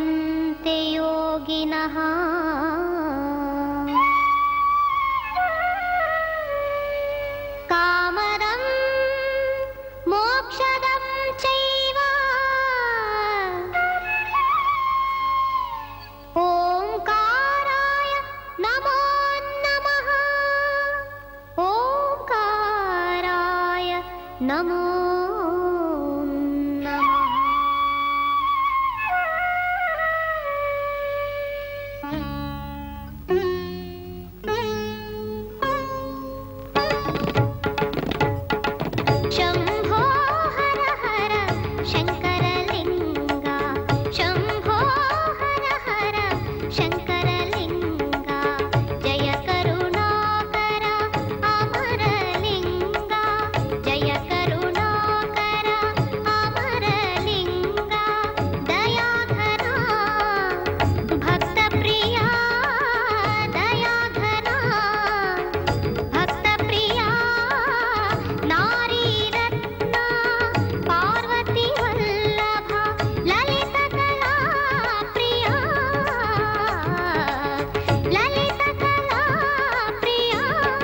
भजन्ते योगिनः कामदं मोक्षदं चैव ओङ्काराय नमो नमः ओङ्काराय नमो नमः शम्भो हर हर शङ्करलिङ्गा शम्भो हर हर शङ्करलिङ्गा जय करुणाकर अमरलिङ्गा जय करुणाकर अमरलिङ्गा दयाधरा भक्तप्रिया दयाधरा भक्तप्रिया नारीरत्ना पार्वती वल्लभा ललितकला प्रिया ललितकला प्रिया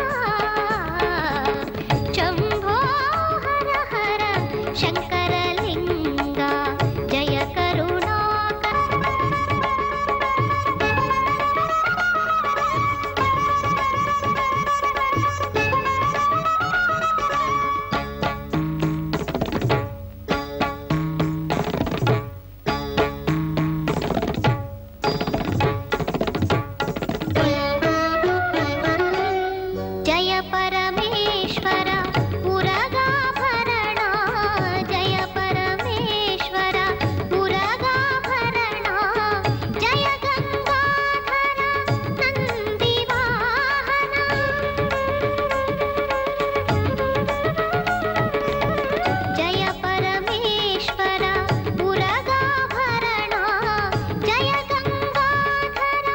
शम्भो हर हर शङ्करलिङ्गा जय करुणाकर जय परमेश्वर उरगाभरणा जय परमेश्वर उरगाभरणा जय गङ्गाधर नन्दिवाहना जय परमेश्वर उरगाभरणा जय गङ्गाधर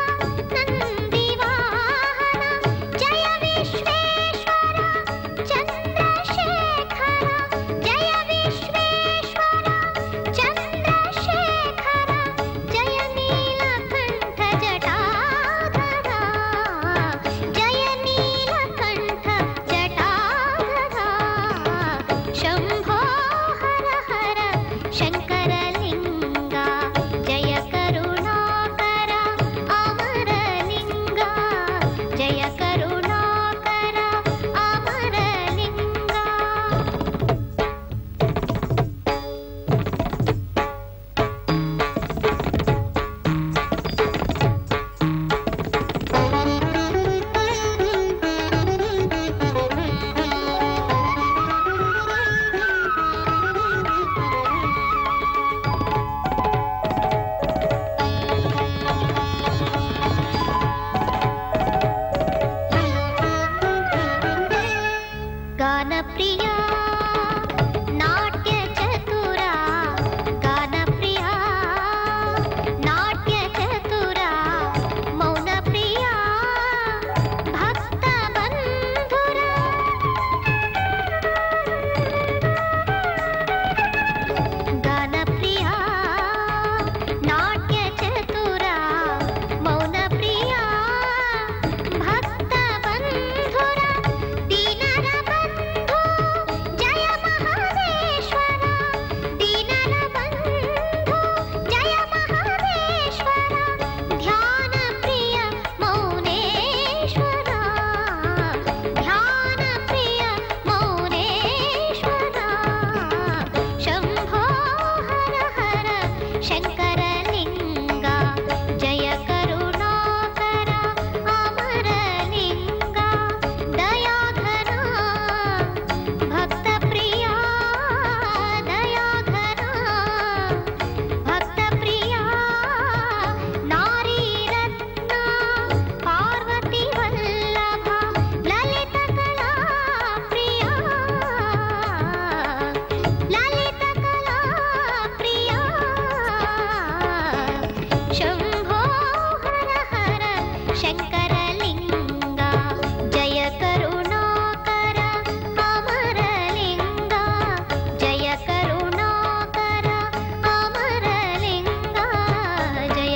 नन्दिवाहना जय विश्वेश्वर चन्द्रशेखर जय विश्वेश्वर चन्द्रशेखर जय नीलकण्ठ जटाधरा जय नीलकण्ठ जटाधरा शम्भो हर हर शङ्करलिङ्गा जय करुणाकर अमरलिङ्गा जय करुणाकर अमरलिङ्गा गानप्रिया नाट्यचतुरा गानप्रिया नाट्यचतुरा मौनप्रिया भक्तबन्धुरा गानप्रिया नाट्यचतुरा मौनप्रिया भक्तबन्धुरा दीनर बन्धु जय महादेश्वर दीनर बन्धु जय महादेश्वर ध्यानप्रिय मौनेश्वर ध्यानप्रिय मौनेश्वर शम्भो हर हर शङ्करलिङ्गा जय करुणाकर अमरलिङ्गा दयाधरा भक्तप्रिया दयाधरा भक्तप्रिया नारीरत्ना पार्वती वल्लभा ललितकला प्रिया ललितकला प्रिया शम्भो हर हर शङ्करलिङ्गा जय करुणाकर अमरलिङ्गा जय करुणाकर अमरलिङ्गा जय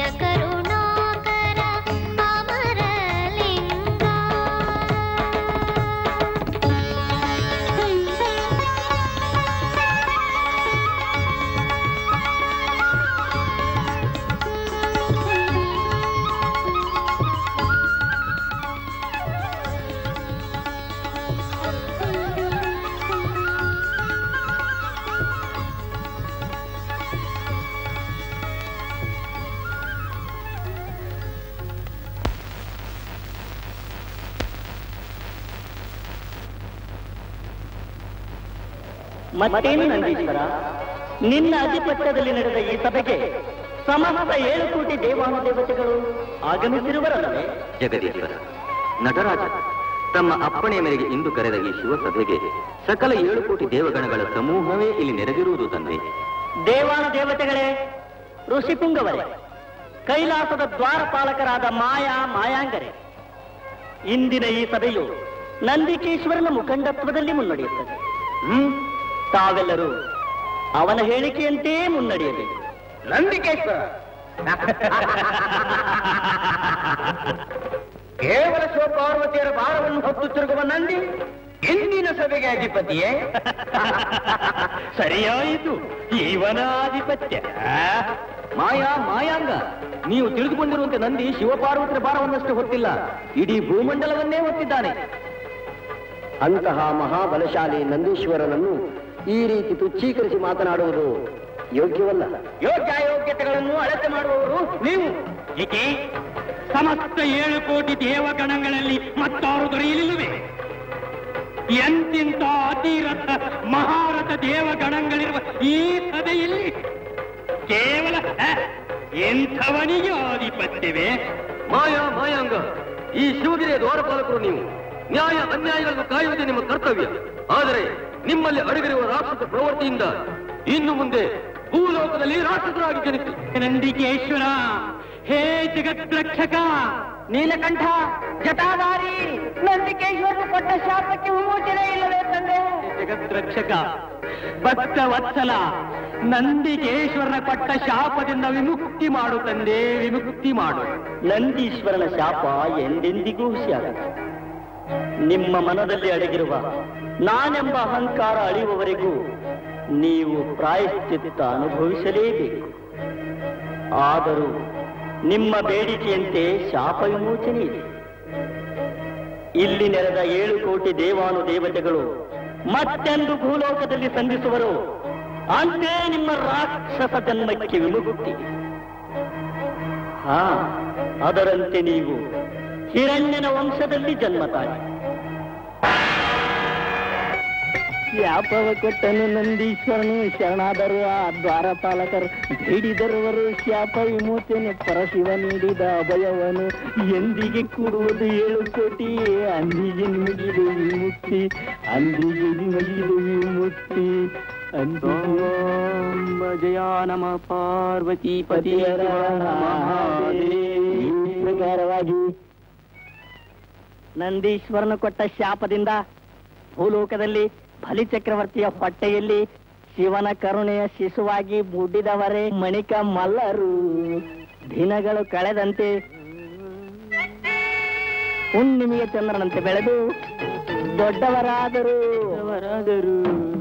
ಮತ್ತೇನು ನಂದೀಶ್ವರ ನಿನ್ನ ಅಧಿಪತ್ಯದಲ್ಲಿ ನಡೆದ ಈ ಸಭೆಗೆ ಸಮಸ್ತ ಏಳು ಕೋಟಿ ದೇವಾನುದೇವತೆಗಳು ಆಗಮಿಸಿರುವರಲ್ಲವೇ ಜಗದೀಶ್ವರ ನಟರಾಜ ತಮ್ಮ ಅಪ್ಪಣೆಯ ಮೇರೆಗೆ ಇಂದು ಕರೆದ ಈ ಶಿವಸಭೆಗೆ ಸಕಲ ಏಳು ಕೋಟಿ ದೇವಗಣಗಳ ಸಮೂಹವೇ ಇಲ್ಲಿ ನೆರೆದಿರುವುದು ತಂದೆ ದೇವಾನು ದೇವತೆಗಳೇ ಋಷಿಪುಂಗವರೇ ಕೈಲಾಸದ ದ್ವಾರಪಾಲಕರಾದ ಮಾಯಾ ಮಾಯಾಂಗರೇ ಇಂದಿನ ಈ ಸಭೆಯು ನಂದಿಕೇಶ್ವರನ ಮುಖಂಡತ್ವದಲ್ಲಿ ಮುನ್ನಡೆಯುತ್ತದೆ ಹ್ಮ್ ತಾವೆಲ್ಲರೂ ಅವನ ಹೇಳಿಕೆಯಂತೆಯೇ ಮುನ್ನಡೆಯಬೇಕು ನಂದಿಕೇಶ್ವರ ಕೇವಲ ಶಿವಪಾರ್ವತಿಯರ ಭಾರವನ್ನು ಹೊತ್ತು ತಿರುಗುವ ನಂದಿ ಇಂದಿನ ಸಭೆಗೆ ಅಧಿಪತಿಯೇ ಸರಿಯಾಯಿತು ಇವನ ಆಧಿಪತ್ಯ ಮಾಯಾ ಮಾಯಾಂಗ ನೀವು ತಿಳಿದುಕೊಂಡಿರುವಂತೆ ನಂದಿ ಶಿವಪಾರ್ವತಿಯ ಭಾರವನ್ನಷ್ಟು ಹೊತ್ತಿಲ್ಲ ಇಡೀ ಭೂಮಂಡಲವನ್ನೇ ಹೊತ್ತಿದ್ದಾನೆ ಅಂತಹ ಮಹಾಬಲಶಾಲಿ ನಂದೀಶ್ವರನನ್ನು ಈ ರೀತಿ ತುಚ್ಛೀಕರಿಸಿ ಮಾತನಾಡುವುದು ಯೋಗ್ಯವಲ್ಲ ಯೋಗ್ಯ ಅಯೋಗ್ಯತೆಗಳನ್ನು ಅಳತೆ ಮಾಡುವವರು ನೀವು ಏಕೆ ಸಮಸ್ತ ಏಳು ಕೋಟಿ ದೇವಗಣಗಳಲ್ಲಿ ಮತ್ತಾರು ದೊರೆಯಲಿಲ್ಲವೇ ಎಂತಿಂತ ಅತಿರಥ ಮಹಾರಥ ದೇವಗಣಗಳಿರುವ ಈ ಸಭೆಯಲ್ಲಿ ಕೇವಲ ಹ, ಎಂಥವನಿಗೆ ಆಧಿಪತ್ಯವೇ ಮಾಯಾ ಮಾಯಾಂಗ ಈ ಶಿವಗಿರಿಯ ದ್ವಾರಪಾಲಕರು ನೀವು ನ್ಯಾಯ ಅನ್ಯಾಯಗಳನ್ನು ಕಾಯುವುದೇ ನಿಮ್ಮ ಕರ್ತವ್ಯ ಆದರೆ ನಿಮ್ಮಲ್ಲಿ ಅಡಗಿರುವ ರಾಕ್ಷಸ ಪ್ರವೃತ್ತಿಯಿಂದ ಇನ್ನು ಮುಂದೆ ಭೂಲೋಕದಲ್ಲಿ ರಾಕ್ಷಸರಾಗಿ ಜನಿಸಿ ನಂದಿಕೇಶ್ವರ ಹೇ ಜಗದ್ರಕ್ಷಕ ನೀಲಕಂಠ ಜಟಾಧಾರಿ ನಂದಿಕೇಶ್ವರನು ಕೊಟ್ಟ ಶಾಪಕ್ಕೆ ವಿಮೋಚನೆ ಇಲ್ಲವೇ ತಂದೆ ಜಗದ್ರಕ್ಷಕ ಭಕ್ತ ವತ್ಸಲ ನಂದಿಕೇಶ್ವರನ ಕೊಟ್ಟ ಶಾಪದಿಂದ ವಿಮುಕ್ತಿ ಮಾಡು ತಂದೆ ವಿಮುಕ್ತಿ ಮಾಡು ನಂದೀಶ್ವರನ ಶಾಪ ಎಂದೆಂದಿಗೂ ಹುಸಿಯಾಗದು ನಿಮ್ಮ ಮನದಲ್ಲಿ ಅಡಗಿರುವ ನಾನೆಂಬ ಅಹಂಕಾರ ಅಳಿಯುವವರೆಗೂ ನೀವು ಪ್ರಾಯಶ್ಚಿತ್ತ ಅನುಭವಿಸಲೇಬೇಕು ಆದರೂ ನಿಮ್ಮ ಬೇಡಿಕೆಯಂತೆ ಶಾಪ ವಿಮೋಚನೆ ಇದೆ ಇಲ್ಲಿ ನೆರೆದ ಏಳು ಕೋಟಿ ದೇವಾನು ದೇವತೆಗಳು ಮತ್ತೆಂದು ಭೂಲೋಕದಲ್ಲಿ ಸಂಧಿಸುವರು ಅಂತೆ ನಿಮ್ಮ ರಾಕ್ಷಸ ಜನ್ಮಕ್ಕೆ ವಿಮುಕ್ತಿ ಹಾ ಅದರಂತೆ ನೀವು ಹಿರಣ್ಯನ ವಂಶದಲ್ಲಿ ಜನ್ಮ ತಾಳಿ ಶಾಪವ ಕೊಟ್ಟನು ನಂದೀಶ್ವರನು ಶರಣಾದರು ಆ ದ್ವಾರಪಾಲಕರು ಬೇಡಿದರುವರು ಶಾಪ ವಿಮೋಚನೆ ಪರಶಿವ ನೀಡಿದ ಅಭಯವನು ಎಂದಿಗೆ ಕೂಡುವುದು ಏಳು ಕೋಟಿ ಅಂದಿಗೆ ನಿಮಗಿದು ವಿಮುಕ್ತಿ ಅಂದಿಗೆ ನಿಮಗಿದು ವಿಮುಕ್ತಿ ಜಯ ನಮ ಪಾರ್ವತಿ ಪತಿಯರ ಪ್ರಕಾರವಾಗಿ ನಂದೀಶ್ವರನು ಕೊಟ್ಟ ಶಾಪದಿಂದ ಭೂಲೋಕದಲ್ಲಿ ಬಲಿಚಕ್ರವರ್ತಿಯ ಹೊಟ್ಟೆಯಲ್ಲಿ ಶಿವನ ಕರುಣೆಯ ಶಿಶುವಾಗಿ ಬುಡ್ಡಿದವರೇ ಮಣಿಕ ಮಲ್ಲರು ದಿನಗಳು ಕಳೆದಂತೆ ಹುಣ್ಣಿಮೆಯ ಚಂದ್ರನಂತೆ ಬೆಳೆದು ದೊಡ್ಡವರಾದರು ದೊಡ್ಡವರಾದರು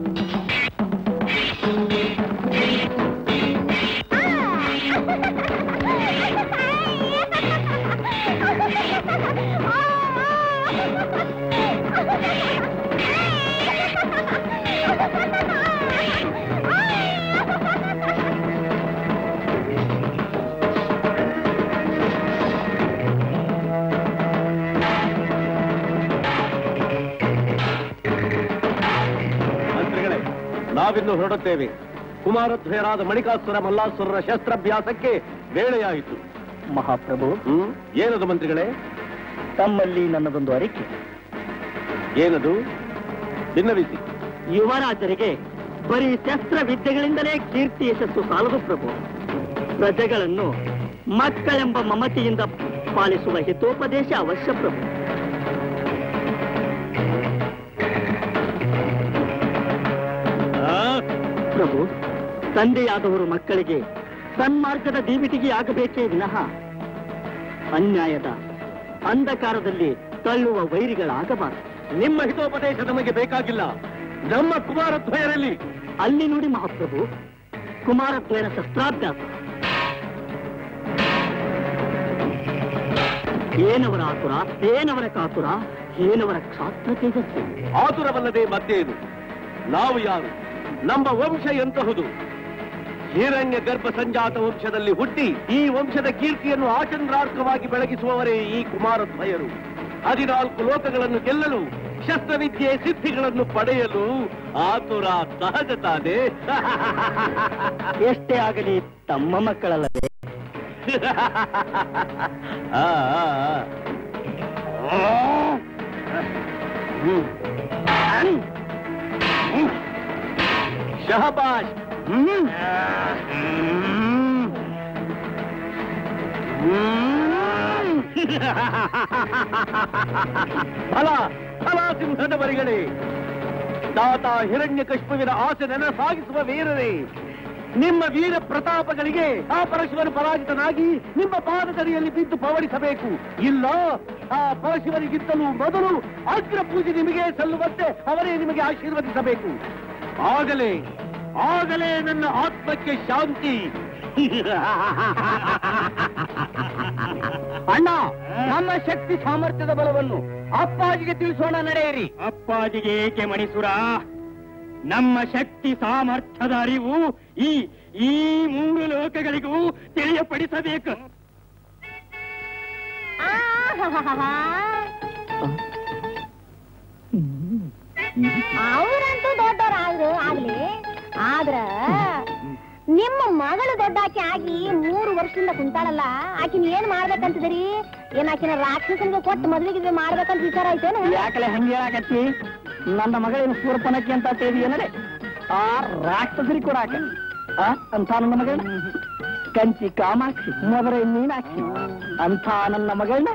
ಮಂತ್ರಿಗಳೇ ನಾವಿನ್ನು ಹೊರಡುತ್ತೇವೆ ಕುಮಾರಧ್ವಯರಾದ ಮಣಿಕಾಸುರ ಮಲ್ಲಾಸುರರ ಶಸ್ತ್ರಾಭ್ಯಾಸಕ್ಕೆ ವೇಳೆಯಾಯಿತು ಮಹಾಪ್ರಭು ಹ್ಮ್ ಏನದು ಮಂತ್ರಿಗಳೇ ತಮ್ಮಲ್ಲಿ ನನ್ನದೊಂದು ಅರಿಕೆ ಏನದು ಭಿನ್ನವಿಸಿ ಯುವರಾಜರಿಗೆ ಬರೀ ಶಸ್ತ್ರ ವಿದ್ಯೆಗಳಿಂದಲೇ ಕೀರ್ತಿ ಯಶಸ್ಸು ಸಾಲದು ಪ್ರಭು ಪ್ರಜೆಗಳನ್ನು ಮಕ್ಕಳೆಂಬ ಮಮತೆಯಿಂದ ಪಾಲಿಸುವ ಹಿತೋಪದೇಶ ಅವಶ್ಯ ಪ್ರಭು ಪ್ರಭು ತಂದೆಯಾದವರು ಮಕ್ಕಳಿಗೆ ಸನ್ಮಾರ್ಗದ ದೀವಿಟಿಗೆ ಆಗಬೇಕೇ ವಿನಃ ಅನ್ಯಾಯದ ಅಂಧಕಾರದಲ್ಲಿ ತಳ್ಳುವ ವೈರಿಗಳಾಗಬಾರದು ನಿಮ್ಮ ಹಿತೋಪದೇಶ ನಮಗೆ ಬೇಕಾಗಿಲ್ಲ ನಮ್ಮ ಕುಮಾರಧ್ವಯರಲ್ಲಿ ಅಲ್ಲಿ ನೋಡಿ ಮಹಾಪ್ರಭು ಕುಮಾರತ್ವೇನ ಶಸ್ತ್ರಾಭ್ಯಾಸ ಏನವರ ಆತುರ ಏನವರ ಕಾತುರ ಏನವರ ಕ್ಷಾತ್ರ ತೇಜಸ್ಸು ಆತುರವಲ್ಲದೆ ಮತ್ತೇನು ನಾವು ಯಾರು ನಮ್ಮ ವಂಶ ಎಂತಹುದು ಹಿರಣ್ಯ ಗರ್ಭ ಸಂಜಾತ ವಂಶದಲ್ಲಿ ಹುಟ್ಟಿ ಈ ವಂಶದ ಕೀರ್ತಿಯನ್ನು ಆಚಂದ್ರಾರ್ಕವಾಗಿ ಬೆಳಗಿಸುವವರೇ ಈ ಕುಮಾರಧ್ವಯರು ಹದಿನಾಲ್ಕು ಲೋಕಗಳನ್ನು ಗೆಲ್ಲಲು ಶಸ್ತ್ರವಿದ್ಯೆ ಸಿದ್ಧಿಗಳನ್ನು ಪಡೆಯಲು ಆತುರ ಸಹಜ ತಾನೆ ಎಷ್ಟೇ ಆಗಲಿ ತಮ್ಮ ಮಕ್ಕಳಲ್ಲದೆ ಆ, ಆ, ಆ. ಹ್ಮ್. ಶಹಬಾಷ್ ಹ್ಮ್. ಹ್ಮ್. ಫಲ ಫಲ ಸಿಂಹದ ಬರಿಗಳೇ ದಾತ ಹಿರಣ್ಯ ಕಶ್ಮವಿನ ಆಸೆ ನನಸಾಗಿಸುವ ವೀರರೇ ನಿಮ್ಮ ವೀರ ಪ್ರತಾಪಗಳಿಗೆ ಆ ಪರಶಿವನು ಪರಾಜಿತನಾಗಿ ನಿಮ್ಮ ಪಾದದಡಿಯಲ್ಲಿ ಬಿದ್ದು ಪವಡಿಸಬೇಕು ಇಲ್ಲ ಆ ಪರಶಿವನಿಗಿಂತಲೂ ಮೊದಲು ಅಗ್ರ ಪೂಜೆ ನಿಮಗೆ ಸಲ್ಲುವಂತೆ ಅವರೇ ನಿಮಗೆ ಆಶೀರ್ವದಿಸಬೇಕು ಆಗಲೇ ಆಗಲೇ ನನ್ನ ಆತ್ಮಕ್ಕೆ ಶಾಂತಿ ಅಣ್ಣ ನಮ್ಮ ಶಕ್ತಿ ಸಾಮರ್ಥ್ಯದ ಬಲವನ್ನು ಅಪ್ಪಾಜಿಗೆ ತಿಳಿಸೋಣ ನಡೆಯಿರಿ ಅಪ್ಪಾಜಿಗೆ ಏಕೆ ಮಣಿಸುರ ನಮ್ಮ ಶಕ್ತಿ ಸಾಮರ್ಥ್ಯದ ಅರಿವು ಈ ಈ ಮೂರು ಲೋಕಗಳಿಗೂ ತಿಳಿಯಪಡಿಸಬೇಕು ಅವರಂತೂ ದೊಡ್ಡವರಾದ್ರು ಆಗ್ಲಿ ಆದ್ರ ನಿಮ್ಮ ಮಗಳು ದೊಡ್ಡಾಕಿ ಆಗಿ ಮೂರು ವರ್ಷದಿಂದ ಕುಂತಾಳಲ್ಲ ಆಕಿನ ಏನ್ ಮಾಡ್ಬೇಕಂತಿದ್ರಿ ಏನ್ ಆಕಿನ ರಾಕ್ಷಸನಿಗೆ ಕೊಟ್ಟು ಮದ್ವೆಗೆ ಮಾಡ್ಬೇಕಂತ ವಿಚಾರ ಐತೇನು ಯಾಕಲೆ ಹಂಗೆ ಹೇಳಾಕತ್ತಿ ನನ್ನ ಮಗಳೇನು ಸೂರ್ಪನಕ್ಕೆ ಅಂತ ಏನಡೆ ಆ ರಾಕ್ಷಸರಿ ಕೊಡಾಕ ಆ ಅಂತ ನನ್ನ ಮಗಳನ್ನ ಕಂಚಿ ಕಾಮಾಕ್ಷಿ ಮೊದಲ ಮೀನಾಕ್ಷಿ ಅಂಥ ನನ್ನ ಮಗಳನ್ನ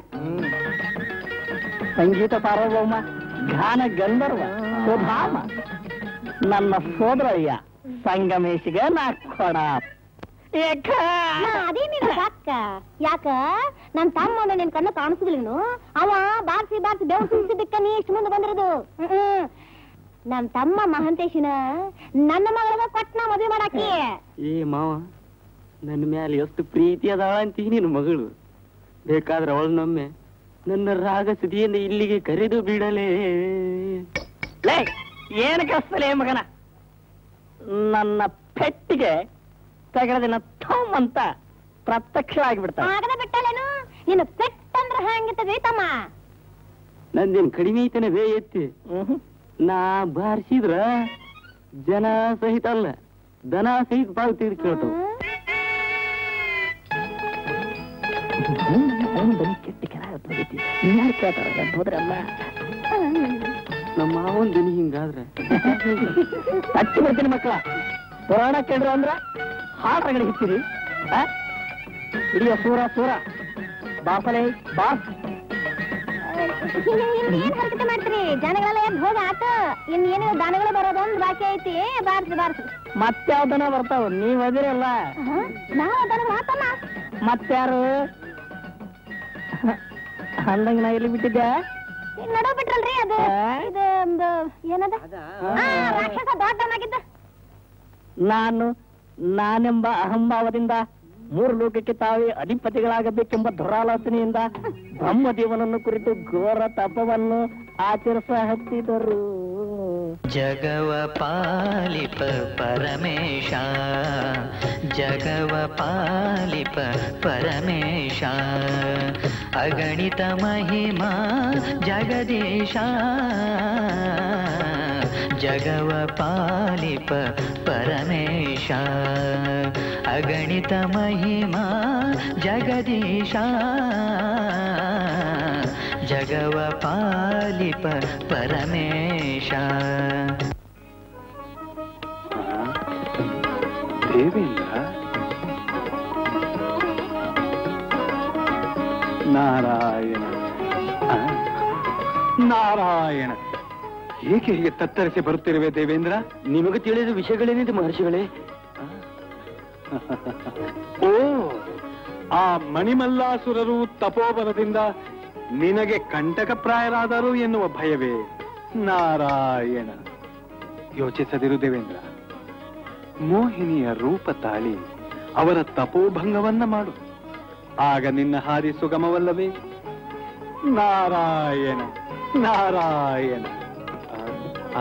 ಸಂಗೀತ ಸಾರ್ವಭೌಮ ಗಾನ ಗಂಧರ್ವ ಸುಧಾಮ ನನ್ನ ಸೋದರಯ್ಯ ಸಂಗಮೇಶಿಗೆ ನಾ ಕೊಡ ಏಕ ಅದೇ ನಿನ್ ಅಕ್ಕ ಯಾಕ ನನ್ ತಮ್ಮ ನಿನ್ ಕಣ್ಣು ಕಾಣಿಸುದಿಲ್ಲೇನು ಅವ ಬಾರ್ಸಿ ಬಾರ್ಸಿ ಬೇವು ಸುರಿಸಿದ್ದಕ್ಕ ನೀ ಇಷ್ಟು ಮುಂದೆ ಬಂದಿರೋದು ಹ್ಮ್. ನಮ್ ತಮ್ಮ ಮಹಂತೇಶಿನ ನನ್ನ ಮಗಳಿಗೆ ಕೊಟ್ಟ ಮದ್ವೆ ಮಾಡಾಕಿ ಏ ಮಾವ ನನ್ನ ಮ್ಯಾಲೆ ಎಷ್ಟು ಪ್ರೀತಿ ಅದಾಳ ಅಂತೀವಿ ನಿನ್ನ ಮಗಳು ಬೇಕಾದ್ರೆ ಅವಳನ್ನೊಮ್ಮೆ ನನ್ನ ರಾಗ ಸುದಿಯಿಂದ ಇಲ್ಲಿಗೆ ಕರೆದು ಬಿಡಲೇ ಲೇ ಏನು ಕಸ್ತಲೇ ಮಗನ ನನ್ನ ಪೆಟ್ಟಿಗೆ ತಗಡದಿನ ಥಮ್ ಅಂತ ಪ್ರತ್ಯಕ್ಷ ಆಗಿಬಿಡ್ತಾನೆ ಆಗದ ಬಿಟ್ಟಲೇನು ನಿನ್ನ ಪೆಟ್ಟಂದ್ರ ಹಂಗಿರ್ತದೆ ತಮ್ಮ ನಂದೇನ್ ಕಡಿಮೆ ಐತನ ಬೇ ಎತ್ತಿ ಹ್ಮ್ ನಾ ಬಾರಿಸಿದ್ರ ಜನ ಸಹಿತ ಅಲ್ಲ ದನ ಸಹಿತ ಬಾವು ತೆಗೆದು ಕೇಳ್ತಾವ ಅವನು ಬರೀ ಕೆಟ್ಟ ಕೆಲ ಹೋಗೈತಿ ಯಾರು ಕೇಳ್ತಾರ ಹೋದ್ರಲ್ಲ ನಮ್ಮ ಮಾವನ್ ದನಿ ಹಿಂಗಾದ್ರೆ ಹಚ್ಚಿ ಬರ್ತೀನಿ ಮಕ್ಕಳ ಪುರಾಣ ಕೇಳ್ರು ಅಂದ್ರ ಹಾಡ್ರಗಡೆ ಹಿಚ್ಚಿರಿ ಆ? ಹಿಡಿಯ ಸೂರ ಸೂರ ಬಾಸಲೆ ಬಾಸ್ ಏನ್ ಹರಕತೆ ಮಾಡ್ತೀರಿ ಜನಗಳೆಲ್ಲ ಎದ್ದು ಹೋಗ ಆತ ಇನ್ ಏನು ದನಗಳು ಬರೋದೊಂದ್ ಬಾಕಿ ಐತಿ ಬಾರ್ಸಿ ಬಾರ್ಸಿ ಮತ್ಯಾವ್ದನ ಬರ್ತಾವ ನೀವ್ ಅದಿರಲ್ಲ ನಾವ್ ಅದನ್ನ ಮಾತಲ್ಲ ಮತ್ಯಾರು ಅಂದಂಗ ನಾ ಎಲ್ಲಿ ಬಿಟ್ಟಿದ್ದೆ ಇನ್ ನಡೋ ಬಿಟ್ರಲ್ರಿ ಅದು ಆ? ಇದು ಒಂದು ಏನದ ಆ, ರಾಕ್ಷಸ ದೊಡ್ಡವನಾಗಿದ್ದ ನಾನು ನಾನೆಂಬ ಅಹಂಭಾವದಿಂದ ಮೂರು ಲೋಕಕ್ಕೆ ತಾವೇ ಅಧಿಪತಿಗಳಾಗಬೇಕೆಂಬ ದುರಾಲೋಚನೆಯಿಂದ ಬ್ರಹ್ಮದೇವನನ್ನು ಕುರಿತು ಘೋರ ತಪವನ್ನು ಆಚರಿಸ ಹತ್ತಿದರು ಜಗವ ಪಾಲಿಪ ಪರಮೇಶ ಜಗವ ಪಾಲಿಪ ಪರಮೇಶ ಅಗಣಿತ ಮಹಿಮಾ ಜಗದೀಶ ಜಗವ ಪಾಲಿಪ ಪರಮೇಶ ಅಗಣಿತ ಮಹಿಮಾ ಜಗದೀಶ ಜಗವ ಪಾಲಿಪ ಪರಮೇಶ ದೇವೇಂದ್ರ ನಾರಾಯಣ ಆ? ನಾರಾಯಣ ಏಕೆ ಹೀಗೆ ತತ್ತರಿಸಿ ಬರುತ್ತಿರುವೆ ದೇವೇಂದ್ರ ನಿಮಗೆ ತಿಳಿದ ವಿಷಯಗಳೇನಿದೆ ಮಹರ್ಷಿಗಳೇ ಓ ಆ ಮಣಿಮಲ್ಲಾಸುರರು ತಪೋಬಲದಿಂದ ನಿನಗೆ ಕಂಟಕಪ್ರಾಯರಾದರು ಎನ್ನುವ ಭಯವೇ ನಾರಾಯಣ ಯೋಚಿಸದಿರು ದೇವೇಂದ್ರ ಮೋಹಿನಿಯ ರೂಪ ತಾಳಿ ಅವರ ತಪೋಭಂಗವನ್ನ ಮಾಡು ಆಗ ನಿನ್ನ ಹಾದಿ ಸುಗಮವಲ್ಲವೇ ನಾರಾಯಣ ನಾರಾಯಣ ಆ, ಆ.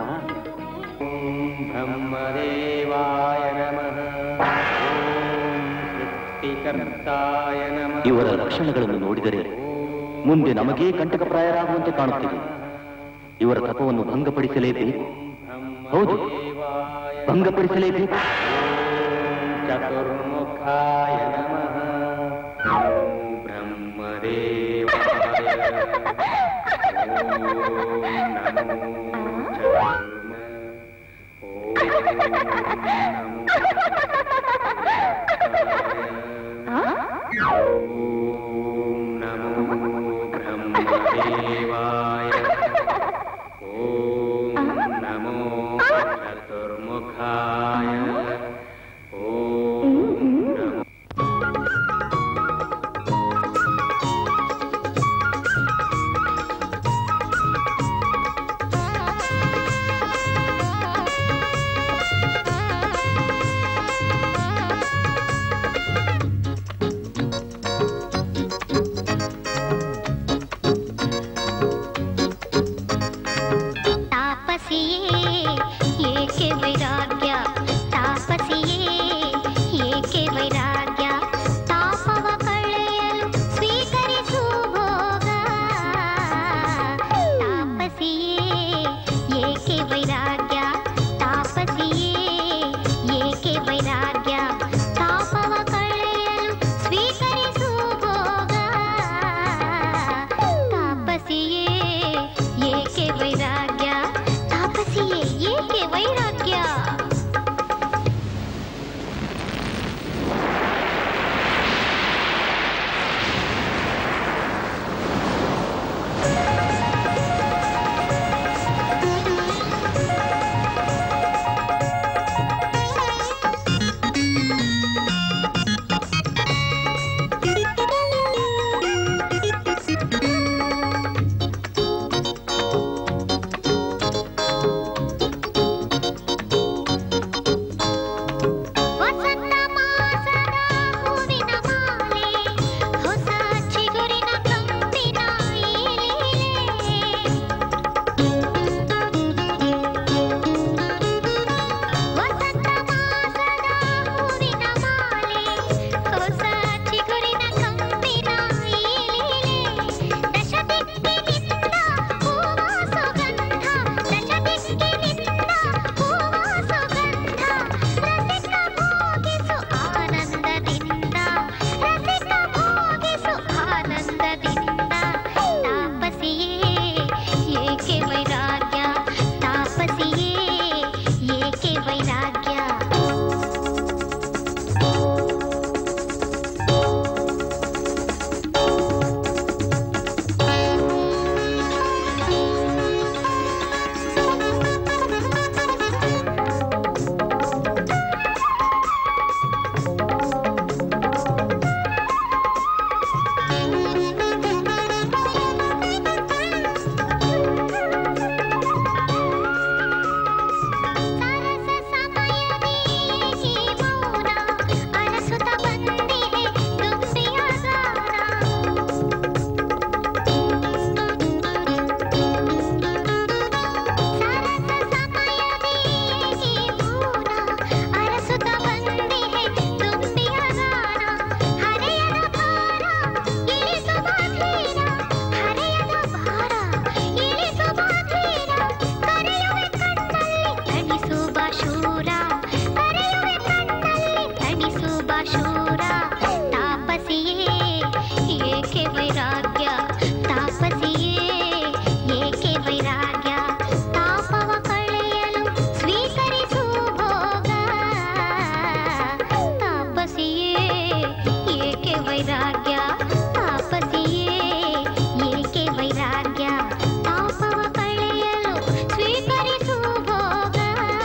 ಇವರ ಲಕ್ಷಣಗಳನ್ನು ನೋಡಿದರೆ ಮುಂದೆ ನಮಗೇ ಕಂಟಕಪ್ರಾಯರಾಗುವಂತೆ ಕಾಣುತ್ತಿದೆ ಇವರ ತಪವನ್ನು ಭಂಗಪಡಿಸಲೇಬೇಕು ಹೌದು ಭಂಗಪಡಿಸಲೇಬೇಕು ಚತುರ್ಮುಖಾಯ ನಮಃ ಬ್ರಹ್ಮದೇವಾಯ ಓಂ ನಮೋ ಬ್ರಹ್ಮದೇವಾಯ ಓಂ ನಮೋ ಚತುರ್ಮುಖಾಯ ಓಂ ನಮೋ ತಾಪಸಿಯೇ ಏಕೆ ವೈರಾಗ್ಯ ತಾಪಸಿಯೇ ಏಕೆ ವೈರಾಗ್ಯ ತಾಪವ ಕಳೆಯಲು ಸ್ವೀಕರಿಸು ಭೋಗ ತಾಪಸಿಯೇ ಏಕೆ ವೈರಾಗ್ಯ ತಾಪಸಿಯೇ ಏಕೆ ವೈರಾಗ್ಯ ತಾಪವ ಕಳೆಯಲು ಸ್ವೀಕರಿಸು ಭೋಗ ತಾಪಸಿಯೇ ಏಕೆ ವೈರಾಗ್ಯ ತಾಪಸಿಯೇ ಏಕೆ ವೈರಾಗ್ಯ ವಸಂತ ಮಾಸದ ಹೂವಿನ ಮಾಲೆ ಹೊಸ ಚಿಗುರಿನ ಕಂಪಿನ ವಸಂತ ಮಾಸದ ಹೂವಿನ ಮಾಲೆ ಹೊಸ ಚಿಗುರಿನ ಕಂಪಿನ ದಶ ದಿಕ್ಕಿನಿಂದ ಹೂವ ಸುಗಂಧ ದಶ ದಿಕ್ಕಿನಿಂದ ಹೂವ ಸುಗಂಧ ರಸಿಕ ಭೋಗಿಸು ಆನಂದದಿಂದ ರಸಿಕ ಭೋಗಿಸು ಆನಂದದಿಂದ ತಾಪಸಿಯೇ ಏಕೆ ವೈರಾಗ್ಯ ತಾಪಸಿಯೇ ಏಕೆ ವೈರಾಗ್ಯ ಸರಸ ಸಮಯದಿ ಈ ಮೌನ ಅರಸುತ್ತ ಬಂದಿದೆ ದುಂಬಿಯ ಗಾನ ಸರಸ ಸಮಯದಿ ಈ ಮೌನ ಅರಸುತ್ತ ಬಂದಿದೆ ದುಂಬಿಯ ಗಾನ ಹರೆಯದ ಭಾರ ಇಳಿಸುವ ಧೀರ ಹರೆಯದ ಭಾರ ಇಳಿಸುವ ಧೀರ ಕರೆಯುವೆ ಕಣ್ಣಲ್ಲಿ ತಣಿಸುವ ಶೂರ ಕರೆಯುವೆ ಕಣ್ಣಲ್ಲಿ ತಣಿಸುವ ಶೂರ ತಾಪಸಿಯೇ ಏಕೆ ವೈರಾಗ್ಯ ತಾಪಸಿಯೇ ಏಕೆ ವೈರಾಗ್ಯ ತಾಪವ ಕಳೆಯಲು ಸ್ವೀಕರಿಸು ಭೋಗ ತಾಪಸಿಯೇ ಏಕೆ ವೈರಾಗ್ಯ ತಾಪಸಿಯೇ ಏಕೆ ವೈರಾಗ್ಯ ತಾಪವ ಕಳೆಯಲು ಸ್ವೀಕರಿಸು ಭೋಗ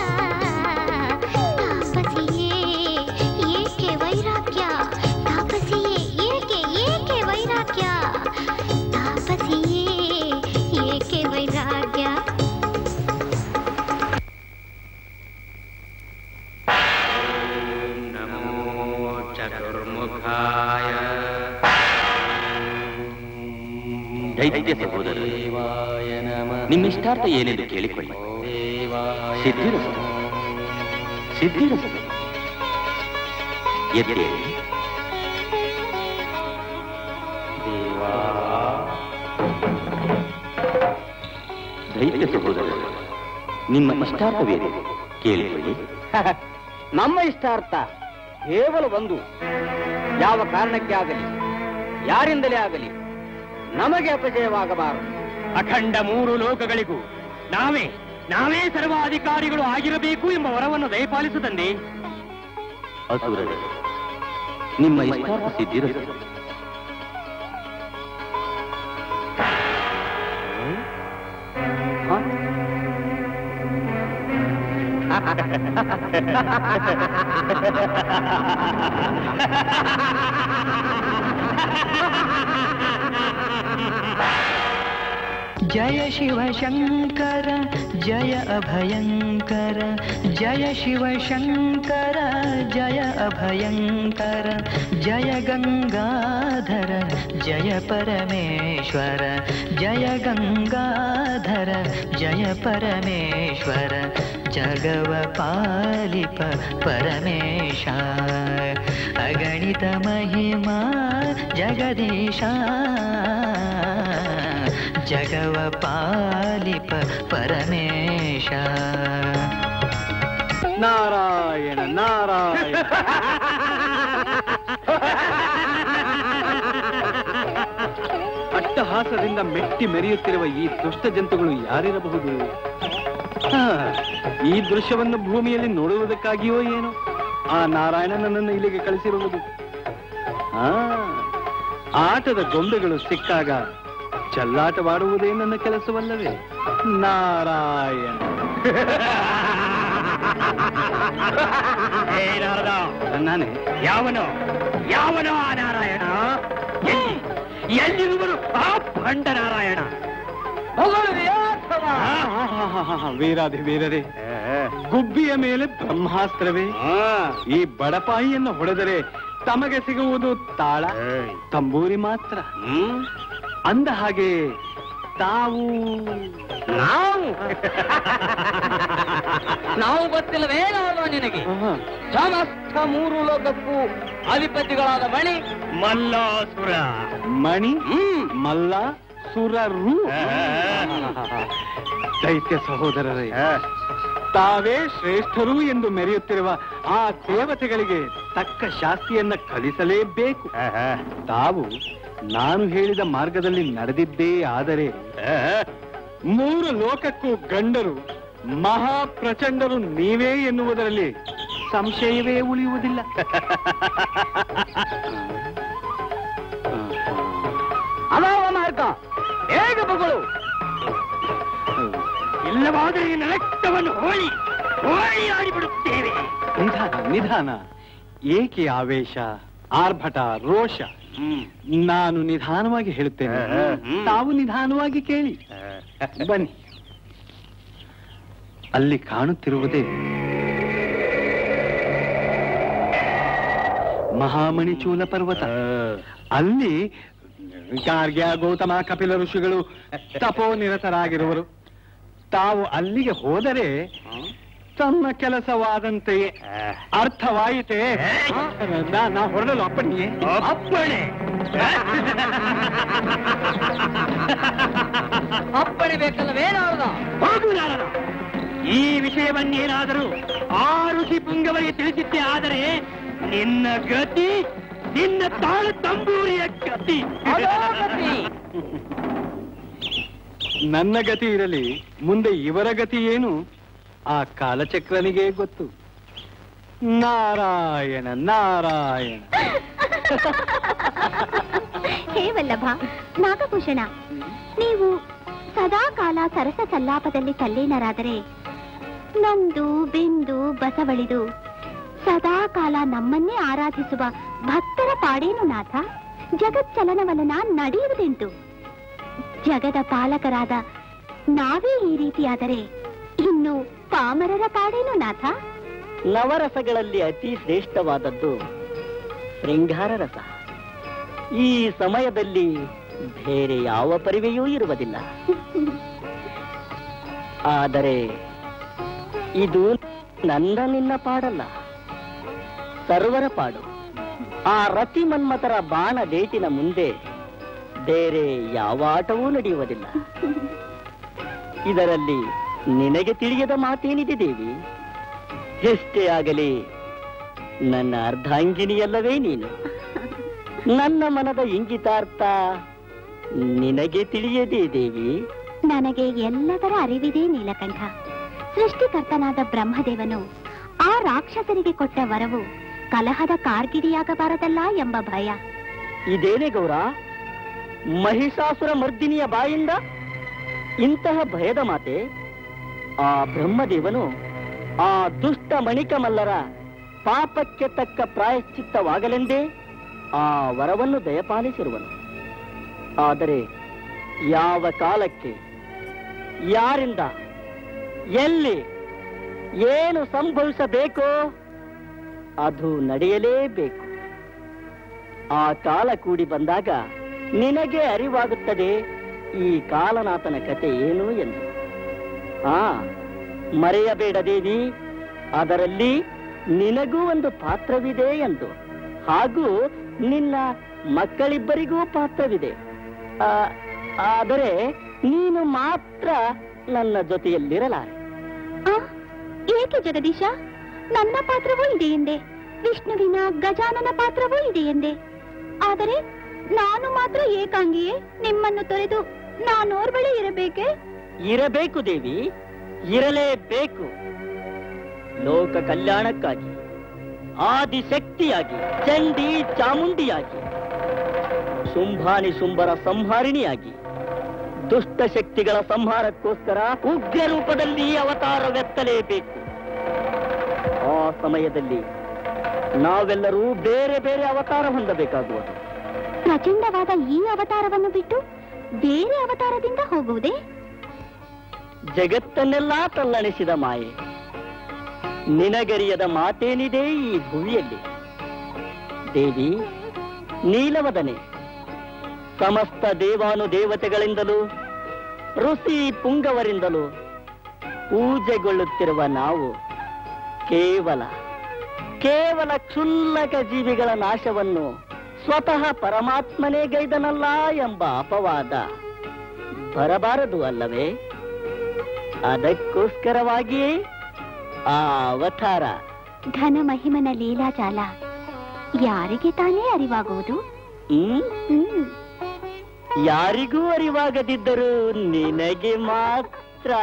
ತಾಪಸಿಯೇ ಏಕೆ ವೈರಾಗ್ಯ ತಾಪಸಿಯೇ ಏಕೆ ಏಕೆ ವೈರಾಗ್ಯ ತಾಪಸಿಯೇ ಏಕೆ ವೈರಾಗ್ಯ ನಮೋ ಚತುರ್ಮುಖಾಯ ದೈತ್ಯ ಸಹೋದರ ನಿಮ್ಮಿಷ್ಟಾರ್ಥ ಏನೆಂದು ಕೇಳಿಕೊಳ್ಳಿ ಸಿದ್ಧಿರಸ್ತು ಸಿದ್ಧಿರಸ್ತು ಎದ್ದೇಳಿ ದೈತ್ಯ ಸಹೋದರ ನಿಮ್ಮ ಇಷ್ಟಾರ್ಥವೇನು ಕೇಳಿಕೊಳ್ಳಿ ನಮ್ಮ ಇಷ್ಟಾರ್ಥ ಕೇವಲ ಒಂದು ಯಾವ ಕಾರಣಕ್ಕೆ ಆಗಲಿ ಯಾರಿಂದಲೇ ಆಗಲಿ ನಮಗೆ ಅಪಜಯವಾಗಬಾರದು ಅಖಂಡ ಮೂರು ಲೋಕಗಳಿಗೂ ನಾವೇ ನಾವೇ ಸರ್ವಾಧಿಕಾರಿಗಳು ಆಗಿರಬೇಕು ಎಂಬ ವರವನ್ನು ದಯಪಾಲಿಸು ತಂದೆ ಅಸುರರೇ ನಿಮ್ಮ ಇಷ್ಟಾರ್ಥ ಸಿದ್ಧಿರಲಿ जय शिव शङ्कर जय अभयङ्कर जय शिव शङ्कर जय अभयङ्कर जय गङ्गाधर जय परमेश्वर जय गङ्गाधर जय परमेश्वर जगव पालिप परमेश अगणित महिमा जगदीशा ಜಗವ ಪಾಲಿಪ ಪರಮೇಶ ನಾರಾಯಣ ನಾರಾಯಣ ಅಟ್ಟಹಾಸದಿಂದ ಮೆಟ್ಟಿ ಮೆರೆಯುತ್ತಿರುವ ಈ ದುಷ್ಟ ಜಂತುಗಳು ಯಾರಿರಬಹುದು ಹಾ, ಈ ದೃಶ್ಯವನ್ನು ಭೂಮಿಯಲ್ಲಿ ನೋಡುವುದಕ್ಕಾಗಿಯೋ ಏನೋ ಆ ನಾರಾಯಣ ನನ್ನನ್ನು ಇಲ್ಲಿಗೆ ಕಳಿಸಿರುವುದು ಆ, ಆಟದ ಗೊಂಬೆಗಳು ಸಿಕ್ಕಾಗ ಚಲ್ಲಾಟವಾಡುವುದೇ ನನ್ನ ಕೆಲಸವಲ್ಲವೇ ನಾರಾಯಣ ಹೇ ನಾರದ ನಾನೇ ಯಾವನು ಯಾವನು ಆ ನಾರಾಯಣ ಎಲ್ಲಿ ಎಲ್ಲಿರುವರು ಆ ಭಂಡ ನಾರಾಯಣ ವೀರಾಧಿ ವೀರರೇ ಗುಬ್ಬಿಯ ಮೇಲೆ ಬ್ರಹ್ಮಾಸ್ತ್ರವೇ ಈ ಬಡಪಾಯಿಯನ್ನು ಹೊಡೆದರೆ ತಮಗೆ ಸಿಗುವುದು ತಾಳ ತಂಬೂರಿ ಮಾತ್ರ ಅಂದ ಹಾಗೆ ತಾವು ನಾವು ನಾವು ಗೊತ್ತಿಲ್ಲವೇ ನಾವು ನಿನಗೆ ಸಮಸ್ತ ಮೂರು ಲೋಕಕ್ಕೂ ಅಧಿಪತಿಗಳಾದ ಮಣಿ ಮಲ್ಲಾಸುರ ಮಣಿ ಮಲ್ಲ ಸುರರು ದೈತ್ಯ ಸಹೋದರರೇ ತಾವೇ ಶ್ರೇಷ್ಠರು ಎಂದು ಮೆರೆಯುತ್ತಿರುವ ಆ ದೇವತೆಗಳಿಗೆ ತಕ್ಕ ಶಾಸ್ತಿಯನ್ನ ಕಲಿಸಲೇಬೇಕು ತಾವು ನಾನು ಹೇಳಿದ ಮಾರ್ಗದಲ್ಲಿ ನಡೆದಿದ್ದೇ ಆದರೆ ಮೂರು ಲೋಕಕ್ಕೂ ಗಂಡರು ಮಹಾ ಪ್ರಚಂಡರು ನೀವೇ ಎನ್ನುವುದರಲ್ಲಿ ಸಂಶಯವೇ ಉಳಿಯುವುದಿಲ್ಲ ಅದಾವ ಮಾರ್ಗ ಬೇಗ ಬಗಳು ಇಲ್ಲವಾದರೆ ನಿನ್ನ ರಕ್ತವನ್ನು ಹೋಳಿ ಹೋಳಿ ಆಡಿಬಿಡುತ್ತೇವೆ ನಿಧಾನ ನಿಧಾನ ಏಕೆ ಆವೇಶ ಆರ್ಭಟ ರೋಷ ನಾನು ನಿಧಾನವಾಗಿ ಹೇಳುತ್ತೇನೆ ತಾವು ನಿಧಾನವಾಗಿ ಕೇಳಿ ಬನ್ನಿ ಅಲ್ಲಿ ಕಾಣುತ್ತಿರುವುದೇ ಮಹಾಮಣಿಚೂಲ ಪರ್ವತ ಅಲ್ಲಿ ಗಾರ್ಗ್ಯ ಗೌತಮ ಕಪಿಲ ಋಷಿಗಳು ತಪೋನಿರತರಾಗಿರುವರು ತಾವು ಅಲ್ಲಿಗೆ ಹೋದರೆ ತಮ್ಮ ಕೆಲಸವಾದಂತೆಯೇ ಅರ್ಥವಾಯಿತೆ ನಾ- ನಾ ಹೊರಡಲು ಅಪ್ಪಣಿಯೇ ಅಪ್ಪಣೆ ಅಪ್ಪಣೆ ಬೇಕಲ್ಲವೇ ನಾರದ ಹೋಗು ನಾರದ. ಈ ವಿಷಯವನ್ನೇನಾದರೂ ಆ ಋಷಿ ಪುಂಗವರಿಗೆ ತಿಳಿಸಿದ್ದೆ ಆದರೆ ನಿನ್ನ ಗತಿ ನಿನ್ನ ತಾಳ ತಂಬೂರಿಯ ಗತಿ ಅದೋ ಗತಿ. ನನ್ನ ಗತಿ ಇರಲಿ ಮುಂದೆ ಇವರ ಗತಿ ಏನು ಆ ಕಾಲಚಕ್ರನಿಗೆ ಗೊತ್ತು ನಾರಾಯಣ ನಾರಾಯಣ ಹೇ ವಲ್ಲಭ ನಾಗಭೂಷಣ ನೀವು ಸದಾ ಕಾಲ ಸರಸ ಸಲ್ಲಾಪದಲ್ಲಿ ತಲ್ಲೀನರಾದರೆ ನೊಂದು ಬೆಂದು ಬಸವಳಿದು ಸದಾ ಕಾಲ ನಮ್ಮನ್ನೇ ಆರಾಧಿಸುವ ಭಕ್ತರ ಪಾಡೇನು ನಾಥ ಜಗಚ್ಚಲನವಲನ ನಡೆಯುವುದೆಂತು ಜಗದ ಪಾಲಕರಾದ ನಾವೇ ಈ ರೀತಿಯಾದರೆ ಇನ್ನು ಪಾಮರರ ಪಾಡೇನು ನಾಥ ನವರಸಗಳಲ್ಲಿ ಅತಿ ಶ್ರೇಷ್ಠವಾದದ್ದು ಶೃಂಗಾರ ರಸ ಈ ಸಮಯದಲ್ಲಿ ಬೇರೆ ಯಾವ ಪರಿವೆಯೂ ಇರುವುದಿಲ್ಲ ಆದರೆ ಇದು ನನ್ನ ನಿನ್ನ ಪಾಡಲ್ಲ ಸರ್ವರ ಪಾಡು ಆ ರತಿ ಮನ್ಮಥರ ಬಾಣ ಡೇಟಿನ ಮುಂದೆ ಬೇರೆ ಯಾವ ಆಟವೂ ನಡೆಯುವುದಿಲ್ಲ ಇದರಲ್ಲಿ ನಿನಗೆ ತಿಳಿಯದ ಮಾತೇನಿದೆ ದೇವಿ ಎಷ್ಟೇ ಆಗಲಿ ನನ್ನ ಅರ್ಧಾಂಗಿನಿಯಲ್ಲವೇ ನೀನು ನನ್ನ ಮನದ ಇಂಗಿತಾರ್ಥ ನಿನಗೆ ತಿಳಿಯದೇ ದೇವಿ ನನಗೆ ಎಲ್ಲದರ ಅರಿವಿದೆ ನೀಲಕಂಠ ಸೃಷ್ಟಿಕರ್ತನಾದ ಬ್ರಹ್ಮದೇವನು ಆ ರಾಕ್ಷಸರಿಗೆ ಕೊಟ್ಟ ವರವು ಕಲಹದ ಕಾರ್ಗಿಡಿಯಾಗಬಾರದಲ್ಲ ಎಂಬ ಭಯ ಇದೇನೇ ಗೌರ ಮಹಿಷಾಸುರ ಮರ್ದಿನಿಯ ಬಾಯಿಂದ ಇಂತಹ ಭಯದ ಮಾತೆ ಆ ಬ್ರಹ್ಮದೇವನು ಆ ದುಷ್ಟ ಮಣಿಕಮಲ್ಲರ ಪಾಪಕ್ಕೆ ತಕ್ಕ ಪ್ರಾಯಶ್ಚಿತ್ತವಾಗಲೆಂದೇ ಆ ವರವನ್ನು ದಯಪಾಲಿಸಿರುವನು ಆದರೆ ಯಾವ ಕಾಲಕ್ಕೆ ಯಾರಿಂದ ಎಲ್ಲಿ ಏನು ಸಂಭವಿಸಬೇಕೋ ಅದು ನಡೆಯಲೇಬೇಕು ಆ ಕಾಲ ಕೂಡಿ ಬಂದಾಗ ನಿನಗೆ ಅರಿವಾಗುತ್ತದೆ ಈ ಕಾಲನಾಥನ ಕತೆ ಏನು ಎಂದು ಆ ಮರೆಯಬೇಡ ದೇವಿ ಅದರಲ್ಲಿ ನಿನಗೂ ಒಂದು ಪಾತ್ರವಿದೆ ಎಂದು ಹಾಗೂ ನಿನ್ನ ಮಕ್ಕಳಿಬ್ಬರಿಗೂ ಪಾತ್ರವಿದೆ ಆ, ಆದರೆ ನೀನು ಮಾತ್ರ ನನ್ನ ಜೊತೆಯಲ್ಲಿರಲಾರೆ ಆ, ಏಕೆ ಜಗದೀಶ ನನ್ನ ಪಾತ್ರವೂ ಇದೆ ಎಂದೆ ವಿಷ್ಣುವಿನ ಗಜಾನನ ಪಾತ್ರವೂ ಇದೆ ಎಂದೆ ಆದರೆ ನಾನು ಮಾತ್ರ ಏಕಾಂಗಿಯೇ ನಿಮ್ಮನ್ನು ತೊರೆದು ನಾನೋರ್ಬಳಿ ಇರಬೇಕೆ ಇರಬೇಕು ದೇವಿ ಇರಲೇಬೇಕು ಲೋಕ ಕಲ್ಯಾಣಕ್ಕಾಗಿ ಆದಿಶಕ್ತಿಯಾಗಿ ಚಂಡಿ ಚಾಮುಂಡಿಯಾಗಿ ಶುಂಭಾನಿ ಶುಂಭರ ಸಂಹಾರಿಣಿಯಾಗಿ ದುಷ್ಟ ಶಕ್ತಿಗಳ ಸಂಹಾರಕ್ಕೋಸ್ಕರ ಉಗ್ರ ರೂಪದಲ್ಲಿ ಅವತಾರವೆತ್ತಲೇಬೇಕು ಆ ಸಮಯದಲ್ಲಿ ನಾವೆಲ್ಲರೂ ಬೇರೆ ಬೇರೆ ಅವತಾರ ಹೊಂದಬೇಕಾಗುವುದು ಪ್ರಚಂಡವಾದ ಈ ಅವತಾರವನ್ನು ಬಿಟ್ಟು ಬೇರೆ ಅವತಾರದಿಂದ ಹೋಗುವುದೇ ಜಗತ್ತನ್ನೆಲ್ಲ ತಲ್ಲಣಿಸಿದ ಮಾಯೆ ನಿನಗರಿಯದ ಮಾತೇನಿದೆ ಈ ಭುವಿಯಲ್ಲಿ ದೇವಿ ನೀಲವದನೆ ಸಮಸ್ತ ದೇವಾನು ದೇವತೆಗಳಿಂದಲೂ ಋಷಿ ಪುಂಗವರಿಂದಲೂ ಪೂಜೆಗೊಳ್ಳುತ್ತಿರುವ ನಾವು ಕೇವಲ ಕೇವಲ ಕ್ಷುಲ್ಲಕ ಜೀವಿಗಳ ನಾಶವನ್ನು ಸ್ವತಃ ಪರಮಾತ್ಮನೇ ಗೈದನಲ್ಲ ಎಂಬ ಅಪವಾದ ಬರಬಾರದು ಅಲ್ಲವೇ ಅದಕ್ಕೋಸ್ಕರವಾಗಿಯೇ ಆ ಅವತಾರ ಘನ ಮಹಿಮನ ಲೀಲಾಜಾಲ ಯಾರಿಗೆ ತಾನೇ ಅರಿವಾಗುವುದು ಹ್ಮ್ ಹ್ಮ್ ಯಾರಿಗೂ ಅರಿವಾಗದಿದ್ದರೂ ನಿನಗೆ ಮಾತ್ರ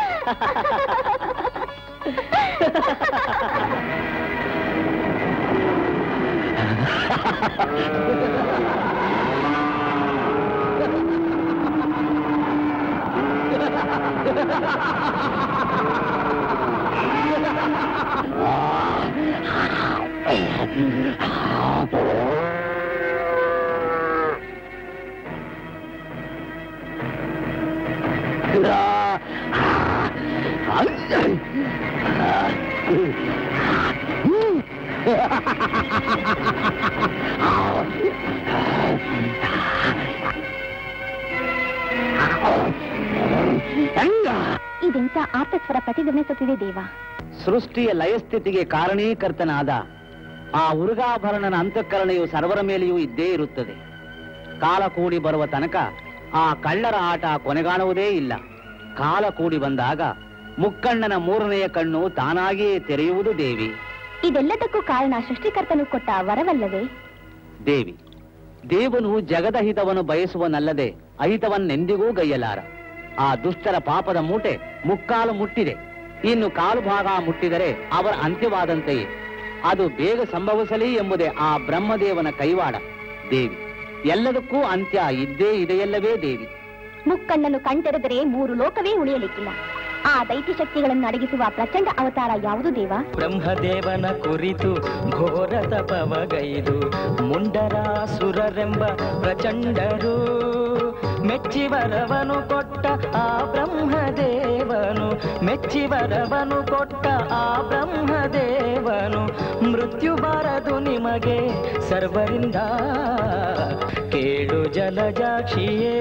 ಇದೆಂತ ಆರ್ತಸ್ವರ ಪ್ರತಿಧ್ವನಿಸುತ್ತಿದೆ ದೇವ ಸೃಷ್ಟಿಯ ಲಯಸ್ಥಿತಿಗೆ ಕಾರಣೀಕರ್ತನಾದ ಆ ಉರುಗಾಭರಣನ ಅಂತಃಕರಣೆಯು ಸರ್ವರ ಮೇಲೆಯೂ ಇದ್ದೇ ಇರುತ್ತದೆ ಕಾಲ ಕೂಡಿ ಬರುವ ತನಕ ಆ ಕಳ್ಳರ ಆಟ ಕೊನೆಗಾಣುವುದೇ ಇಲ್ಲ ಕಾಲ ಕೂಡಿ ಬಂದಾಗ ಮುಕ್ಕಣ್ಣನ ಮೂರನೆಯ ಕಣ್ಣು ತಾನಾಗಿಯೇ ತೆರೆಯುವುದು ದೇವಿ ಇದೆಲ್ಲದಕ್ಕೂ ಕಾರಣ ಸೃಷ್ಟಿಕರ್ತನು ಕೊಟ್ಟ ವರವಲ್ಲವೇ ದೇವಿ ದೇವನು ಜಗದ ಹಿತವನ್ನು ಬಯಸುವನಲ್ಲದೆ ಅಹಿತವನ್ನೆಂದಿಗೂ ಗೈಯಲಾರ ಆ ದುಷ್ಟರ ಪಾಪದ ಮೂಟೆ ಮುಕ್ಕಾಲು ಮುಟ್ಟಿದೆ ಇನ್ನು ಕಾಲು ಭಾಗ ಮುಟ್ಟಿದರೆ ಅವರ ಅಂತ್ಯವಾದಂತೆಯೇ ಅದು ಬೇಗ ಸಂಭವಿಸಲಿ ಎಂಬುದೇ ಆ ಬ್ರಹ್ಮದೇವನ ಕೈವಾಡ ದೇವಿ ಎಲ್ಲದಕ್ಕೂ ಅಂತ್ಯ ಇದ್ದೇ ಇದೆಯಲ್ಲವೇ ದೇವಿ ಮುಕ್ಕಣ್ಣನು ಕಣ್ತೆರೆದರೆ ಮೂರು ಲೋಕವೇ ಉಳಿಯಲಿಕ್ಕಿಲ್ಲ ಆ ದೈತ್ಯ ಶಕ್ತಿಗಳನ್ನು ಅಡಗಿಸುವ ಪ್ರಚಂಡ ಅವತಾರ ಯಾವುದು ದೇವ ಬ್ರಹ್ಮದೇವನ ಕುರಿತು ಘೋರ ತಪವಗೈದು ಮುಂಡರಾಸುರರೆಂಬ ಪ್ರಚಂಡರು ಮೆಚ್ಚಿವರವನು ಕೊಟ್ಟ ಆ ಬ್ರಹ್ಮದೇವನು ಮೆಚ್ಚಿವರವನು ಕೊಟ್ಟ ಆ ಬ್ರಹ್ಮದೇವನು ಮೃತ್ಯು ಬಾರದು ನಿಮಗೆ ಸರ್ವರಿಂದ ಕೇಳು ಜಲಜಾಕ್ಷಿಯೇ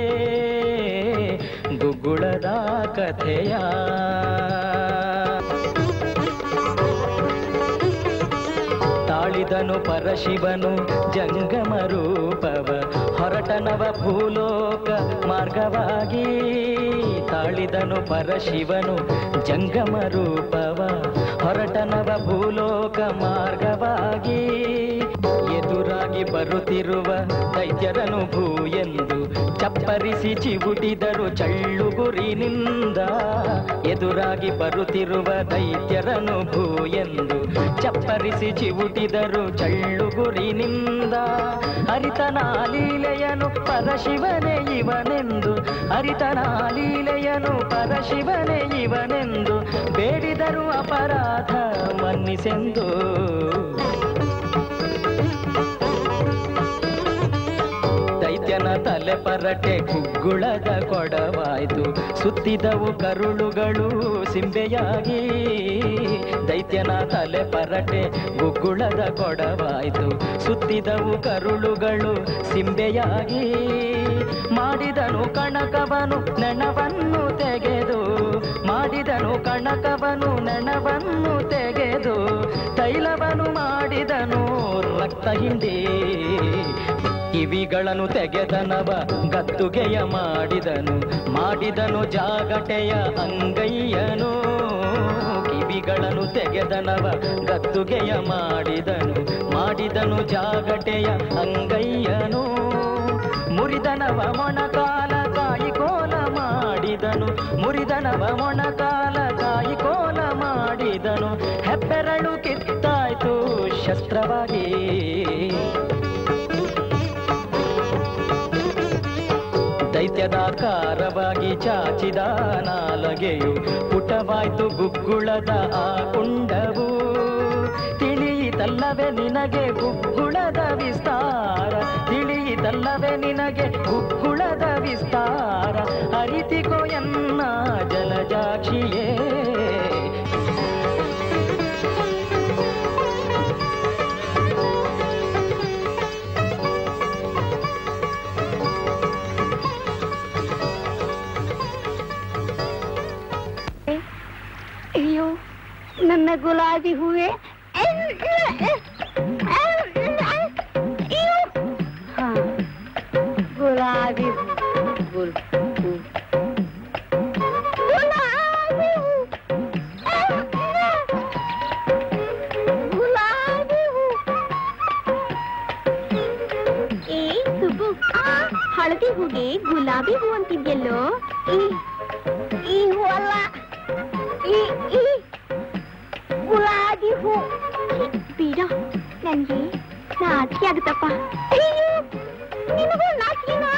ಗುಗ್ಗುಳದ ಕಥೆಯ ತಾಳಿದನು ಪರಶಿವನು ಜಂಗಮ ರೂಪವ ಹೊರಟನವ ಭೂಲೋಕ ಮಾರ್ಗವಾಗಿ ತಾಳಿ ತಾಳಿದನು ಪರಶಿವನು ಜಂಗಮ ರೂಪವ ಹೊರಟನವ ಭೂಲೋಕ ಮಾರ್ಗವಾಗಿ ಎದುರಾಗಿ ಬರುತ್ತಿರುವ ದೈತ್ಯರನು ಭೂ ಎಂದು ಚಪ್ಪರಿಸಿ ಚಿವುಟಿದರು ಚಳ್ಳುಗುರಿನಿಂದ ಎದುರಾಗಿ ಬರುತ್ತಿರುವ ದೈತ್ಯರನು ಭೂ ಎಂದು ಚಪ್ಪರಿಸಿ ಚಿವುಟಿದರು ಚಳ್ಳುಗುರಿನಿಂದ ಹರಿತನ ಲೀಲೆಯನು ಪರಶಿವನೇ ಇವನೆಂದು ಹರಿತನ ಲೀಲೆಯನು ಪರಶಿವನೇ ಇವನೆಂದು ಬೇಡಿದರು ಅಪರಾಧ ಮನ್ನಿಸೆಂದು ದೈತ್ಯನ ತಲೆ ಪರಟೆ ಕುಗ್ಗುಳದ ಕೊಡವಾಯ್ತು ಸುತ್ತಿದವು ಕರುಳುಗಳು ಸಿಂಬೆಯಾಗಿ ದೈತ್ಯನ ತಲೆ ಪರಟೆ ಗುಗ್ಗುಳದ ಕೊಡವಾಯ್ತು ಸುತ್ತಿದವು ಕರುಳುಗಳು ಸಿಂಬೆಯಾಗಿ ಮಾಡಿದನು ಕಣಕವನು ನೆಣವನ್ನು ತೆಗೆದು ಮಾಡಿದನು ಕಣಕವನು ನೆಣವನ್ನು ತೆಗೆದು ತೈಲವನು ಮಾಡಿದನು ರಕ್ತ ಹಿಂಡಿ ಕಿವಿಗಳನ್ನು ತೆಗೆದನವ ಗದ್ದುಗೆಯ ಮಾಡಿದನು ಮಾಡಿದನು ಜಾಗಟೆಯ ಅಂಗಯ್ಯನು ಕಿವಿಗಳನ್ನು ತೆಗೆದನವ ಗದ್ದುಗೆಯ ಮಾಡಿದನು ಮಾಡಿದನು ಜಾಗಟೆಯ ಅಂಗಯ್ಯನು ಮುರಿದನವ ಮೊಣಕಾಲ ಕಾಯಿ ಕೋಲ ಮಾಡಿದನು ಮುರಿದನವ ಮೊಣಕಾಲ ಕಾಯಿ ಕೋಲ ಮಾಡಿದನು ಹೆಬ್ಬೆರಳು ಕಿತ್ತಾಯ್ತು ಶಸ್ತ್ರವಾಗಿ ದೈತ್ಯದಾಕಾರವಾಗಿ ಚಾಚಿದ ನಾಲಗೆಯು ಪುಟವಾಯ್ತು ಗುಗ್ಗುಳದ ಆ ಕುಂಡವು ತಿಳಿಯಿತಲ್ಲವೇ ನಿನಗೆ ಗುಗ್ಗುಳದ ವಿಸ್ತಾರ ತಿಳಿಯಿತಲ್ಲವೇ ನಿನಗೆ ಗುಗ್ಗುಳದ ವಿಸ್ತಾರ ಅರಿತಿಕೋ ಎನ್ನ ಜಲಜಾಕ್ಷಿಯೇ ಅಯ್ಯೋ ನನ್ನ ಗುಲಾಬಿ ಹೂವೆ ಹಾ, ಗುಲಾಬಿ ಹೂ ಗುಲ್ ಹೂ. ಗುಲಾಬಿ ಹೂ. ಗುಲಾಬಿ ಹೂ. ಏ ಸುಬ್ಬು ಹಳದಿ ಹೂಗೆ ಗುಲಾಬಿ ಹೂ ಅಂತಿದ್ಯಲ್ಲೋ ಈ ಈ ಹೂ ಅಲ್ಲ ಈ ಈ ಗುಲಾಬಿ ಹೂ ಬೇಡ ನನ್ಗೆ ನಾಚಿಕೆ ಆಗುತ್ತಪ್ಪ ಅಯ್ಯೋ ನಿನಗೂ ನಾಚಿಕೆನಾ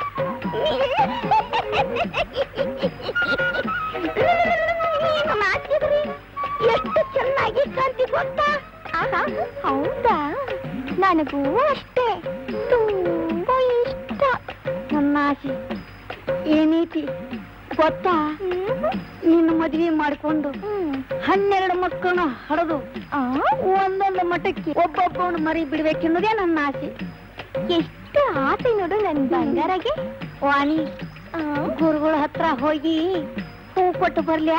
ನೀನು ನಾಚಿದ್ರಿ ಎಷ್ಟು ಚೆನ್ನಾಗಿ ಕಾಂತಿ ಗೊತ್ತಾ ಆಹಾ, ಹೌದಾ ನನಗೂ ಅಷ್ಟೇ ತುಂಬಾ ಇಷ್ಟ ನನ್ನ ಆಸೆ ಏನೈತಿ ಗೊತ್ತಾ ನೀನು ಮದುವೆ ಮಾಡಿಕೊಂಡು ಹನ್ನೆರಡು ಮಕ್ಕಳನ್ನ ಹಡದು ಒಂದೊಂದು ಮಠಕ್ಕೆ ಒಬ್ಬೊಬ್ಬನ ಮರಿ ಬಿಡ್ಬೇಕೆನ್ನೋದೇ ನನ್ನ ಆಸೆ ಎಷ್ಟು ಆಸೆ ನೋಡು ನನ್ ಬಂಗಾರಗೆ ವಾಣಿ ಗುರುಗಳ ಹತ್ರ ಹೋಗಿ ಹೂ ಕೊಟ್ಟು ಬರ್ಲ್ಯಾ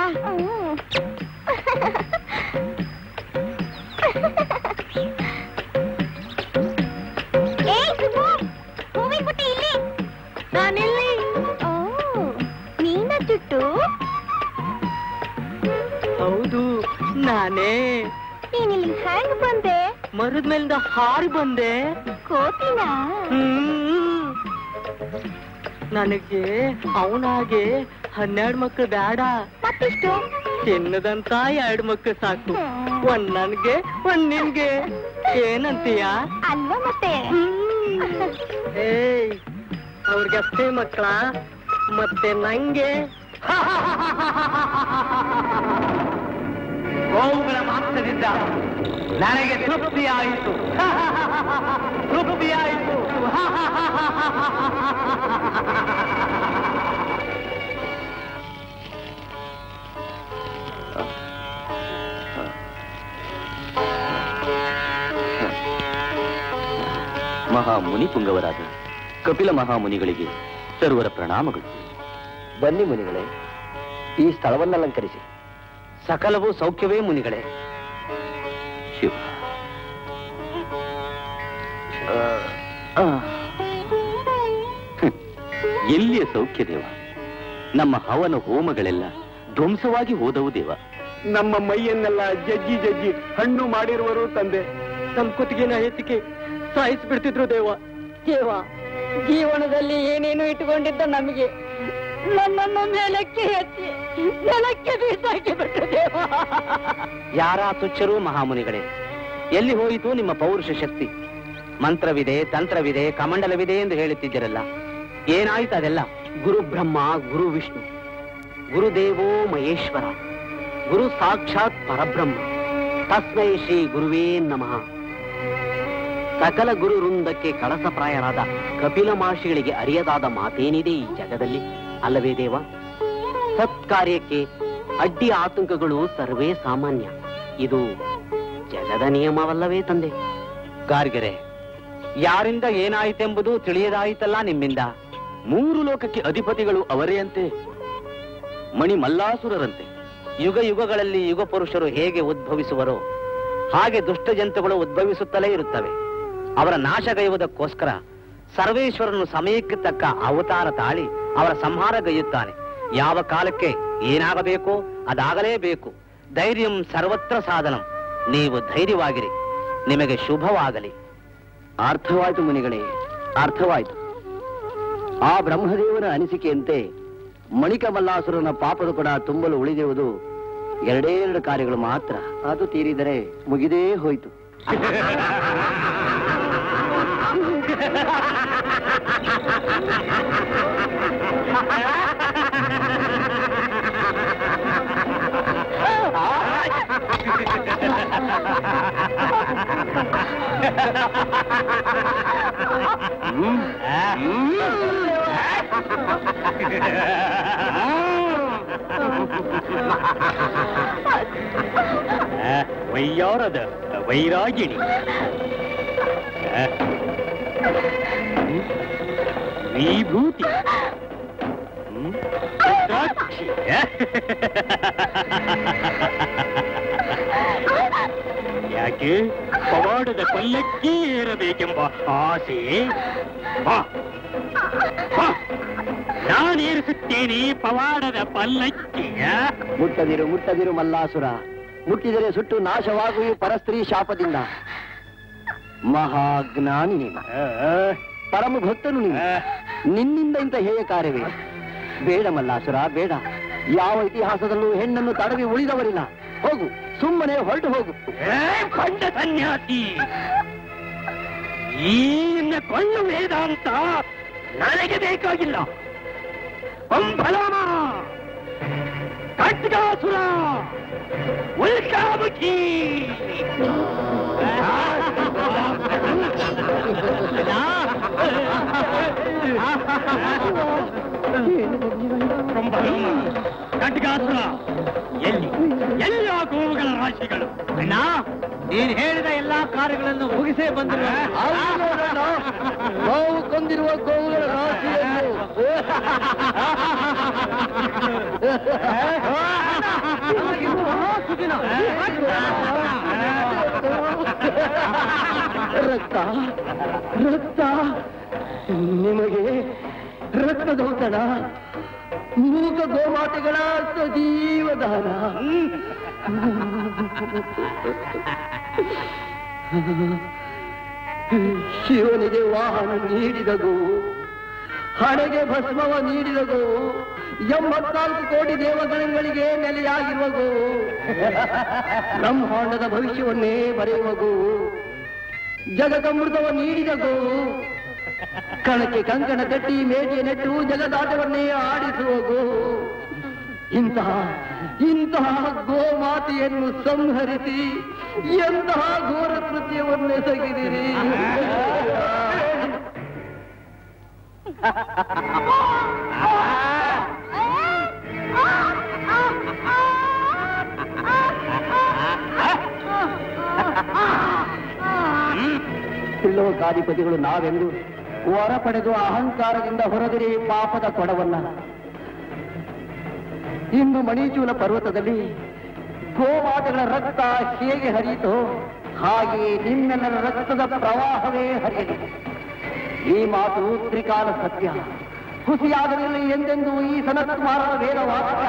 ಏ ಸುಬ್ಬು, ಹೂವಿನ್ ಬುಟ್ಟಿ ಇಲ್ಲಿ ನಾನೆಲ್ಲಿ ಓ ನೀನ ಚುಟ್ಟು ಹೌದು ನಾನೇ ನೀನಿಲ್ಲಿ ಹ್ಯಾಂಗ್ ಬಂದೆ ಮರದ ಮೇಲಿಂದ ಹಾರಿ ಬಂದೆ ಕೋತಿನ ಹ್ಮ್. ನನಗೆ ಅವನಾಗೆ ಹನ್ನೆರಡು ಮಕ್ಕಳು ಬೇಡ ಮತ್ತಿಷ್ಟು ಚಿನ್ನದಂತ ಎರಡು ಮಕ್ಕಳು ಸಾಕು ಒಂದ್ ನನ್ಗೆ ಒಂದ್ ನಿನ್ಗೆ ಏನಂತೀಯ ಅಲ್ವಾ ಮತ್ತೆ ಏಯ್ ಅವ್ರಿಗಷ್ಟೇ ಮಕ್ಕಳ ಮತ್ತೆ ನಂಗೆ ಗೋವುಗಳ ಮಾಂಸದಿಂದ ನನಗೆ ತೃಪ್ತಿಯಾಯಿತು ತೃಪ್ತಿಯಾಯಿತು ಮಹಾಮುನಿ ಪುಂಗವರಾದ ಕಪಿಲ ಮಹಾಮುನಿಗಳಿಗೆ ಸರ್ವರ ಪ್ರಣಾಮಗಳು ಬನ್ನಿ ಮುನಿಗಳೇ ಈ ಸ್ಥಳವನ್ನಲಂಕರಿಸಿ ಸಕಲವೂ ಸೌಖ್ಯವೇ ಮುನಿಗಳೇ ಶಿವ ಆ. ಹ್ಮ್. ಎಲ್ಲಿಯ ಸೌಖ್ಯ ದೇವ ನಮ್ಮ ಹವನ ಹೋಮಗಳೆಲ್ಲ ಧ್ವಂಸವಾಗಿ ಹೋದವು ದೇವ ನಮ್ಮ ಮೈಯನ್ನೆಲ್ಲ ಜಜ್ಜಿ ಜಜ್ಜಿ ಹಣ್ಣು ಮಾಡಿರುವರು ತಂದೆ ನಮ್ ಕುತ್ತಿಗೆನ ಎತ್ತಿಕೆ ಸಾಯಿಸ್ಬಿಡ್ತಿದ್ರು ದೇವ ದೇವ ಜೀವನದಲ್ಲಿ ಏನೇನು ಇಟ್ಕೊಂಡಿದ್ದ ನಮಗೆ ನನ್ನನ್ನು ಮೇಲಕ್ಕೆ ಎತ್ತಿ ನೆಲಕ್ಕೆ ಬೀಸಾಕಿ ಬಿಟ್ಟು ದೇವ ಯಾರ ತುಚ್ಛರು ಮಹಾಮುನಿಗಳೇ ಎಲ್ಲಿ ಹೋಯಿತು ನಿಮ್ಮ ಪೌರುಷ ಶಕ್ತಿ ಮಂತ್ರವಿದೆ ತಂತ್ರವಿದೆ ಕಮಂಡಲವಿದೆ ಎಂದು ಹೇಳುತ್ತಿದ್ದೀರಲ್ಲ ಏನಾಯ್ತು ಅದೆಲ್ಲ ಗುರು ಬ್ರಹ್ಮ ಗುರು ವಿಷ್ಣು ಗುರುದೇವೋ ಮಹೇಶ್ವರ ಗುರು ಸಾಕ್ಷಾತ್ ಪರಬ್ರಹ್ಮ ತಸ್ಮೈ ಶ್ರೀ ಗುರುವೇ ನಮಃ ಸಕಲ ಗುರು ವೃಂದಕ್ಕೆ ಕಳಸಪ್ರಾಯರಾದ ಕಪಿಲ ಮಹರ್ಷಿಗಳಿಗೆ ಅರಿಯದಾದ ಮಾತೇನಿದೆ ಈ ಜಗದಲ್ಲಿ ಅಲ್ಲವೇ ದೇವ ಸತ್ಕಾರ್ಯಕ್ಕೆ ಅಡ್ಡಿ ಆತಂಕಗಳು ಸರ್ವೇ ಸಾಮಾನ್ಯ ಇದು ಜಗದ ನಿಯಮವಲ್ಲವೇ ತಂದೆ ಗಾರ್ಗೆರೆ ಯಾರಿಂದ ಏನಾಯಿತೆಂಬುದು ತಿಳಿಯದಾಯಿತಲ್ಲ ನಿಮ್ಮಿಂದ ಮೂರು ಲೋಕಕ್ಕೆ ಅಧಿಪತಿಗಳು ಅವರೇ ಅಂತೆ ಮಣಿ ಮಲ್ಲಾಸುರರಂತೆ ಯುಗ ಯುಗಗಳಲ್ಲಿ ಯುಗ ಪುರುಷರು ಹೇಗೆ ಉದ್ಭವಿಸುವರೋ ಹಾಗೆ ದುಷ್ಟ ಜಂತುಗಳು ಉದ್ಭವಿಸುತ್ತಲೇ ಇರುತ್ತವೆ ಅವರ ನಾಶಗೈಯುವುದಕ್ಕೋಸ್ಕರ ಸರ್ವೇಶ್ವರನು ಸಮಯಕ್ಕೆ ತಕ್ಕ ಅವತಾರ ತಾಳಿ ಅವರ ಸಂಹಾರಗೈಯುತ್ತಾನೆ ಯಾವ ಕಾಲಕ್ಕೆ ಏನಾಗಬೇಕೋ ಅದಾಗಲೇಬೇಕು ಧೈರ್ಯಂ ಸರ್ವತ್ರ ಸಾಧನಂ ನೀವು ಧೈರ್ಯವಾಗಿರಿ ನಿಮಗೆ ಶುಭವಾಗಲಿ ಅರ್ಥವಾಯ್ತು ಮುನಿಗಳೇ ಅರ್ಥವಾಯ್ತು ಆ ಬ್ರಹ್ಮದೇವನ ಅನಿಸಿಕೆಯಂತೆ ಮಣಿಕಮಲ್ಲಾಸುರನ ಪಾಪದ ಕೂಡ ತುಂಬಲು ಉಳಿದಿರುವುದು ಎರಡೇ ಎರಡು ಕಾರ್ಯಗಳು ಮಾತ್ರ ಅದು ತೀರಿದರೆ ಮುಗಿದೇ ಹೋಯ್ತು ವೈಯಾರದ ವೈರಾಗಿಣಿ ವಿಭೂತಿ ಹ್ಮ್? ರುದ್ರಾಕ್ಷಿ. ಯಾಕೆ ಪವಾಡದ ಪಲ್ಲಕ್ಕಿ ಏರಬೇಕೆಂಬ ಆಸೆ ಬಾ. ಬಾ. ನಾನೇರಿಸುತ್ತೇನೆ ಪವಾಡದ ಪಲ್ಲಕ್ಕಿಯ ಮುಟ್ಟದಿರು ಮುಟ್ಟದಿರು ಮಲ್ಲಾಸುರ ಮುಟ್ಟಿದರೆ ಸುಟ್ಟು ನಾಶವಾಗುವ ಪರಸ್ತ್ರೀ ಶಾಪದಿಂದ ಮಹಾಜ್ಞಾನಿ ನೀನು ಪರಮ ಭಕ್ತನು ನೀನು ನಿನ್ನಿಂದ ಇಂಥ ಹೇಯ ಕಾರ್ಯವೇ ಬೇಡ ಮಲ್ಲಾಸುರ ಬೇಡ ಯಾವ ಇತಿಹಾಸದಲ್ಲೂ ಹೆಣ್ಣನ್ನು ತಡವಿ ಉಳಿದವರಿಲ್ಲ ಹೋಗು ಸುಮ್ಮನೆ ಹೊರಟು ಹೋಗು ಏ, ಪಂಡ ಸನ್ಯಾಸಿ ಈ ನಿನ್ನ ಕೊಳ್ಳು ವೇದಾಂತ ನನಗೆ ಬೇಕಾಗಿಲ್ಲ ಪಂಫಲಾಮ ಖಡ್ಗಾಸುರ ಉಲ್ಕಾಮುಖಿ ಪಂಫಲಾಮ ಖಡ್ಗಾಸುರ ಎಲ್ಲಿ ಎಲ್ಲ ಗೋವುಗಳ ರಾಶಿಗಳು ಅಣ್ಣ ನೀನ್ ಹೇಳಿದ ಎಲ್ಲಾ ಕಾರ್ಯಗಳನ್ನು ಮುಗಿಸೇ ಬಂದ್ರು ಗೋವು ಕೊಂದಿರುವ ಗೋವುಗಳ ರಾಶಿಯನ್ನು ರಕ್ತ ರಕ್ತ ನಿಮಗೆ ರಕ್ತದೌತಣ ಮೂಕ ಗೋಮಾತೆಗಳ ಸಜೀವ ದಾನ ಶಿವನಿಗೆ ವಾಹನ ನೀಡಿದ ಗೋವು ಹಣೆಗೆ ಭಸ್ಮವ ನೀಡಿದ ಗೋವು ಎಂಬತ್ನಾಲ್ಕು ಕೋಟಿ ದೇವಗಣಗಳಿಗೆ ನೆಲೆಯಾಗಿರುವ ಗೋವು ಬ್ರಹ್ಮಾಂಡದ ಭವಿಷ್ಯವನ್ನೇ ಬರೆಯುವ ಗೋವು ಜಗದಮೃತವ ನೀಡಿದ ಗೋವು ಕಣಕ್ಕೆ ಕಂಕಣ ಕಟ್ಟಿ ಮೇಜೆ ನೆಟ್ಟು ಜಗದಾಟವನ್ನೇ ಆಡಿಸುವ ಗೋವು ಇಂತಹ ಇಂತಹ ಗೋಮಾತೆಯನ್ನು ಸಂಹರಿಸಿ ಎಂತಹ ಘೋರ ಕೃತ್ಯವನ್ನೆಸಗಿದಿರಿ ಲೋಕಾಧಿಪತಿಗಳು ನಾವೆಂದು ವರ ಪಡೆದು ಅಹಂಕಾರದಿಂದ ಹೊರದಿರಿ ಪಾಪದ ಕೊಡವನ್ನ ಇಂದು ಮಣಿಚೂಲ ಪರ್ವತದಲ್ಲಿ ಗೋಮಾತೆಗಳ ರಕ್ತ ಹೇಗೆ ಹರಿಯಿತೋ ಹಾಗೆ ನಿಮ್ಮೆಲ್ಲರ ರಕ್ತದ ಪ್ರವಾಹವೇ ಹರಿಯಲಿ ಈ ಮಾತು ತ್ರಿಕಾಲ ಸತ್ಯ ಹುಸಿಯಾಗಲಿರಲಿ ಎಂದೆಂದು ಈ ಸನತ್ಕುಮಾರನ ವೇದ ವಾಕ್ಯ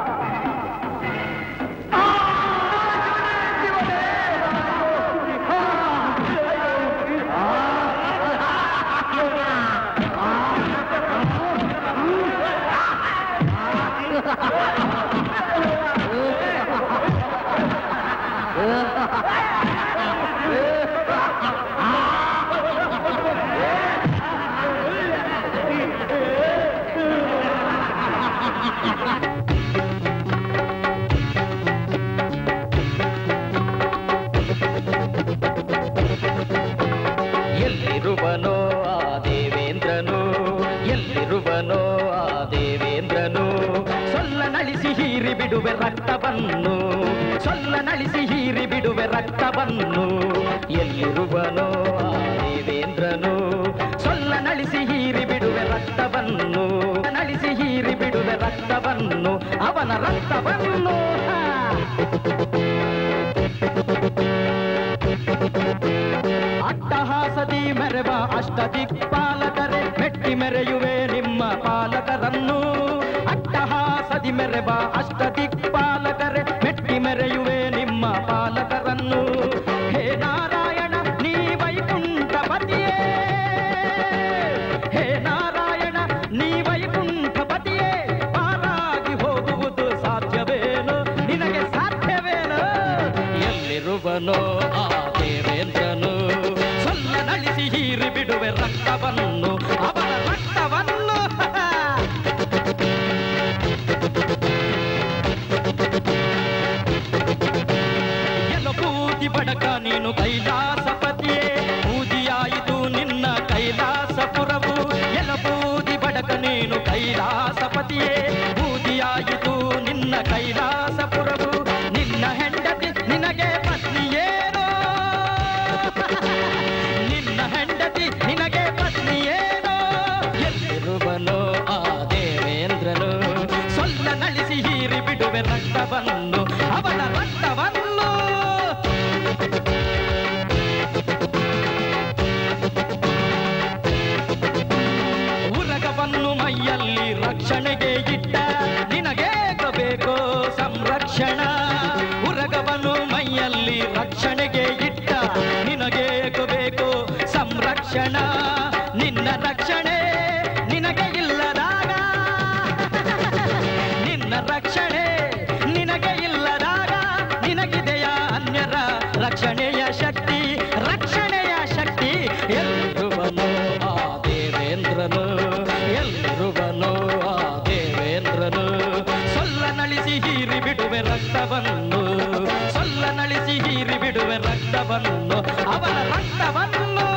ಎಲ್ಲಿರುವನೋ ಆ ದೇವೇಂದ್ರನು ಎಲ್ಲಿರುವನೋ ಆ ದೇವೇಂದ್ರನು ಸೊಲ್ಲ ನಳಿಸಿ ಹೀರಿ ಬಿಡುವೆ ರಕ್ತವನ್ನು ಸೊಲ್ಲ ನಳಿಸಿ ಹೀರಿ ಬಿಡುವೆ ರಕ್ತವನ್ನು ಎಲ್ಲಿರುವನೋ ಆ ದೇವೇಂದ್ರನು ಸೊಲ್ಲ ನಳಿಸಿ ಹೀರಿ ಬಿಡುವೆ ರಕ್ತವನ್ನು ನಳಿಸಿ ಹೀರಿ ಬಿಡುವೆ ರಕ್ತವನ್ನು ಅವನ ರಕ್ತವನ್ನು ಹಾ. ಅಟ್ಟಹಾಸದಿ ಮೆರೆವ ಅಷ್ಟ ದಿಕ್ಪಾಲಕರೇ ಮೆಟ್ಟಿ ಮೆರೆಯುವೆ ನಿಮ್ಮ ಪಾಲಕರನ್ನು ಅಟ್ಟಹಾಸದಿ ಮೆರೆವ ಅಷ್ಟ ದಿಕ್ಪಾಲಕರೇ ಮೆಟ್ಟಿ ಮೆರೆಯುವೆ ನಿಮ್ಮ ಪಾಲಕರನ್ನು ಹೇ ನಾರಾಯಣ ನೀ ವೈಕುಂಠಪತಿಯೇ ಹೇ ನಾರಾಯಣ ನೀ ವೈಕುಂಠಪತಿಯೇ ಪಾರಾಗಿ ಹೋಗುವುದು ಸಾಧ್ಯವೇನು ನಿನಗೆ ಸಾಧ್ಯವೇನು ಎಲ್ಲಿರುವನೋ ಆ ದೇವೇಂದ್ರನು ಸೊಲ್ಲ ನಳಿಸಿ ಹೀರಿ ಬಿಡುವೆ ರಕ್ತವನ್ನು ಅವನ ರಕ್ತವನ್ನು ಎಲ್ಲ ಬೂದಿ ಬಡಕ ನೀನು ಕೈಲಾಸಪತಿಯೇ ಬೂದಿಯಾಯಿತು ನಿನ್ನ ಕೈಲಾಸಪುರವು ಎಲ್ಲ ಬೂದಿ ಬಡಕ ನೀನು ಕೈಲಾಸಪತಿಯೇ ಬೂದಿಯಾಯಿತು ನಿನ್ನ ಕೈಲಾಸಪುರವು ನಿನ್ನ ಹೆಂಡತಿ ನಿನಗೆ ಪತ್ನಿಯೇನೋ ನಿನ್ನ ಹೆಂಡತಿ ನಿನಗೆ ಪತ್ನಿಯೇನೋ ಎಲ್ಲಿರುವನೋ ಆ ದೇವೇಂದ್ರನು ಸೊಲ್ಲ ನಳಿಸಿ ಹೀರಿ ಬಿಡುವೆ ರಕ್ತವನ್ನು ಅವನ ರಕ್ತವನ್ನು ಉರಗವನ್ನು ಮೈಯಲ್ಲಿ ರಕ್ಷಣೆಗೆ ಇಟ್ಟ ನಿನಗೆ ಬೇಕೋ ಸಂರಕ್ಷಣ ಉರಗವನ್ನು ಮೈಯಲ್ಲಿ ರಕ್ಷಣೆಗೆ ಇಟ್ಟ ನಿನಗೆ ಬೇಕೋ ಸಂರಕ್ಷಣ ನಿನ್ನ ರಕ್ಷಣೆ ನಿನಗೆ ಇಲ್ಲದಾಗ ನಿನ್ನ ರಕ್ಷಣೆ ನಿನಗೆ ಇಲ್ಲದಾಗ ನಿನಗಿದೆಯ ಅನ್ಯರ ರಕ್ಷಣೆಯ ಶಕ್ತಿ ರಕ್ಷಣೆಯ ಶಕ್ತಿ ಎಲ್ಲಿರುವನೋ ಆ ದೇವೇಂದ್ರನು ಎಲ್ಲಿರುವನೋ ಆ ದೇವೇಂದ್ರನು ಸೊಲ್ಲ ನಳಿಸಿ ಹೀರಿ ಬಿಡುವೆ ರಕ್ತವನ್ನು ಸೊಲ್ಲ ನಳಿಸಿ ಹೀರಿ ಬಿಡುವೆ ರಕ್ತವನ್ನು ಅವನ ರಕ್ತವನ್ನು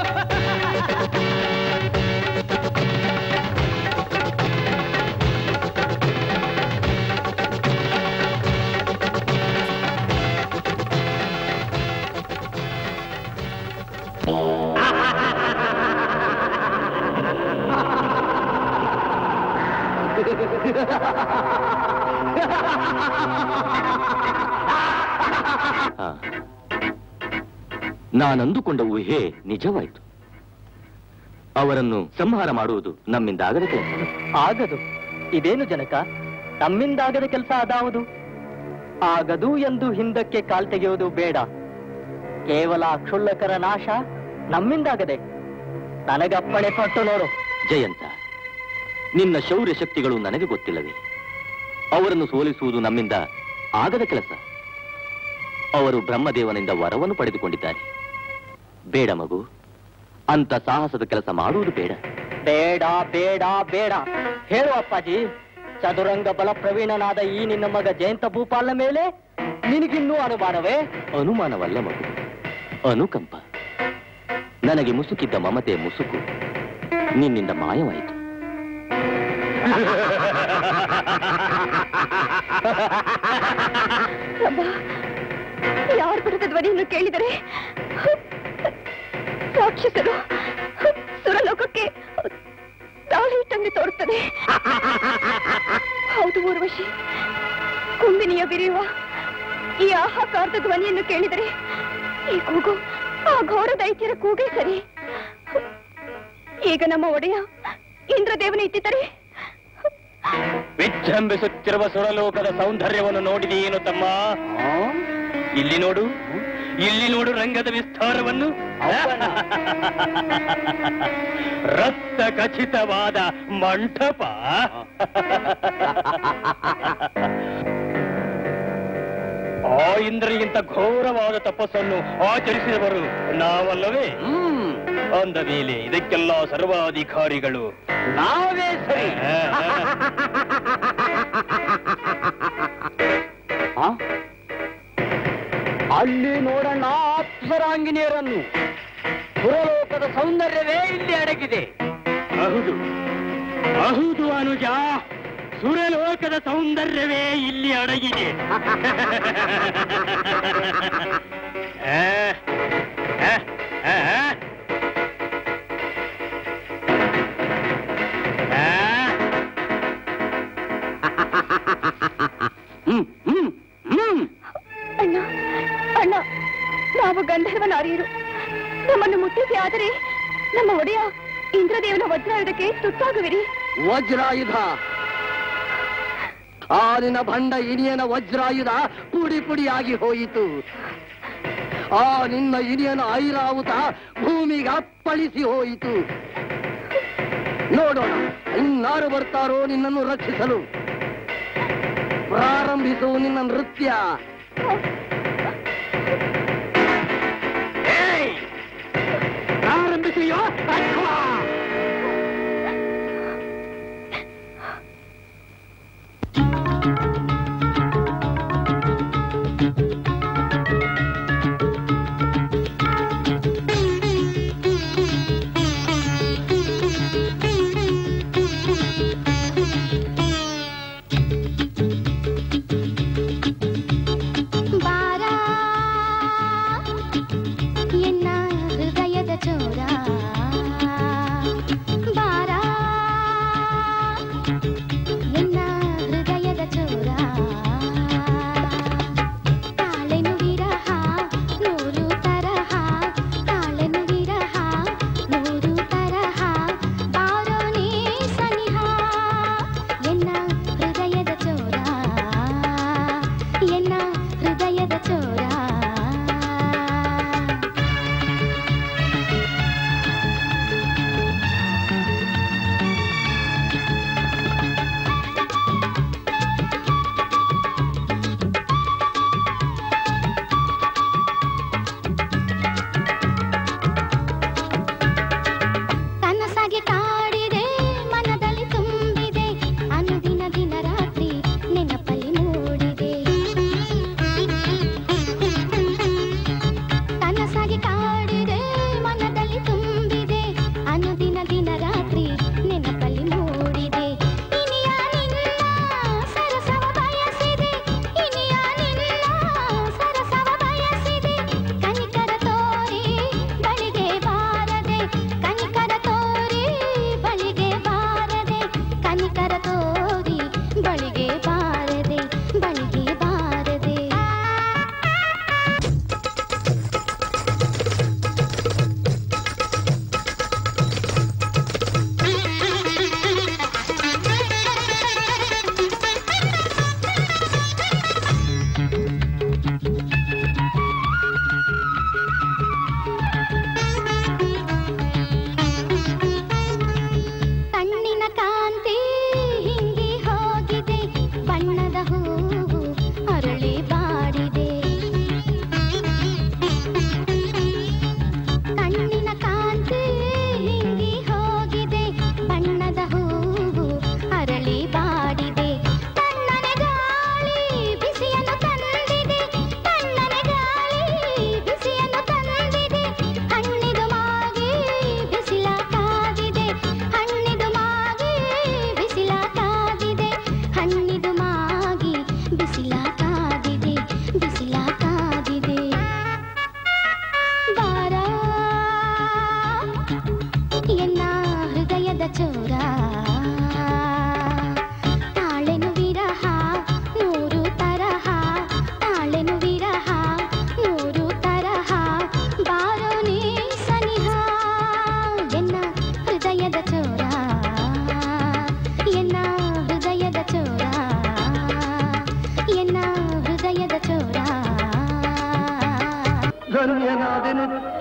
ನಾನಂದುಕೊಂಡ ಊಹೆ ನಿಜವಾಯಿತು ಅವರನ್ನು ಸಂಹಾರ ಮಾಡುವುದು ನಮ್ಮಿಂದ ಆಗದ ಕೆಲಸ ಆಗದು ಇದೇನು ಜನಕ ತಮ್ಮಿಂದಾಗದ ಕೆಲಸ ಅದಾವುದು ಆಗದು ಎಂದು ಹಿಂದಕ್ಕೆ ಕಾಲ್ ತೆಗೆಯುವುದು ಬೇಡ ಕೇವಲ ಕ್ಷುಲ್ಲಕರ ನಾಶ ನಮ್ಮಿಂದಾಗದೆ ನನಗಪ್ಪಣೆ ಕೊಟ್ಟು ನೋಡು ಜಯಂತ ನಿನ್ನ ಶೌರ್ಯ ಶಕ್ತಿಗಳು ನನಗೆ ಗೊತ್ತಿಲ್ಲವೇ ಅವರನ್ನು ಸೋಲಿಸುವುದು ನಮ್ಮಿಂದ ಆಗದ ಕೆಲಸ ಅವರು ಬ್ರಹ್ಮದೇವನಿಂದ ವರವನ್ನು ಪಡೆದುಕೊಂಡಿದ್ದಾರೆ ಬೇಡ ಮಗು ಅಂತ ಸಾಹಸದ ಕೆಲಸ ಮಾಡುವುದು ಬೇಡ ಬೇಡ ಬೇಡ ಬೇಡ ಹೇಳು ಅಪ್ಪಾಜಿ ಚದುರಂಗ ಬಲ ಪ್ರವೀಣನಾದ ಈ ನಿನ್ನ ಮಗ ಜಯಂತ ಭೂಪಾಲನ ಮೇಲೆ ನಿನಗಿನ್ನೂ ಅನುಮಾನವೇ ಅನುಮಾನವಲ್ಲ ಮಗು ಅನುಕಂಪ ನನಗೆ ಮುಸುಕಿದ್ದ ಮಮತೆಯ ಮುಸುಕು ನಿನ್ನಿಂದ ಮಾಯವಾಯಿತು ಯಾರ ಬರದ ಧ್ವನಿಯನ್ನು ಕೇಳಿದರೆ ರಾಕ್ಷಸರು ಸುರಲೋಕಕ್ಕೆ ದಾಳಿ ತಂದು ತೋರುತ್ತದೆ ಹೌದು ಊರ್ವಶಿ ಕುಂಬಿನಿಯ ಬಿರಿಯುವ ಈ ಆಹಾಕಾರದ ಧ್ವನಿಯನ್ನು ಕೇಳಿದರೆ ಈ ಕೂಗು ಆ ಘೋರ ದೈತ್ಯರ ಕೂಗೇ ಸರಿ ಈಗ ನಮ್ಮ ಒಡೆಯ ಇಂದ್ರದೇವನ ಇಟ್ಟಿದ್ದರೆ ವಿಜೃಂಭಿಸುತ್ತಿರುವ ಸುರಲೋಕದ ಸೌಂದರ್ಯವನ್ನು ನೋಡಿದೆಯೇನು ತಮ್ಮ ಇಲ್ಲಿ ನೋಡು ಇಲ್ಲಿ ನೋಡು ರಂಗದ ವಿಸ್ತಾರವನ್ನು ರಕ್ತ ಖಚಿತವಾದ ಮಂಟಪ ಆ ಇಂದ್ರನಿಗಿಂತ ಘೋರವಾದ ತಪಸ್ಸನ್ನು ಆಚರಿಸಿದವರು ನಾವಲ್ಲವೇ ಅಂದ ಮೇಲೆ ಇದಕ್ಕೆಲ್ಲ ಸರ್ವಾಧಿಕಾರಿಗಳು ನಾವೇ ಸರಿ ಆ? ಅಲ್ಲಿ ನೋಡೋಣ ಅಪ್ಸರಾಂಗಿನಿಯರನ್ನು ಪುರಲೋಕದ ಸೌಂದರ್ಯವೇ ಇಲ್ಲಿ ಅಡಗಿದೆ ಹೌದು ಹೌದು ಅನುಜ ಸುರಲೋಕದ ಸೌಂದರ್ಯವೇ ಇಲ್ಲಿ ಅಡಗಿದೆ ಆ, ಆ, ಆ, ಆ. ಆ. ಹ್ಮ್ ಹ್ಮ್ ಹ್ಮ್ ಅಣ್ಣ ಅಣ್ಣ ನಾವು ಗಂಧರ್ವ ನಾರಿಯರು ನಮ್ಮನ್ನು ಮುಟ್ಟಿಸಿ ಆದರೆ ನಮ್ಮ ಒಡೆಯ ಇಂದ್ರದೇವನ ವಜ್ರಾಯುಧಕ್ಕೆ ತುತ್ತಾಗುವಿರಿ ವಜ್ರಾಯುಧ ಆ ನಿನ್ನ ಭಂಡ ಇನಿಯನ ವಜ್ರಾಯುಧ ಪುಡಿ ಪುಡಿಯಾಗಿ ಹೋಯಿತು ಆ ನಿನ್ನ ಇನಿಯನ ಐರಾವುತ ಭೂಮಿಗೆ ಅಪ್ಪಳಿಸಿ ಹೋಯಿತು ನೋಡೋಣ ಇನ್ನಾರು ಬರ್ತಾರೋ ನಿನ್ನನ್ನು ರಕ್ಷಿಸಲು ಪ್ರಾರಂಭಿಸು ನಿನ್ನ ನೃತ್ಯ ಏಯ್! ಪ್ರಾರಂಭಿಸಿಯೋ ಅಥವಾ ಬಾರ ಎನ್ನ ಹೃದಯದ ಚೋರ ಬಾರ ಎನ್ನ ಹೃದಯದ ಚೋರ ತಾಳೆನು ವಿರಹ ನೂರು ತರಹ ತಾಳೆನು ವಿರಹ ನೂರು ತರಹ ಬಾರೋ ನೀ ಸನಿಹ ಎನ್ನ ಹೃದಯದ ಚೋರ ಎನ್ನ ಹೃದಯದ ಚೋರ ಕನಸಾಗಿ ಕಾಡಿದೆ ಮನದಲ್ಲಿ ತುಂಬಿದೆ ಅನುದಿನ ದಿನ ರಾತ್ರಿ ನೆನಪಲ್ಲಿ ಮೂಡಿದೆ ಕನಸಾಗಿ ಕಾಡಿದೆ ಮನದಲ್ಲಿ ತುಂಬಿದೆ ಅನುದಿನ ದಿನ ರಾತ್ರಿ ನೆನಪಲ್ಲಿ ಮೂಡಿದೆ ಇನಿಯ ನಿನ್ನ ಸರಸವ ಬಯಸಿದೆ ಇನಿಯ ನಿನ್ನ ಸರಸವ ಬಯಸಿದೆ ಕನಿಕರ ತೋರಿ ಬಳಿಗೆ ಬಾರದೆ ಕನಿಕರ ತೋರಿ ಬಳಿಗೆ ಬಾರದೆ ಕನಿಕರ ತೋರಿ ಬಳಿಗೆ ಬಾರದೆ ಬಳಿಗೆ ಬಾರದೆ ಕಣ್ಣಿನ ಕಾಂತಿ ಹಿಂಗಿ ಹೋಗಿದೆ ಬಣ್ಣದ ಹೂವು ಅರಳಿ ಬಾಡಿದೆ ಕಣ್ಣಿನ ಕಾಂತಿ ಹಿಂಗಿ ಹೋಗಿದೆ ಬಣ್ಣದ ಹೂವು ಅರಳಿ ಬಾಡಿದೆ ತಣ್ಣನೆ ಗಾಳಿ ಬಿಸಿಯನ್ನು ತಂದಿದೆ ತಣ್ಣನೆ ಗಾಳಿ ಬಿಸಿಯನ್ನು ತಂದಿದೆ ಹಣ್ಣಿದು ಮಾಗಿ ಬಿಸಿಲ ಕಾದಿದೆ ಹಣ್ಣಿದು ಮಾಗಿ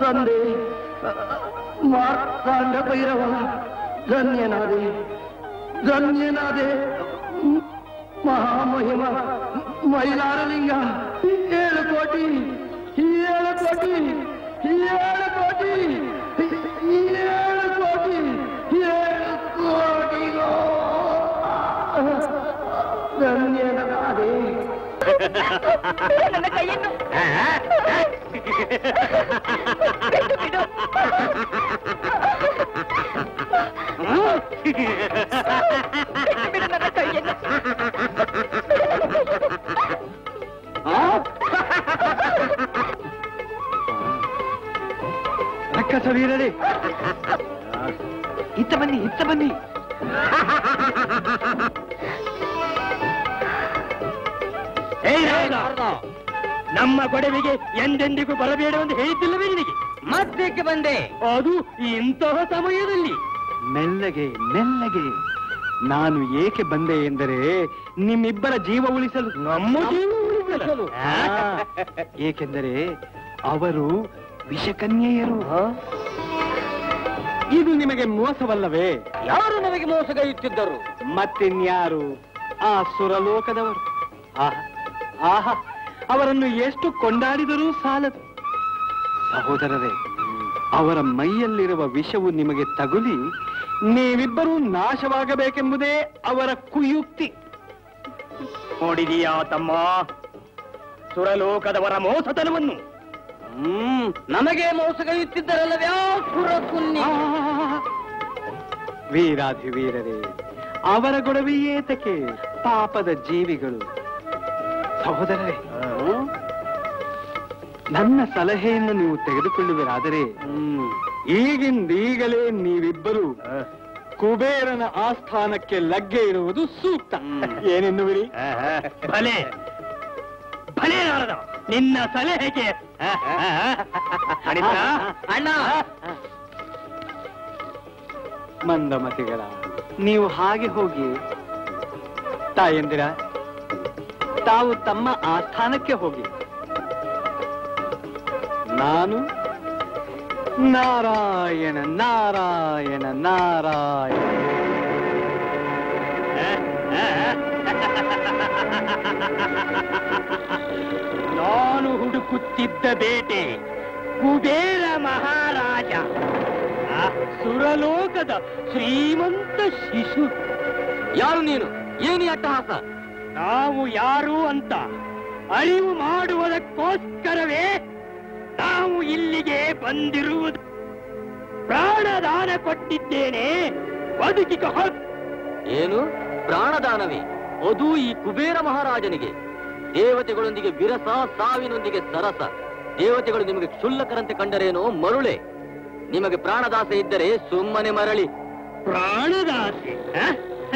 ತಂದೆ ಮಾರ್ತಾಂಡ ಭೈರವ ಧನ್ಯನಾದೆ ಧನ್ಯನಾದೆ ಮಹಾಮಹಿಮ ಮೈಲಾರಲಿಂಗ ಏಳು ಕೋಟಿ ಏಳು ಕೋಟಿ ಏಳು ಕೋಟಿ ಏಳು ಕೋಟಿ ಏಳು ಕೋಟಿಗೋ ಧನ್ಯನಾದೆ ನನ್ನ ಕೈಯನ್ನು ಬಿಡು, ಬಿಡು. ಬಿಡು, ಬಿಡು ನನ್ನ ಕೈಯನ್ನು. ರಕ್ಕಸ ವೀರರೇ ಇತ್ತ ಬನ್ನಿ ಇತ್ತ ಬನ್ನಿ ಏಯ್ ನಾರದ, ನಮ್ಮ ಕೊಡವಿಗೆ ಎಂದೆಂದಿಗೂ ಬರಬೇಡ ಎಂದು ಹೇಳಿದ್ದಿಲ್ಲವೇ ನಿನಗೆ ಮತ್ತೇಕೆ ಬಂದೆ ಅದು ಇಂತಹ ಸಮಯದಲ್ಲಿ ಮೆಲ್ಲಗೆ ಮೆಲ್ಲಗೆ ನಾನು ಏಕೆ ಬಂದೆ ಎಂದರೆ ನಿಮ್ಮಿಬ್ಬರ ಜೀವ ಉಳಿಸಲು ನಮ್ಮ ಜೀವ ಉಳಿಸಲು ಆ, ಏಕೆಂದರೆ ಅವರು ವಿಷಕನ್ಯೆಯರು ಇದು ನಿಮಗೆ ಮೋಸವಲ್ಲವೇ ಯಾರು ನಮಗೆ ಮೋಸಗೈಯುತ್ತಿದ್ದರು ಮತ್ತಿನ್ಯಾರು ಆ ಸುರಲೋಕದವರು ಆಹಾ ಆಹಾ ಅವರನ್ನು ಎಷ್ಟು ಕೊಂಡಾಡಿದರೂ ಸಾಲದು ಸಹೋದರರೇ ಅವರ ಮೈಯಲ್ಲಿರುವ ವಿಷವು ನಿಮಗೆ ತಗುಲಿ ನೀವಿಬ್ಬರೂ ನಾಶವಾಗಬೇಕೆಂಬುದೇ ಅವರ ಕುಯುಕ್ತಿ ನೋಡಿದೀಯಾ ತಮ್ಮ ಸುರಲೋಕದವರ ಮೋಸತನವನ್ನು ಹ್ಮ್ ನಮಗೆ ಮೋಸಗೈಯುತ್ತಿದ್ದರಲ್ಲವ್ಯಾ ಸುರಕುನ್ನಿ ವೀರಾಧಿವೀರರೇ ಅವರ ಗೊಡವೆಯೇತಕ್ಕೆ ಪಾಪದ ಜೀವಿಗಳು ಸಹೋದರರೇ ನನ್ನ ಸಲಹೆಯನ್ನು ನೀವು ತೆಗೆದುಕೊಳ್ಳುವಿರಾದರೆ ಈಗಿಂದೀಗಲೇ ನೀವಿಬ್ಬರು ಕುಬೇರನ ಆಸ್ಥಾನಕ್ಕೆ ಲಗ್ಗೆ ಇರುವುದು ಸೂಕ್ತ ಏನೆನ್ನುವಿರಿ ಭಲೆ ಭಲೆ ನಾರದ ನಿನ್ನ ಸಲಹೆಗೆ ಅಣ್ಣ ಮಂದಮತಿಗಳ ನೀವು ಹಾಗೆ ಹೋಗಿ ತಾಯಂದಿರ ತಾವು ತಮ್ಮ ಆಸ್ಥಾನಕ್ಕೆ ಹೋಗಿ ನಾನು ನಾರಾಯಣ ನಾರಾಯಣ ನಾರಾಯಣ ನಾನು ಹುಡುಕುತ್ತಿದ್ದ ಬೇಟೆ ಕುಬೇರ ಮಹಾರಾಜ ಆ ಸುರಲೋಕದ ಶ್ರೀಮಂತ ಶಿಶು ಯಾರು ನೀನು ಏನು ಈ ಅಟ್ಟಹಾಸ ನಾವು ಯಾರು ಅಂತ ಅರಿವು ಮಾಡುವುದಕ್ಕೋಸ್ಕರವೇ ನಾವು ಇಲ್ಲಿಗೆ ಬಂದಿರುವುದು ಪ್ರಾಣದಾನ ಕೊಟ್ಟಿದ್ದೇನೆ ಬದುಕಿಗೆ ಹೊತ್ತು ಏನು ಪ್ರಾಣದಾನವೇ ಅದು ಈ ಕುಬೇರ ಮಹಾರಾಜನಿಗೆ ದೇವತೆಗಳೊಂದಿಗೆ ವಿರಸ ಸಾವಿನೊಂದಿಗೆ ಸರಸ ದೇವತೆಗಳು ನಿಮಗೆ ಕ್ಷುಲ್ಲಕರಂತೆ ಕಂಡರೇನೋ ಮರುಳೆ ನಿಮಗೆ ಪ್ರಾಣದಾಸೆ ಇದ್ದರೆ ಸುಮ್ಮನೆ ಮರಳಿ ಪ್ರಾಣದಾಸೆ ಹ?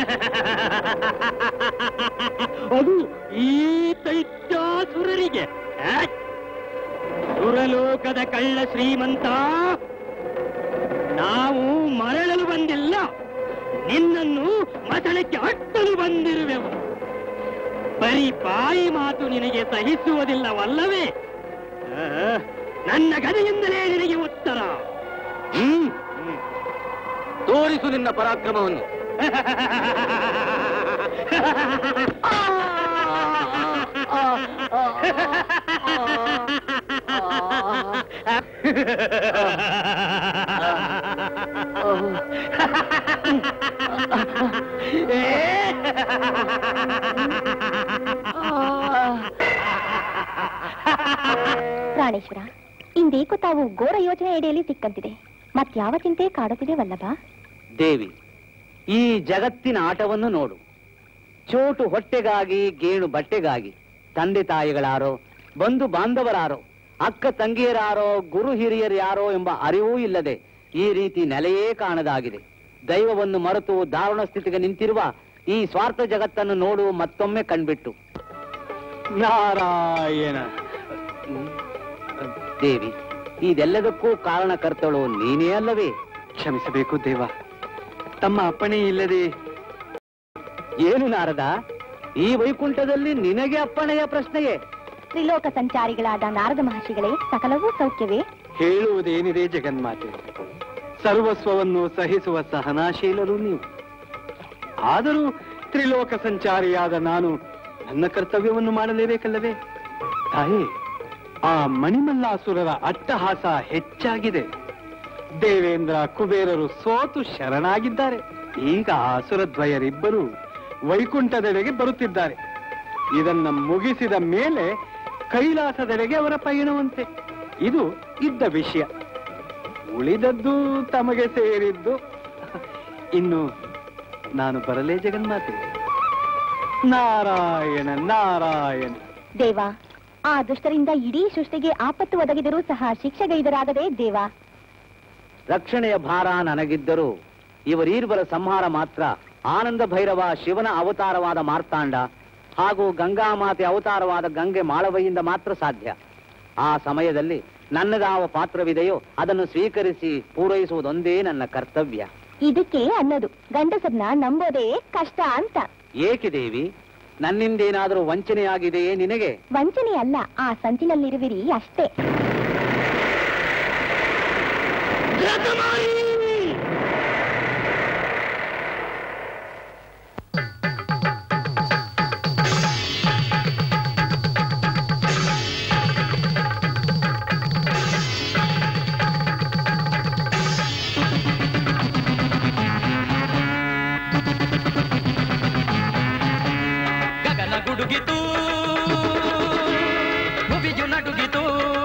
ಅದು ಈ ದೈತ್ಯಾಸುರರಿಗೆ ಹ? ಸುರಲೋಕದ ಕಳ್ಳ ಶ್ರೀಮಂತ ನಾವು ಮರಳಲು ಬಂದಿಲ್ಲ ನಿನ್ನನ್ನು ಮಸಳಕ್ಕೆ ಅಟ್ಟಲು ಬಂದಿರುವೆವು ಬರೀ ಬಾಯಿ ಮಾತು ನಿನಗೆ ಸಹಿಸುವುದಿಲ್ಲವಲ್ಲವೇ ಆ, ನನ್ನ ಗದೆಯಿಂದಲೇ ನಿನಗೆ ಉತ್ತರ ಹ್ಮ್ ತೋರಿಸು ನಿನ್ನ ಪರಾಕ್ರಮವನ್ನು ಪ್ರಾಣೇಶ್ವರ ಇಂದೇಕೋ ತಾವು ಘೋರ ಯೋಜನೆ ಅಡಿಯಲ್ಲಿ ಸಿಕ್ಕಂತಿದೆ ಮತ್ಯಾವ ಚಿಂತೆ ಕಾಡುತ್ತಿದೆ ವಲ್ಲಭ ದೇವಿ ಈ ಜಗತ್ತಿನ ಆಟವನ್ನು ನೋಡು ಚೋಟು ಹೊಟ್ಟೆಗಾಗಿ ಗೇಣು ಬಟ್ಟೆಗಾಗಿ ತಂದೆ ತಾಯಿಗಳಾರೋ ಬಂಧು ಬಾಂಧವರಾರೋ ಅಕ್ಕ ತಂಗಿಯರಾರೋ ಗುರು ಹಿರಿಯರು ಯಾರೋ ಎಂಬ ಅರಿವೂ ಇಲ್ಲದೆ ಈ ರೀತಿ ನೆಲೆಯೇ ಕಾಣದಾಗಿದೆ ದೈವವನ್ನು ಮರೆತು ದಾರುಣ ಸ್ಥಿತಿಗೆ ನಿಂತಿರುವ ಈ ಸ್ವಾರ್ಥ ಜಗತ್ತನ್ನು ನೋಡು ಮತ್ತೊಮ್ಮೆ ಕಣ್ಬಿಟ್ಟು ನಾರಾಯಣ ದೇವಿ ಇದೆಲ್ಲದಕ್ಕೂ ಕಾರಣಕರ್ತಳು ನೀನೇ ಅಲ್ಲವೇ ಕ್ಷಮಿಸಬೇಕು ದೇವ ತಮ್ಮ ಅಪ್ಪಣೆ ಇಲ್ಲದೆ ಏನು ನಾರದ ಈ ವೈಕುಂಠದಲ್ಲಿ ನಿನಗೆ ಅಪ್ಪಣೆಯ ಪ್ರಶ್ನೆಯೇ ತ್ರಿಲೋಕ ಸಂಚಾರಿಗಳಾದ ನಾರದ ಮಹರ್ಷಿಗಳೇ ಸಕಲವೂ ಸೌಖ್ಯವೇ ಹೇಳುವುದೇನಿದೆ ಜಗನ್ಮಾತೆ ಸರ್ವಸ್ವವನ್ನು ಸಹಿಸುವ ಸಹನಾಶೀಲರು ನೀವು ಆದರೂ ತ್ರಿಲೋಕ ಸಂಚಾರಿಯಾದ ನಾನು ನನ್ನ ಕರ್ತವ್ಯವನ್ನು ಮಾಡಲೇಬೇಕಲ್ಲವೇ ತಾಯಿ ಆ ಮಣಿಮಲ್ಲಾಸುರರ ಅಟ್ಟಹಾಸ ಹೆಚ್ಚಾಗಿದೆ ದೇವೇಂದ್ರ ಕುಬೇರರು ಸೋತು ಶರಣಾಗಿದ್ದಾರೆ ಈಗ ಆಸುರದ್ವಯರಿಬ್ಬರು ವೈಕುಂಠದೆಡೆಗೆ ಬರುತ್ತಿದ್ದಾರೆ ಇದನ್ನ ಮುಗಿಸಿದ ಮೇಲೆ ಕೈಲಾಸದೆಡೆಗೆ ಅವರ ಪಯಣವಂತೆ ಇದು ಇದ್ದ ವಿಷಯ ಉಳಿದದ್ದು ತಮಗೆ ಸೇರಿದ್ದು ಇನ್ನು ನಾನು ಬರಲೇ ಜಗನ್ಮಾತೆ ನಾರಾಯಣ ನಾರಾಯಣ ದೇವ ಆ ದುಷ್ಟರಿಂದ ಇಡೀ ಸೃಷ್ಟಿಗೆ ಆಪತ್ತು ಒದಗಿದರೂ ಸಹ ಶಿಕ್ಷೆಗೈದರಾಗದೆ ದೇವ ರಕ್ಷಣೆಯ ಭಾರ ನನಗಿದ್ದರೂ ಇವರೀರ್ವರ ಸಂಹಾರ ಮಾತ್ರ ಆನಂದ ಭೈರವ ಶಿವನ ಅವತಾರವಾದ ಮಾರ್ತಾಂಡ ಹಾಗೂ ಗಂಗಾಮಾತೆ ಅವತಾರವಾದ ಗಂಗೆ ಮಾಳವೈಯಿಂದ ಮಾತ್ರ ಸಾಧ್ಯ ಆ ಸಮಯದಲ್ಲಿ ನನ್ನದಾವ ಪಾತ್ರವಿದೆಯೋ ಅದನ್ನು ಸ್ವೀಕರಿಸಿ ಪೂರೈಸುವುದೊಂದೇ ನನ್ನ ಕರ್ತವ್ಯ ಇದಕ್ಕೆ ಅನ್ನೋದು ಗಂಡಸರ್ನ ನಂಬೋದೇ ಕಷ್ಟ ಅಂತ ಏಕೆ ದೇವಿ ನನ್ನಿಂದೇನಾದರೂ ವಂಚನೆಯಾಗಿದೆಯೇ ನಿನಗೆ ವಂಚನೆ ಅಲ್ಲ ಆ ಸಂಚಿನಲ್ಲಿರುವಿರಿ ಅಷ್ಟೇ ಗಗನ ಗುಡುಗಿತು ಭುವಿಯು ನಡುಗಿತು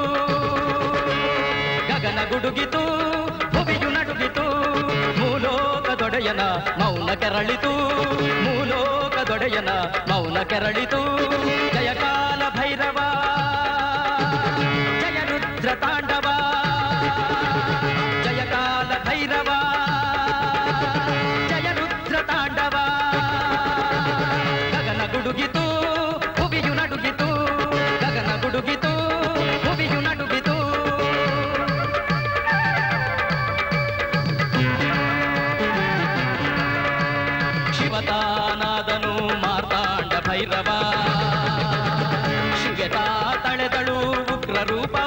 ಗಗನ ಗುಡುಗಿತು ಭುವಿಯು ನಡುಗಿತು ಮೂಲೋಕದೊಡೆಯನ ಮೌನ ಕೆರಳಿತು ಮೂಲೋಕದೊಡೆಯನ ಮೌನ ಕೆರಳಿತು ಜಯಕಾಲ ಭೈರವ ಜಯ ರುದ್ರ ತಾಂಡವ ಜಯಕಾಲ ಭೈರವ ಜಯ ರುದ್ರ ತಾಂಡವ ಗಗನ ಗುಡುಗಿತು ಭುವಿಯು ನಡುಗಿತು ಗಗನ ಗುಡುಗಿತು ಭುವಿಯು ನಡುಗಿತು ಶಿವತಾನಾದನು ಮಾರ್ತಾಂಡ ಭೈರವ ಶಿವತಾ ತಳೆದಳು ಉಗ್ರ ರೂಪವ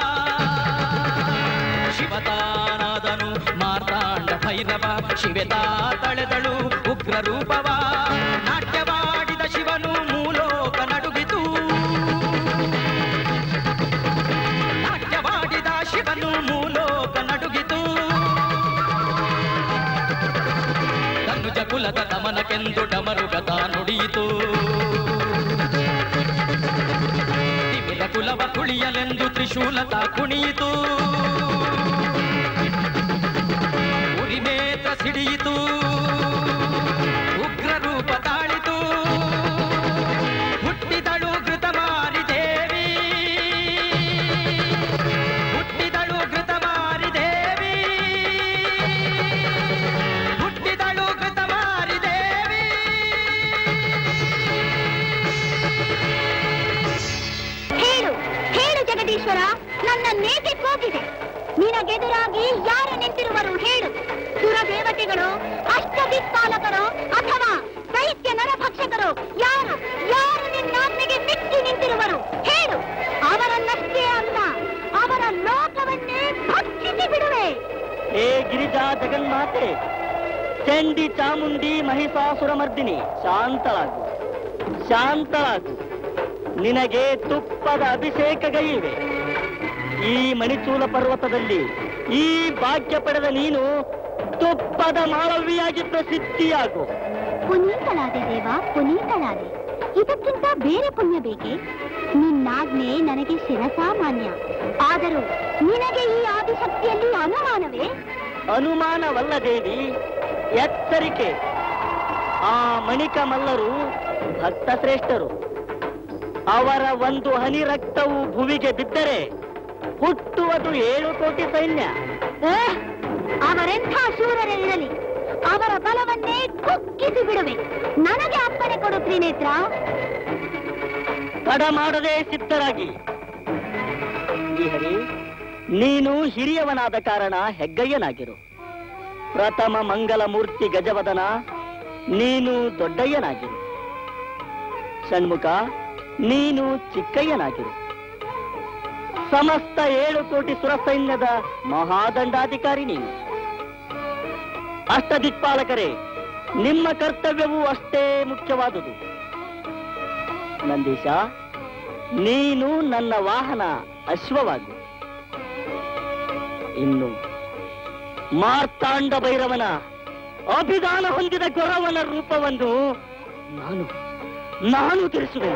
ಶಿವತಾನಾದನು ಮಾರ್ತಾಂಡ ಭೈರವ ಶಿವತಾ ತಳೆದಳು ಉಗ್ರ ರೂಪವ ನಾಟ್ಯವಾಡಿದ ಶಿವನು ಮೂಲೋಕ ನಡುಗಿತು ನಾಟ್ಯವಾಡಿದ ಶಿವನು ಮೂಲೋಕ ನಡುಗಿತು ತನುಜ ಕುಲದ ದಮನಕ್ಕೆಂದು ಡಮರುಗತ ನುಡಿಯಿತು ತಿಮಿರ ಕುಲವ ಕುಳಿಯಲೆಂದು ತ್ರಿಶೂಲತ ಕುಣಿಯಿತು ಉರಿನೇತ್ರ ಸಿಡಿಯಿತು ಉಗ್ರ ರೂಪ ತಾಳಿತು ಹುಟ್ಟಿದಳು ಘೃತಮಾರಿ ದೇವಿ ಹುಟ್ಟಿದಳು ಘೃತಮಾರಿ ದೇವಿ ಹುಟ್ಟಿದಳು ಘೃತಮಾರಿ ದೇವಿ ಹೇಳು ಹೇಳು ಜಗದೀಶ್ವರ ನನ್ನ ನೇತೆ ಕೂಗಿದೆ ನಿನಗೆದುರಾಗಿ ಯಾರು ನಿಂತಿರುವರು ಹೇಳು ಸುರದೇವತೆಗಳು ಅಷ್ಟದಿಕ್ಪಾಲಕರು ಅಥವಾ ದೈತ್ಯ ನರಭಕ್ಷಕರು ಯಾರು ಯಾರು ನಿನ್ನಾಜ್ಞೆಗೆ ಮೆಚ್ಚಿ ನಿಂತಿರುವರು ಹೇಳು ಅವರನ್ನಷ್ಟೇ ಅಲ್ಲ ಅವರ ಲೋಕವನ್ನೇ ಭಕ್ಷಿಸಿ ಬಿಡುವೆ ಹೇ ಗಿರಿಜಾ ಜಗನ್ಮಾತೆ ಚಂಡಿ ಚಾಮುಂಡಿ ಮಹಿಷಾಸುರ ಮರ್ದಿನಿ ಶಾಂತಳಾಗು ಶಾಂತಳಾಗು ನಿನಗೆ ತುಪ್ಪದ ಅಭಿಷೇಕಗಳಿವೆ ಈ ಮಣಿಚೂಲ ಪರ್ವತದಲ್ಲಿ ಈ ಭಾಗ್ಯ ಪಡೆದ ನೀನು ತುಪ್ಪದ ಮಾಳವಿಯಾಗಿ ಪ್ರಸಿದ್ಧಿಯಾಗು ಪುನೀತಳಾದೆ ದೇವ ಪುನೀತಳಾದೆ ಇದಕ್ಕಿಂತ ಬೇರೆ ಪುಣ್ಯ ಬೇಕೆ ನಿನ್ನಾಜ್ಞೆ ನನಗೆ ಶಿರಸಾಮಾನ್ಯ ಆದರೂ ನಿನಗೆ ಈ ಆದಿಶಕ್ತಿಯಲ್ಲಿ ಅನುಮಾನವೇ ಅನುಮಾನವಲ್ಲ ದೇವಿ ಎಚ್ಚರಿಕೆ ಆ ಮಣಿಕ ಮಲ್ಲರು ಭಕ್ತ ಶ್ರೇಷ್ಠರು ಅವರ ಒಂದು ಹನಿ ರಕ್ತವು ಭುವಿಗೆ ಬಿದ್ದರೆ ಹುಟ್ಟುವುದು ಏಳು ಕೋಟಿ ಸೈನ್ಯ ಏಹ್! ಅವರೆಂಥ ಶೂರರೇ ಇರಲಿ ಅವರ ಬಲವನ್ನೇ ಕುಕ್ಕಿಸಿ ಬಿಡುವೆ ನನಗೆ ಅಪ್ಪಣೆ ಕೊಡು ತ್ರಿನೇತ್ರ ತಡ ಮಾಡದೆ ಸಿದ್ಧರಾಗಿ ಶ್ರೀಹರಿ ನೀನು ಹಿರಿಯವನಾದ ಕಾರಣ ಹೆಗ್ಗಯ್ಯನಾಗಿರು ಪ್ರಥಮ ಮಂಗಲ ಮೂರ್ತಿ ಗಜವದನ ನೀನು ದೊಡ್ಡಯ್ಯನಾಗಿರು ಷಣ್ಮುಖ ನೀನು ಚಿಕ್ಕಯ್ಯನಾಗಿರು ಸಮಸ್ತ ಏಳು ಕೋಟಿ ಸುರಸೈನ್ಯದ ಮಹಾದಂಡಾಧಿಕಾರಿ ನೀನು ಅಷ್ಟದಿಕ್ಪಾಲಕರೇ ನಿಮ್ಮ ಕರ್ತವ್ಯವೂ ಅಷ್ಟೇ ಮುಖ್ಯವಾದುದು ನಂದೀಶ ನೀನು ನನ್ನ ವಾಹನ ಅಶ್ವವಾಗು ಇನ್ನು ಮಾರ್ತಾಂಡ ಭೈರವನ ಅಭಿದಾನ ಹೊಂದಿದ ಗೊರವನ ರೂಪವನ್ನು ನಾನು ನಾನು ತಿಳಿಸುವೆ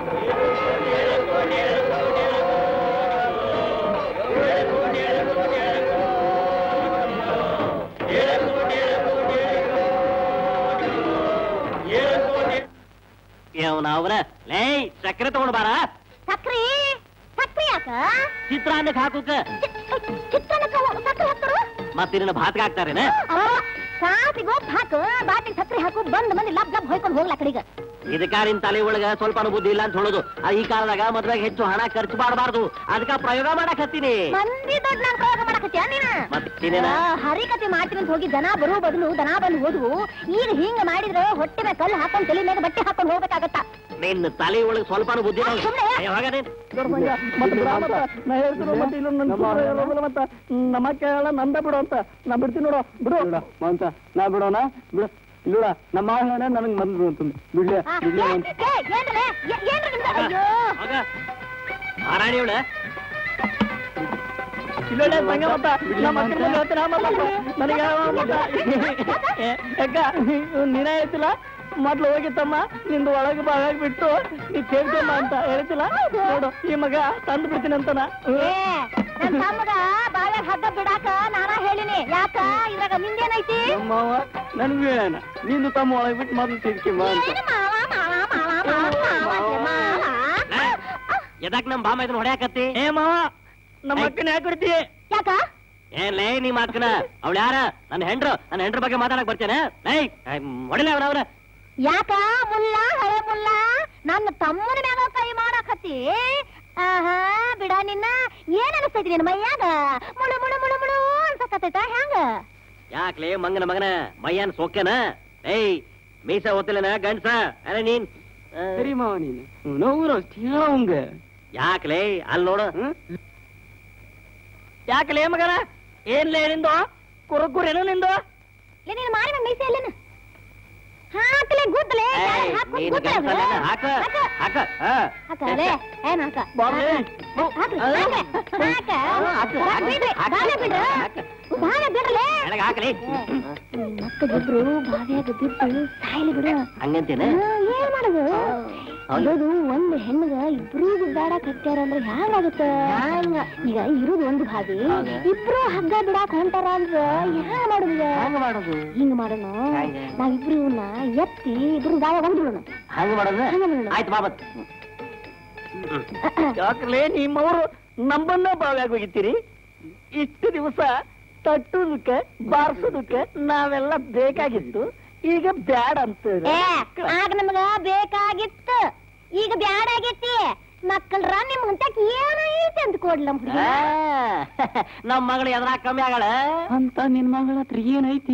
ಅವನ ಲೇ ಸಕ್ಕರೆ ತಗೊಂಡು ಬಾರ ಸಕ್ರಿ ಸಕ್ರಿ ಯಾಕ ಚಿತ್ರಾನ್ನಕ್ಕೆ ಹಾಕುಕ ಚಿತ್ರನಕ್ಕ ಸಕ್ರಿ ಹಾಕ್ತಾರ ಮತ್ತಿನ್ನ ಭಾತ್ಗೆ ಹಾಕ್ತಾರೇನ ಸಾತಿಗೋ ಹಾಕು ಬಾಟಿಗೆ ಸಕ್ರಿ ಹಾಕು ಬಂದ್ ಮಂದಿ ಲಬ್ ಲಬ್ ಹೋಯ್ಕೊಂಡು ಹೋಗ್ಲಾ ಕಡೆಗ ಇದಕ್ಕಾರಿನ ತಲೆ ಒಳಗ ಸ್ವಲ್ಪ ಬುದ್ಧಿ ಇಲ್ಲ ಅಂತ ಹೇಳೋದು ಆ ಈ ಕಾಲದಾಗ ಮದ್ವೆಗೆ ಹೆಚ್ಚು ಹಣ ಖರ್ಚು ಮಾಡಬಾರ್ದು ಅದಕ್ಕ ಪ್ರಯೋಗ ಮಾಡಕ್ ಹತ್ತೀನಿ ಮಂದಿ ದೊಡ್ಡ ನಾನ್ ಪ್ರಯೋಗ ಮಾಡಕತ್ತೀಯ ನೀನ ಮತ್ತಿನೇನ ಆ, ಹರಿಕತೆ ಮಾಡ್ತೀನಿ ಅಂತ ಹೋಗಿ ದನ ಬರೋ ಬದಲು ದನ ಬಂದು ಹೋದ್ವು ಈಗ ಹಿಂಗ ಮಾಡಿದ್ರೆ ಹೊಟ್ಟೆ ಮೇಲೆ ಕಲ್ಲು ಹಾಕೊಂಡ್ ತಲೆ ಮೇಲೆ ಬಟ್ಟೆ ಹಾಕೊಂಡ್ ಹೋಗ್ಬೇಕಾಗತ್ತ ನಿನ್ನ ತಲೆ ಒಳಗೆ ಸ್ವಲ್ಪ ಬುದ್ಧಿ ಇಲ್ಲ. ಸುಮ್ನೆ? ಅಯ್ಯೋ, ಹೋಗ ನೀನ್. ನಮ್ಮ ಕೇಳ ನಂದ ಬಿಡು ಅಂತ ನಾ ಬಿಡ್ತೀನಿ ನೋಡು ಬಿಡು ಅಂತ ನಾ ಬಿಡೋಣ ಬಿಡು ಇಲ್ಲ ನಮ್ಮ ಮಾವನ ನನಗೆ ಬಂದ್ರು ಅಂತಂದು ಬಿಡ್ಲಿ ಆ, ಬಿಡ್ಲಿ ಏ, ಅಂತ ಏ, ಏನ್ರಲೇ? ಏ- ಏನ್ರಿ ನಿಮ್ದು? ಅಯ್ಯೋ ಹೋಗ. ಮಾರಾಣಿ ಇವಳ ಇಲ್ಲೊಳ್ಳೆ ಸಂಗ ಮತ್ತ ನಮ್ಮ ಅಕ್ಕನ ಮಗ ಹೇಳ್ತಾನೆ, ಆ ಮತ್ತ ನನಗೆ ಆ ಮತ್ತ. ಏ, ಅಕ್ಕ ನೀನ ಹೇಳ್ತಿಲ್ಲ ಮೊದ್ಲು ಹೋಗಿತ್ತಮ್ಮ ನಿಂದು ಒಳಗೆ ಬಾಳಾಗಿ ಬಿಟ್ಟು ನೀ ಕೇಳ್ತಮ್ಮ ಅಂತ ಹೇಳ್ತಿಲ್ಲ ನೋಡು ಈ ಮಗ ತಂದು ಬಿಡ್ತೀನಿ ಅಂತನ ಏ, ನನ್ ತಮ್ಮಗ ಬಾವ್ಯಾಗ ಹಗ್ಗ ಬಿಡಾಕ ನಾನಾ ಹೇಳಿನಿ ಯಾಕ ಇದ್ರಾಗ ನಿಂದೇನೈತಿ ನಮ್ಮವ ನನ್ಗೆ ಹೇಳಣ ನಿಂದು ತಮ್ಮ ಒಳಗೆ ಬಿಟ್ಟು ಮೊದ್ಲು ತಿರ್ಕಿಮ್ಮ ಅಂತ ಏನು ಮಾವ ಮಾವ ಮಾವ ಮಾವ ಮಾವ ಮಾವ ಎದಕ್ ನಮ್ ಬಾಮ ಇದನ್ನ ಹೊಡ್ಯಾಕತ್ತಿ ಏ ಮಾವ ನಮ್ಮ ಅಕ್ಕನ ಯಾಕೆ ಕೊಡ್ತೀಯ ಯಾಕ ಏನ್ಲೇ ನಿಮ್ಮ ಅಕ್ಕನ ಅವಳು ಯಾರ ನನ್ನ ಹೆಂಡ್ರು ನನ್ನ ಹೆಂಡ್ರ ಬಗ್ಗೆ ಮಾತಾಡಕ್ ಬರ್ತೇನೆ ಲೇ ಹೊಡಿಲ ಅವನ ಅವನ ಯಾಕ ಮುಲ್ಲ ಹಳೆ ಮುಲ್ಲ ನನ್ನ ತಮ್ಮನ ಮ್ಯಾಗ ಕೈ ಮಾಡಾಕತ್ತಿ ಆಹಾ ಬಿಡ ನಿನ್ನ ಏನ್ ಅನಿಸ್ತೈತಿ ನಿನ್ನ ಮೈಯಾಗ ಮುಳು ಮುಳು ಮುಳು ಮುಳು ಅನ್ಸಕತ್ತೈತ ಹೆಂಗ ಯಾಕ್ಲೇ ಮಂಗನ ಮಗನ ಮಯ್ಯನ್ ಸೋಕ್ಯನ ಏಯ್ ಮೀಸ ಓದ್ತಿಲ್ಲನ ಗಂಡ್ಸ ಅರೆ ನೀನ್ ಆ, ಸರಿ ಮಾವ ನೀನು ನೋವು ಹೇಳೋಂಗ ಯಾಕ್ಲೇ ಅಲ್ಲಿ ನೋಡು ಯಾಕಲೇ ಮಗನ ಏನ್ಲೇ ನಿಂದು ಕುರುಕುರೇನು ನಿಂದು ಲೇ ನೀನು ಮಾರಿ ನನ್ನ ಮೈಸೆ ಅಲ್ಲೇನ ಹಾಕ್ಲೆ ಗುದ್ದಲೆ ಏಯ್, ನೀನು ಗಂಡ್ಸಲ್ಲೇನ? ಹಾಕ ಹಾಕ ಹಾ. ಹಾಕಲೆ ಏನ್ ಹಾಕ ಬಾರ್ಲೆ. ಹಾಕ್ರಿ, ಹಾಕ್ರಿ, ಹಾಕ. ಹಾಕು, ಬಾಳ ಬಿಡ್ರಿ, ಹಾಕು, ಬಾಳ ಬಿಡ್ರಿ. ಹಾಕು. ಬಾಳ ಬಿಡ್ರಲೇ ಕೆಳಗ್ ಹಾಕ್ಲಿ ಮಕ್ಕಳಿಬ್ರು ಬಾವಿಯಾಗ ಬಿದ್ದು ಸಾಯ್ಲಿ ಬಿಡು ಹಂಗಂತೇನ ಹಾ, ಏನ್ ಮಾಡುದು ಅದು ಒಂದು ಹೆಣ್ಣಿಗ ಇಬ್ರು ಗುದ್ದಾಡಕ್ ಹತ್ಯಾರ ಅಂದ್ರೆ ಹ್ಯಾಂಗಾಗುತ್ತ ಈಗ ಇರುದು ಒಂದು ಭಾವಿ ಇಬ್ರು ಹಗ್ಗ ಬಿಡಾಕ್ ಹೊಂಟಾರ ಅಂದ್ರ ಹ್ಯಾಂಗ ಮಾಡುದು ಈಗ? ಹಂಗ ಮಾಡೋದು ಹಿಂಗ್ ಮಾಡೋಣ ಹ್ಯಾಂಗ? ನಾವಿಬ್ರು ಇವನ್ನ ಎತ್ತಿ ಇಬ್ರು ದಾವ ಹೊಂದ್ಬಿಡೋಣ ಹಂಗ ಮಾಡೋದು ಹಂಗ ಮಾಡೋಣ. ಆಯ್ತು ಬಾಬತ್ ಯಾಕಲೇ ನಿಮ್ಮವರು ನಮ್ಮನ್ನ ಬಾವ್ಯಾಗ ಹೋಗಿತ್ತೀರಿ ಇಷ್ಟು ದಿವಸ ತಟ್ಟುದಕ್ಕೆ ಬಾರ್ಸೋದಕ್ಕೆ ನಾವೆಲ್ಲ ಬೇಕಾಗಿತ್ತು ಈಗ ಬ್ಯಾಡ್ ಅಂತ ಏ ಆಗ ನಮಗ ಬೇಕಾಗಿತ್ತು ಈಗ ಬ್ಯಾಡ ಆಗೈತಿ ಮಕ್ಕಳ್ರ ನಿಮ್ ಹಂತಕ್ ಏನೈತಿ ಅಂತ ಕೊಡ್ಲ ನಮ್ ಹುಡ್ಗಿ. ನಮ್ಮ ಮಗಳು ಎದ್ರಾಗ ಕಮ್ಮಿ ಆಗಳ ಅಂತ ನಿನ್ ಮಗಳ ಹತ್ರ ಏನೈತಿ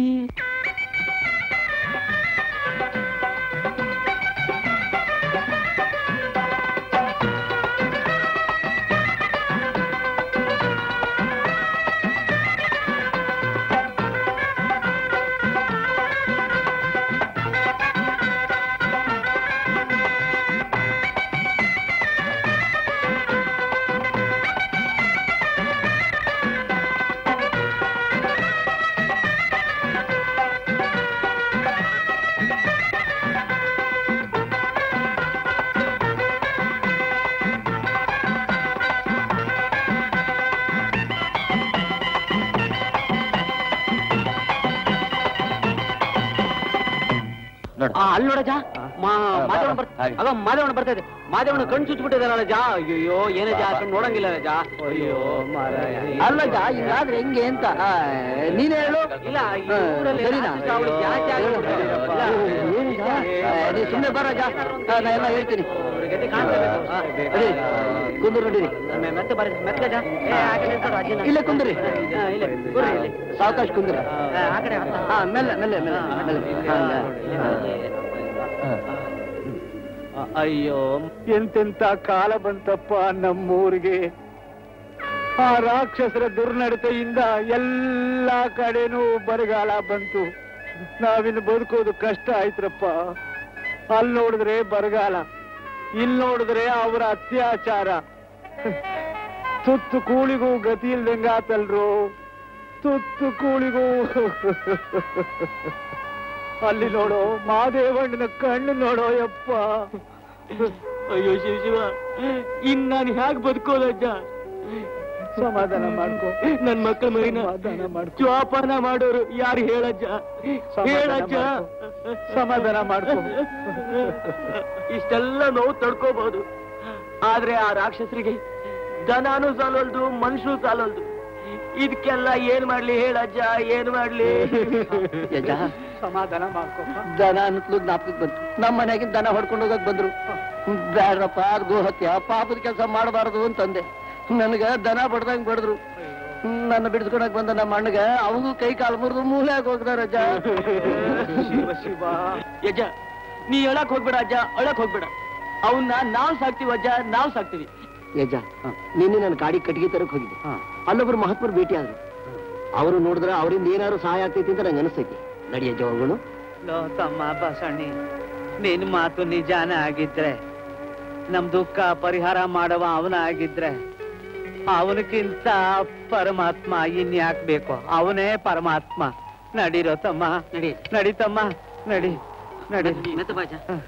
ಆ, ಅಲ್ಲಿ ನೋಡ ಜಾ ಮಾದೇವಣ್ಣ ಬರ್ತ ಅದ ಮಾದೇವಣ್ಣ ಬರ್ತಾ ಇದೆ ಮಾದೇವಣ್ಣ ಕಣ್ ಚುಚ್ಚಿಬಿಟ್ಟಿದಾರಲ್ಲ ಜಾ ಅಯ್ಯೋ ಏನೇ ಜಾ ಕಣ್ ನೋಡಂಗಿಲ್ಲ ಜಾ ಅಯ್ಯೋ ಅಲ್ಲ ಜಾ ಹಿಂಗಾದ್ರೆ ಹೆಂಗೆ ಅಂತ ನೀನ್ ಹೇಳು ಇಲ್ಲ ಈ ಊರಲ್ಲಿ ಸರಿನಾ? ರಾತ್ರಿ ಕಾವಲು ಜಾಸ್ತಿ ಆಗ್ಬಿಟ್ಟಿದೆ. ಇಲ್ಲ. ಏನು ಜಾ? ಏ, ನೀ ಸುಮ್ನೆ ಬರ ಜಾ ಆ, ನಾ ಎಲ್ಲ ಹೇಳ್ತೀನಿ ಅವ್ರ ಗತಿ ಕಾಣ್ತಾ ಇದೆ. ಆ, ಅದೇ ಕುಂದ್ರು ನೋಡಿರಿ ಮೆ- ಮೆತ್ತ ಬರ ಮೆತ್ತ ಜಾ ಏ, ಆ ಕಡೆ ನಿಂತ್ಕೊಳ್ಳು, ಅಜ್ಜಿನ. ಇಲ್ಲೇ ಕುಂದ್ರಿ ಆ, ಇಲ್ಲೇ ಕೂರ್ರಿ, ಇಲ್ಲಿ. ಸಾವಕಾಶ ಕುಂದ್ರಿ ಆ, ಆ ಕಡೆ ಹತ್ತ. ಹಾ ಮೆಲ್ಲ ಮೆಲ್ಲ ಮೆಲ್ಲ ಮೆಲ್ಲ ಅಯ್ಯೋ ಎಂತೆಂತ ಕಾಲ ಬಂತಪ್ಪ ನಮ್ಮೂರಿಗೆ ಆ ರಾಕ್ಷಸರ ದುರ್ನಡತೆಯಿಂದ ಎಲ್ಲ ಕಡೆನೂ ಬರಗಾಲ ಬಂತು ನಾವಿನ್ನು ಬದುಕೋದು ಕಷ್ಟ ಆಯ್ತ್ರಪ್ಪ ಅಲ್ಲಿ ನೋಡಿದ್ರೆ ಬರಗಾಲ ಇಲ್ಲಿ ನೋಡಿದ್ರೆ ಅವರ ಅತ್ಯಾಚಾರ ತುತ್ತು ಕೂಳಿಗೂ ಗತಿ ಇಲ್ದಂಗಾತಲ್ರು ತುತ್ತು ಕೂಳಿಗೂ ಅಲ್ಲಿ ನೋಡೋ ಮಾದೇವಣ್ಣನ ಕಣ್ಣು ನೋಡೋ ಯಪ್ಪ ಅಯ್ಯೋ ಶಿವ ಶಿವ ಇನ್ ನಾನು ಹೇಗ್ ಬದುಕೋದಜ್ಜ ಸಮಾಧಾನ ಮಾಡ್ಕೋ ನನ್ ಮಕ್ಕಳ ಮರಿನ ಸಮಾಧಾನ ಮಾಡ್ಕೋ ಜೋಪಾನ ಮಾಡೋರು ಯಾರು ಹೇಳಜ್ಜ ಸಮಾಧಾನ ಹೇಳಜ್ಜ ಮಾಡ್ಕೊ. ಸಮಾಧಾನ ಮಾಡ್ಕೊ. ಇಷ್ಟೆಲ್ಲ ನೋವು ತಡ್ಕೋಬಹುದು ಆದ್ರೆ ಆ ರಾಕ್ಷಸರಿಗೆ ದನಾನು ಸಾಲಲ್ದು ಮನುಷ್ಯರು ಸಾಲಲ್ದು ಇದಕ್ಕೆಲ್ಲ ಏನ್ ಮಾಡ್ಲಿ ಹೇಳಜ್ಜ ಏನ್ ಮಾಡ್ಲಿ ಯಜ ಸಮಾಧಾನ ಮಾಡ್ಕೋ ದನ ಅನ್ನತ್ಲು ಜ್ಞಾಪಕಕ್ಕೆ ಬಂತು ನಮ್ಮ ಮನೆಯಾಗಿನ ದನ ಹೊಡ್ಕೊಂಡು ಹೋಗಕ್ ಬಂದ್ರು ಬ್ಯಾಡ್ರಪ್ಪ ಅದು ಗೋಹತ್ಯ ಪಾಪದ ಕೆಲಸ ಮಾಡಬಾರದು ಅಂತಂದೆ ನನಗ ದನ ಬಡ್ದಂಗ್ ಬಡದ್ರು ನನ್ನ ಬಿಡಿಸ್ಕೊಳಕ್ ಬಂದ ನಮ್ಮ ಅಣ್ಣಗ ಅವಂಗೂ ಕೈ ಕಾಲು ಮುರಿದು ಮೂಲೆಯಾಗ ಹೋಗ್ದಾರ ಅಜ್ಜ ಶಿವ ಶಿವ ಯಜ್ಜ ನೀ ಹೇಳಕ್ ಹೋಗ್ಬೇಡ ಅಜ್ಜ ಅಳಕ್ ಹೋಗ್ಬೇಡ ಅವನ್ನ ನಾವ್ ಸಾಕ್ತಿವಿ ಅಜ್ಜ ನಾವ್ ಸಾಕ್ತಿವಿ ಯಜ ನಿನ್ನೆ ನನ್ನ ಗಾಡಿ ಕಟ್ಟಿಗೆ ತರಕ್ ಹೋಗಿದ್ದೆ ಅಲ್ಲೊಬ್ರು ಮಹಾತ್ಮರು ಭೇಟಿ ಆದ್ರು ಅವರು ನೋಡಿದ್ರೆ ಅವರಿಂದ ಏನಾದ್ರು ಸಹಾಯ ಆಗ್ತೈತಿ ಅಂತ ನಂಗೆ ಅನಿಸ್ತೈತಿ ನಡಿಯಜ್ಜ ಹೋಗೋಣ ಲೋ ತಮ್ಮ ಬಸಣ್ಣಿ ನಿನ್ ಮಾತು ನಿಜಾನೇ ಆಗಿದ್ರೆ ನಮ್ ದುಃಖ ಪರಿಹಾರ ಮಾಡವ ಅವನ ಆಗಿದ್ರೆ ಅವನಕ್ಕಿಂತ ಪರಮಾತ್ಮ ಇನ್ಯಾಕ್ ಬೇಕು ಅವನೇ ಪರಮಾತ್ಮ ನಡಿರೋ ತಮ್ಮ ನಡಿ ನಡಿ ತಮ್ಮ ನಡಿ ನಡಿ ಹ.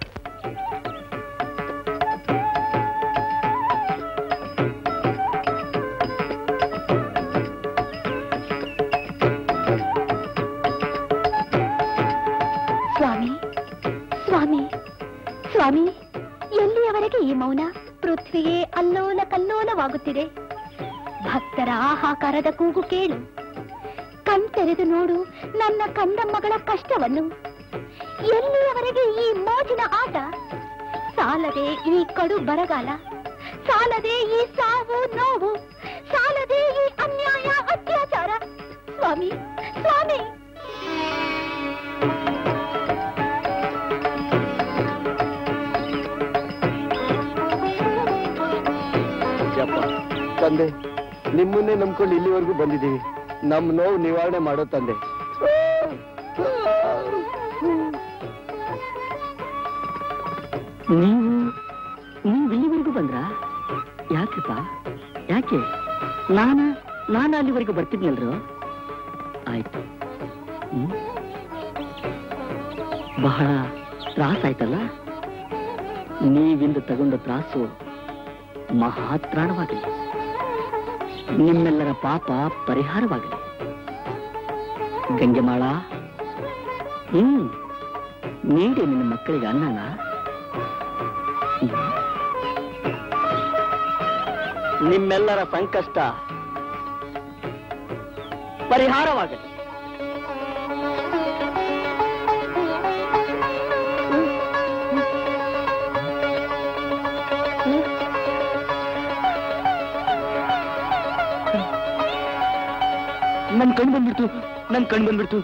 ಸ್ವಾಮಿ ಸ್ವಾಮಿ ಸ್ವಾಮಿ ಎಲ್ಲಿಯವರೆಗೆ ಈ ಮೌನ ಪೃಥ್ವಿಯೇ ಅಲ್ಲೋಲ ಕಲ್ಲೋಲವಾಗುತ್ತಿದೆ ಭಕ್ತರ ಆಹಾಕಾರದ ಕೂಗು ಕೇಳು ಕಣ್ತೆರೆದು ನೋಡು ನನ್ನ ಕಂದಮ್ಮಗಳ ಕಷ್ಟವನ್ನು ಎಲ್ಲಿಯವರೆಗೆ ಈ ಮೋಜಿನ ಆಟ ಸಾಲದೆ ಈ ಕಡು ಬರಗಾಲ ಸಾಲದೆ ಈ ಸಾವು ನೋವು ಸಾಲದೆ ಈ ಅನ್ಯಾಯ ಅತ್ಯಾಚಾರ ಸ್ವಾಮಿ ಸ್ವಾಮಿ ಯಪ್ಪ ತಂದೆ ನಿಮ್ಮನ್ನೇ ನಂಬ್ಕೊಂಡು ಇಲ್ಲಿವರೆಗೂ ಬಂದಿದ್ದೀವಿ ನಮ್ ನೋವು ನಿವಾರಣೆ ಮಾಡೋ ತಂದೆ ನೀವು ನೀವು ಇಲ್ಲಿವರೆಗೂ ಬಂದ್ರ ಯಾಕಪ್ಪ ಯಾಕೆ ನಾನು ನಾನು ಅಲ್ಲಿವರೆಗೂ ಬರ್ತಿದ್ನಲ್ರು ಆಯ್ತು ಹ್ಮ್? ಬಹಳ ತ್ರಾಸ ಆಯ್ತಲ್ಲ ನೀವಿಂದು ತಗೊಂಡ ತ್ರಾಸು ಮಹಾತ್ರಾಣವಾಗಲಿ ನಿಮ್ಮೆಲ್ಲರ ಪಾಪ ಪರಿಹಾರವಾಗಲಿ ಗಂಗೆಮಾಳ ಹ್ಮ್ ನೀಡಿ ನಿನ್ನ ಮಕ್ಕಳಿಗೆ ಅನ್ನನ ಹ್ಮ್. ನಿಮ್ಮೆಲ್ಲರ ಸಂಕಷ್ಟ ಪರಿಹಾರವಾಗಲಿ ನನ್ ಕಣ್ ಬಂದ್ಬಿಡ್ತು ನನ್ ಕಣ್ ಬಂದ್ಬಿಡ್ತು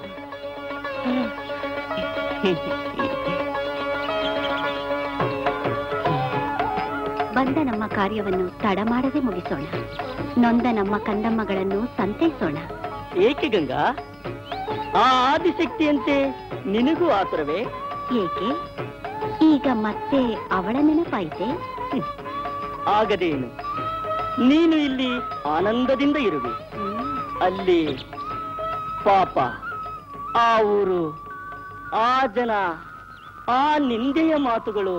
ಬಂದ ನಮ್ಮ ಕಾರ್ಯವನ್ನು ತಡ ಮಾಡದೆ ಮುಗಿಸೋಣ ನೊಂದ ನಮ್ಮ ಕಂದಮ್ಮಗಳನ್ನು ಸಂತೈಸೋಣ ಏಕೆ ಗಂಗಾ ಆ ಆದಿಶಕ್ತಿಯಂತೆ ನಿನಗೂ ಆತುರವೇ ಏಕೆ ಈಗ ಮತ್ತೆ ಅವಳ ನೆನಪಾಯಿತೆ ಆಗದೇನು ನೀನು ಇಲ್ಲಿ ಆನಂದದಿಂದ ಇರುವೆ ಅಲ್ಲಿ ಪಾಪ ಆ ಊರು ಆ ಜನ ಆ ನಿಂದೆಯ ಮಾತುಗಳು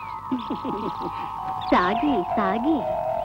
ಸಾಗಿ ಸಾಗಿ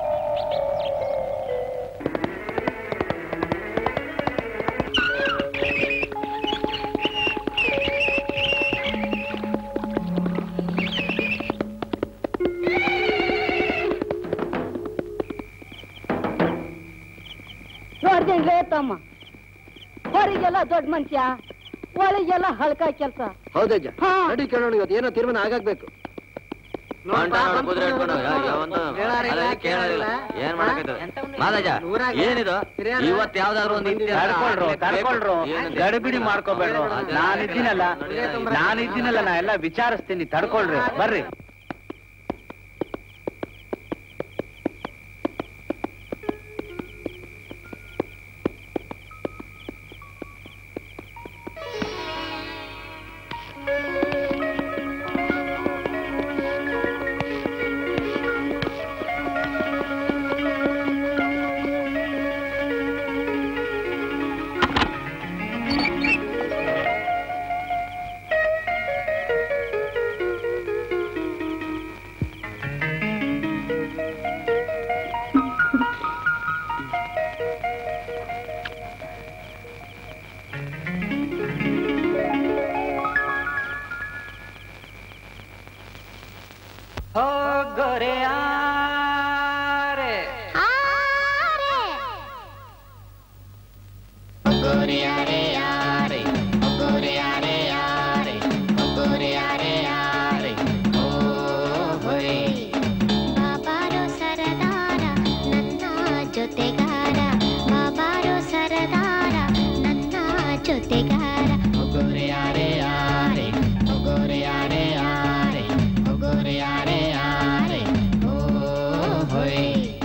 ನೋಡ್ದೇನ್ಲೇ ತಮ್ಮ ಹೊರಗೆಲ್ಲ ದೊಡ್ಡ ಮನುಷ್ಯ ಒಳಗೆಲ್ಲ ಹಳ್ಕ ಕೆಲ್ಸ ಹೌದಜ್ಜ ಹಾ. ನಡಿ ಕೇಳೋಣ ಇವತ್ತು ಏನೋ ತೀರ್ಮಾನ ಆಗಾಗ್ಬೇಕು ಹೊಂಟ ನೋಡು ಕುದುರೆ ಹಿಡ್ಕೊಂಡು, ಯಾ- ಯಾವನು? ಅದೇ ಕೇಳೋದಿಲ್ಲ. ಏನ್ ಮಾಡಕೈತದ? ಮಾದಜ್ಜ, ಏನಿದು ಇವತ್ ಯಾವ್ದಾದ್ರು ಒಂದು ಇತ್ತು. ತಡ್ಕೊಳ್ರು ತಡ್ಕೊಳ್ರು ಏನಿದೆ? ಗಡಿಬಿಡಿ ಮಾಡ್ಕೋಬೇಡ್ರು ನಾನಿದ್ದೀನಲ್ಲ ನಾನಿದ್ದೀನಲ್ಲ ನಾ ಎಲ್ಲ ವಿಚಾರಿಸ್ತೀನಿ ತಡ್ಕೊಳ್ರಿ ಬರ್ರಿ ಹೋಗೋರೆ ಆರೆ ಹೋಗೋರೆ ಆರೆ ಆರೆ ಹೋಗೋರೆ ಆರೆ ಆರೆ ಹೋಗೋರೆ ಆರೆ ಆರೆ ಓ ಹೋಯ್ ಬಾಬಾರೋ ಸರದಾರ ನನ್ನ ಜೊತೆಗಾರ ಬಾಬಾರೋ ಸರದಾರ ನನ್ನ ಜೊತೆಗಾರ ಹೋಗೋರೆ ಆರೆ ಆರೆ ಹೋಗೋರೆ ಆರೆ ಆರೆ ಹೋಗೋರೆ ಆರೆ ಆರೆ ಓ ಹೋಯ್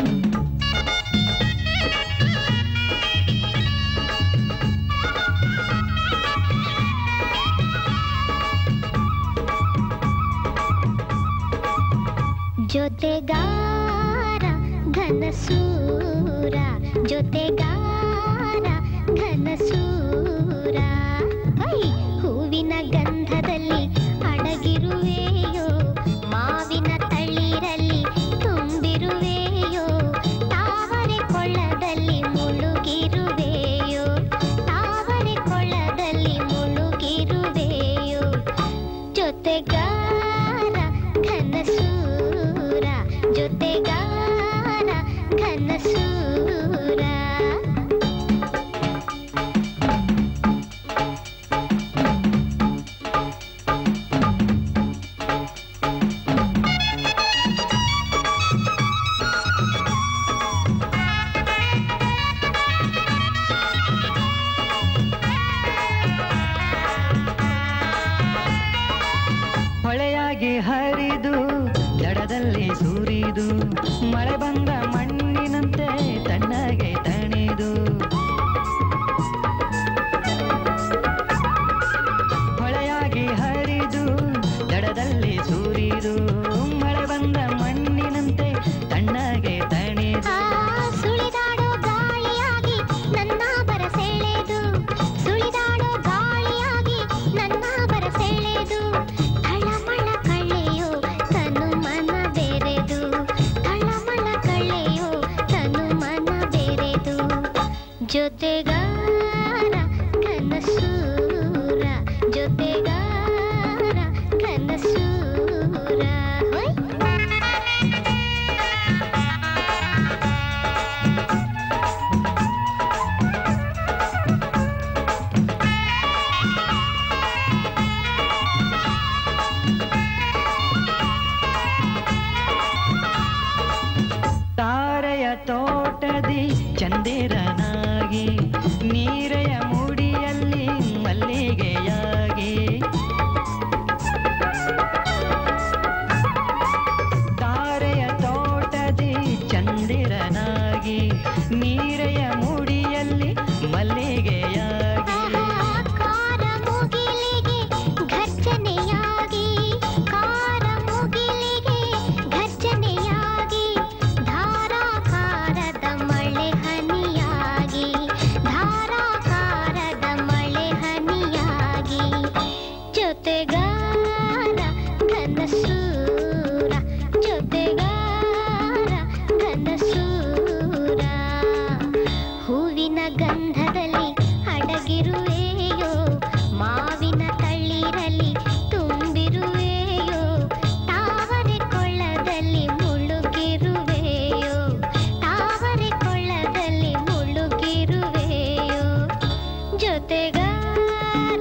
ಜೊತೆಗಾರ ಘನಸೂರ ಜೊತೆಗಾರ ಘನಸೂರ ಐ, ಹೂವಿನ ಗಂಧದಲ್ಲಿ ಅಡಗಿರುವೆಯೋ ಮಾವಿನ ತಳಿರಲ್ಲಿ ತುಂಬಿರುವೆಯೋ ತಾವರೆ ಕೊಳ್ಳದಲ್ಲಿ ಮುಳುಗಿರುವೆಯೋ ತಾವರೆ ಕೊಳ್ಳದಲ್ಲಿ ಮುಳುಗಿರುವೆಯೋ ಜೊತೆಗಾರ ಘನಸೂರ ಜೊತೆಗಾರ ಘನಸೂರ ಹೊಳೆಯಾಗಿ ಹರಿದು ದಡದಲ್ಲಿ ಸುರಿದು ಮಳೆ ಬಂದ ಮಣ್ಣಿನಂತೆ ತಣ್ಣಗೆ ತಣಿದು ಹೊಳೆಯಾಗಿ ಹರಿದು ದಡದಲ್ಲಿ ಸುರಿದು ಮಳೆ ಬಂದ ಮಣ್ಣಿನಂತೆ ತಣ್ಣಗೆ ತಣಿದು ಆ ಸುಳಿದಾಡೋ ಗಾಳಿಯಾಗಿ ನನ್ನ ಬರಸೆಳೆದು ಸುಳಿದಾಡೋ ಗಾಳಿಯಾಗಿ ನನ್ನ ಬರಸೆಳೆದು ತಳಮಳ ಕಳೆಯೋ ತನು ಮನ ಬೆರೆದು ತಳಮಳ ಕಳೆಯೋ ತನು ಮನ ಬೆರೆದು ಜೊತೆಗಾರ ಕನಸೂರ ಜೊತೆಗಾರ ಕನಸೂರ ಹೊಯ್ ತಾರೆಯ ತೋಟದಿ ಚಂದಿರನಾಗಿ ನೀರೆಯ ಮುಡಿಯಲ್ಲಿ ಮಲ್ಲಿಗೆಯಾಗಿ ತಾರೆಯ ತೋಟದಿ ಚಂದಿರನಾಗಿ ನೀರೆಯ ಮುಡಿಯಲ್ಲಿ ಮಲ್ಲಿಗೆಯಾಗಿ ಕಾರ ಮುಗಿಲಿಗೆ ಘರ್ಜನೆಯಾಗಿ ಕಾರ ಮುಗಿಲಿಗೆ ಘರ್ಜನೆಯಾಗಿ ಧಾರಾಕಾರದ ಮಳೆ ಹನಿಯಾಗಿ ಧಾರಾಕಾರದ ಮಳೆ ಹನಿಯಾಗಿ ಜೊತೆಗಾರ ಘನಸೂರ ಜೊತೆಗಾರ ಘನಸೂರ ಹೂವಿನ ಗಂಧದಲ್ಲಿ ಅಡಗಿರುವೆಯೋ ಮಾವಿನ ತಳಿರಲಿ ತುಂಬಿರುವೆಯೋ ತಾವರೆ ಕೊಳ್ಳದಲ್ಲಿ ಮುಳುಗಿರುವೆಯೋ ತಾವರೆ ಕೊಳ್ಳದಲ್ಲಿ ಮುಳುಗಿರುವೆಯೋ ಜೊತೆಗಾರ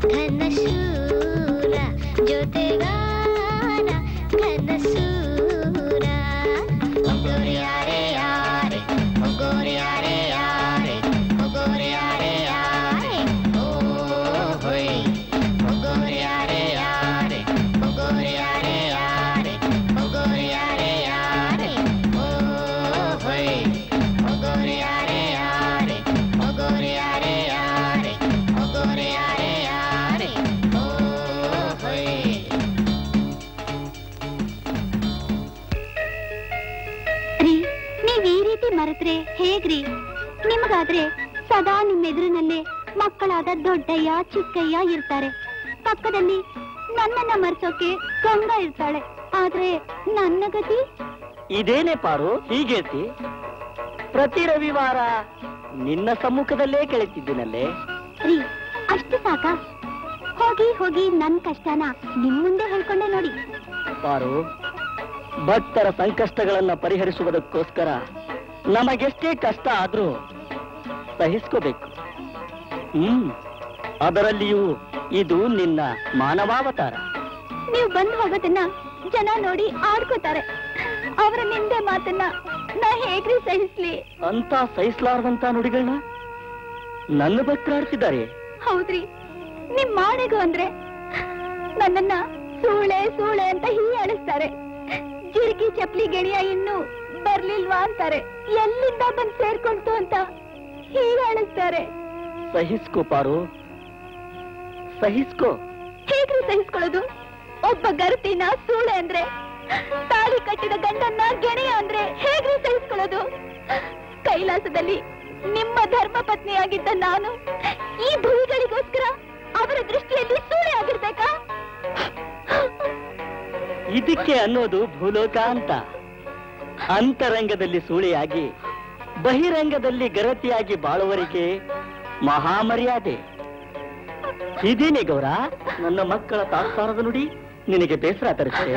ಘನಶೂರ ಜೊತೆಗಾರ ಘನಶೂರ ಹೋಗೋರೆ ಯಾರೆ ಯಾರೆ ಹೋಗೋರೆ ಯಾರೆ ಯಾರೆ ಹೋಗೋರೆ ಯಾರೆ ಯಾರೆ ಓ ಹೋಯ್ ಹೋಗೋರೆ ಯಾರೆ ಯಾರೆ ಹೋಗೋರೆ ಯಾರೆ ಯಾರೆ ಹೋಗೋರೆ ಯಾರೆ ಯಾರೆ ಓ ಹೋಯ್ ಹೋಗೋರೆ ಯಾರೆ ಯಾರೆ ಹೋಗೋರೆ ಯಾರೆ ಯಾರೆ ಹೋಗೋರೆ ಯಾರೆ ಯಾರೆ ಓ ಹೋಯ್ ರೀ ನೀವ್ ಈ ರೀತಿ ಮರೆತ್ರೆ ಹೇಗ್ರಿ ನಿಮಗಾದ್ರೆ ಸದಾ ನಿಮ್ಮ ಎದುರಿನಲ್ಲೇ ಮಕ್ಕಳಾದ ದೊಡ್ಡಯ್ಯ ಚಿಕ್ಕಯ್ಯ ಇರ್ತಾರೆ ಪಕ್ಕದಲ್ಲಿ ನನ್ನನ್ನ ಮರ್ಸೋಕೆ ಗಂಗಾ ಇರ್ತಾಳೆ ಆದ್ರೆ ನನ್ನ ಗತಿ ಇದೇನೆ ಪಾರು ಹೀಗೇತಿ ಪ್ರತಿ ರವಿವಾರ ನಿನ್ನ ಸಮ್ಮುಖದಲ್ಲೇ ಕೇಳುತ್ತಿದ್ದೀನಲ್ಲೇ ರೀ ಅಷ್ಟು ಸಾಕ ಹೋಗಿ ಹೋಗಿ ನನ್ ಕಷ್ಟನ ನಿಮ್ ಮುಂದೆ ಹೇಳ್ಕೊಂಡೆ ನೋಡಿ ಪಾರು ಭಕ್ತರ ಸಂಕಷ್ಟಗಳನ್ನ ಪರಿಹರಿಸುವುದಕ್ಕೋಸ್ಕರ ನಮಗೆಷ್ಟೇ ಕಷ್ಟ ಆದ್ರೂ ಸಹಿಸ್ಕೋಬೇಕು ಹ್ಮ್ ಅದರಲ್ಲಿಯೂ ಇದು ನಿನ್ನ ಮಾನವಾವತಾರ ನೀವು ಬಂದು ಹೋಗೋದನ್ನ ಜನ ನೋಡಿ ಆಡ್ಕೋತಾರೆ ಅವರ ನಿಂದೆ ಮಾತನ್ನ ನಾ ಹೇಗ್ರಿ ಸಹಿಸ್ಲಿ ಅಂತ ಸಹಿಸಲಾರದಂತ ನುಡಿಗಳನ್ನ ನನ್ನ ಭಕ್ತರು ಆಡ್ತಿದ್ದಾರೆ ಹೌದ್ರಿ ನಿಮ್ ಮಾಡೆಗೂ ಅಂದ್ರೆ ನನ್ನನ್ನ ಸೂಳೆ ಸೂಳೆ ಅಂತ ಹೀಯಾಳಿಸ್ತಾರೆ ಜಿರ್ಗಿ ಚಪ್ಲಿ ಗೆಳೆಯ ಇನ್ನು ಬರ್ಲಿಲ್ವಾ ಅಂತಾರೆ ಎಲ್ಲಿಂದ ಬಂದ್ ಸೇರ್ಕೊಂತು ಅಂತ ಹೀಯಾಳಿಸ್ತಾರೆ ಸಹಿಸ್ಕೋ ಪಾರು ಸಹಿಸ್ಕೋ ಹೇಗ್ರಿ ಸಹಿಸ್ಕೊಳ್ಳೋದು ಒಬ್ಬ ಗರ್ತಿನ ಸೂಳೆ ಅಂದ್ರೆ ತಾಳಿ ಕಟ್ಟಿದ ಗಂಡನ್ನ ಗೆಳೆಯ ಅಂದ್ರೆ ಹೇಗ್ರಿ ಸಹಿಸ್ಕೊಳ್ಳೋದು ಕೈಲಾಸದಲ್ಲಿ ನಿಮ್ಮ ಧರ್ಮ ಪತ್ನಿಯಾಗಿದ್ದ ನಾನು ಈ ಭೂಮಿಗಳಿಗೋಸ್ಕರ ಅವರ ದೃಷ್ಟಿಯಲ್ಲಿ ಸೂಳೆ ಆಗಿರ್ಬೇಕಾ ಇದಕ್ಕೆ ಅನ್ನೋದು ಭೂಲೋಕ ಅಂತ ಅಂತರಂಗದಲ್ಲಿ ಸೂಳೆಯಾಗಿ ಬಹಿರಂಗದಲ್ಲಿ ಗರತಿಯಾಗಿ ಬಾಳುವರಿಗೆ ಮಹಾಮರ್ಯಾದೆ ಇದೇನೆ ಗೌರ ನನ್ನ ಮಕ್ಕಳ ತಾತ್ಸಾರದ ನುಡಿ ನಿನಗೆ ಬೇಸರ ತರಿಸಿದೆ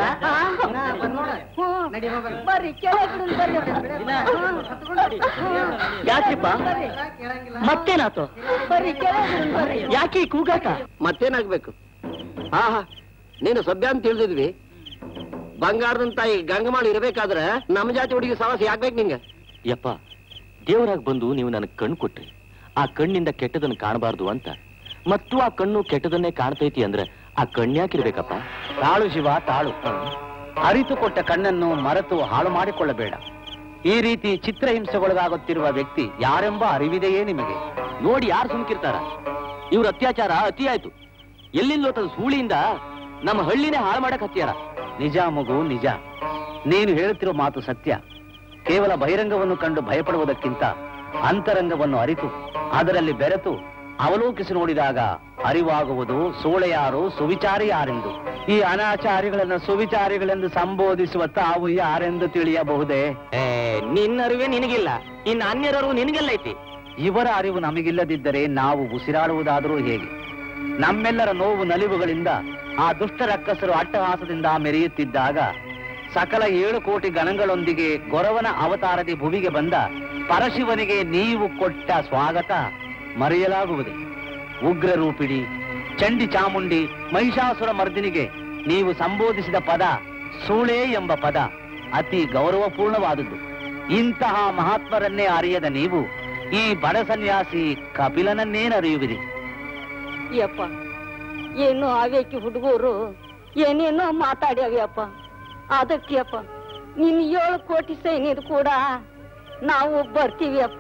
ಬರ್ರಿ ಕೆಳಗೆ ಬರ್ರಿ ಯಾಕಿಪ್ಪ ಮತ್ತೇನಾತು ಬರ್ರಿ ಕೆಳಗೆ ಬರ್ರಿ ಯಾಕೆ ಈ ಕೂಗಾಟ ಮತ್ತೇನಾಗ್ಬೇಕು ಆಹಾ ನೀನು ಸಭ್ಯ ಅಂತ ತಿಳಿದಿದ್ವಿ ಬಂಗಾರದಂತ ಈ ಗಂಗಮಾಳು ಇರಬೇಕಾದ್ರೆ ನಮ್ಮ ಜಾತಿ ಹುಡುಗಿ ಸವಾಸ ಯಾಕ್ಬೇಕು ನಿಂಗೆ ಯಪ್ಪ ದೇವರಾಗ ಬಂದು ನೀವು ನನಗೆ ಕಣ್ಣು ಕೊಟ್ರಿ ಆ ಕಣ್ಣಿಂದ ಕೆಟ್ಟದನ್ನು ಕಾಣಬಾರ್ದು ಅಂತ ಮತ್ತು ಆ ಕಣ್ಣು ಕೆಟ್ಟದನ್ನೇ ಕಾಣ್ತೈತಿ ಅಂದ್ರೆ ಆ ಕಣ್ಯಾಕಿರ್ಬೇಕಪ್ಪ ತಾಳು ಶಿವ ತಾಳು ಅರಿತು ಕೊಟ್ಟ ಕಣ್ಣನ್ನು ಮರೆತು ಹಾಳು ಮಾಡಿಕೊಳ್ಳಬೇಡ ಈ ರೀತಿ ಚಿತ್ರಹಿಂಸೆಗೊಳಗಾಗುತ್ತಿರುವ ವ್ಯಕ್ತಿ ಯಾರೆಂಬ ಅರಿವಿದೆಯೇ ನಿಮಗೆ ನೋಡಿ ಯಾರು ಸುಮ್ಕಿರ್ತಾರ ಇವ್ರ ಅತ್ಯಾಚಾರ ಅತಿ ಆಯ್ತು ಎಲ್ಲಿಂದ ತನ್ನ ಸೂಳಿಯಿಂದ ನಮ್ಮ ಹಳ್ಳಿನೇ ಹಾಳು ಮಾಡಕ್ ಹತ್ಯಾರ ನಿಜ ಮಗು ನಿಜ ನೀನು ಹೇಳುತ್ತಿರೋ ಮಾತು ಸತ್ಯ ಕೇವಲ ಬಹಿರಂಗವನ್ನು ಕಂಡು ಭಯಪಡುವುದಕ್ಕಿಂತ ಅಂತರಂಗವನ್ನು ಅರಿತು ಅದರಲ್ಲಿ ಬೆರೆತು ಅವಲೋಕಿಸಿ ನೋಡಿದಾಗ ಅರಿವಾಗುವುದು ಸೂಳೆ ಯಾರು ಸುವಿಚಾರಿ ಯಾರೆಂದು ಈ ಅನಾಚಾರಿಗಳನ್ನು ಸುವಿಚಾರಿಗಳೆಂದು ಸಂಬೋಧಿಸುವ ತಾವು ಯಾರೆಂದು ತಿಳಿಯಬಹುದೇ ಏ, ನಿನ್ನ ಅರಿವೇ ನಿನಗಿಲ್ಲ ಇನ್ನು ಅನ್ಯರ ಅರಿವು ನಿನಗೆಲ್ಲ ಐತಿ ಇವರ ಅರಿವು ನಮಗಿಲ್ಲದಿದ್ದರೆ ನಾವು ಉಸಿರಾಡುವುದಾದರೂ ಹೇಗೆ ನಮ್ಮೆಲ್ಲರ ನೋವು ನಲಿವುಗಳಿಂದ ಆ ದುಷ್ಟ ರಕ್ಕಸರು ಅಟ್ಟಹಾಸದಿಂದ ಮೆರೆಯುತ್ತಿದ್ದಾಗ ಸಕಲ ಏಳು ಕೋಟಿ ಗಣಗಳೊಂದಿಗೆ ಗೊರವನ ಅವತಾರದಿ ಭುವಿಗೆ ಬಂದ ಪರಶಿವನಿಗೆ ನೀವು ಕೊಟ್ಟ ಸ್ವಾಗತ ಮರೆಯಲಾಗುವುದೇ ಉಗ್ರ ರೂಪಿಣಿ ಚಂಡಿ ಚಾಮುಂಡಿ ಮಹಿಷಾಸುರ ಮರ್ದಿನಿಗೆ ನೀವು ಸಂಬೋಧಿಸಿದ ಪದ ಸೂಳೆ ಎಂಬ ಪದ ಅತಿ ಗೌರವಪೂರ್ಣವಾದದ್ದು ಇಂತಹ ಮಹಾತ್ಮರನ್ನೇ ಅರಿಯದ ನೀವು ಈ ಬಡ ಸನ್ಯಾಸಿ ಕಪಿಲನನ್ನೇನರಿಯುವಿರಿ ಯಪ್ಪ ಏನು ಆವೇಕಿ ಹುಡುಗರು ಏನೇನೋ ಮಾತಾಡ್ಯಾವ್ಯಪ್ಪ ಅದಕ್ಕೆ ಅಪ್ಪ ನಿನ್ ಏಳು ಕೋಟಿ ಸೈನ್ಯರು ಕೂಡ ನಾವು ಬರ್ತೀವಿ ಅಪ್ಪ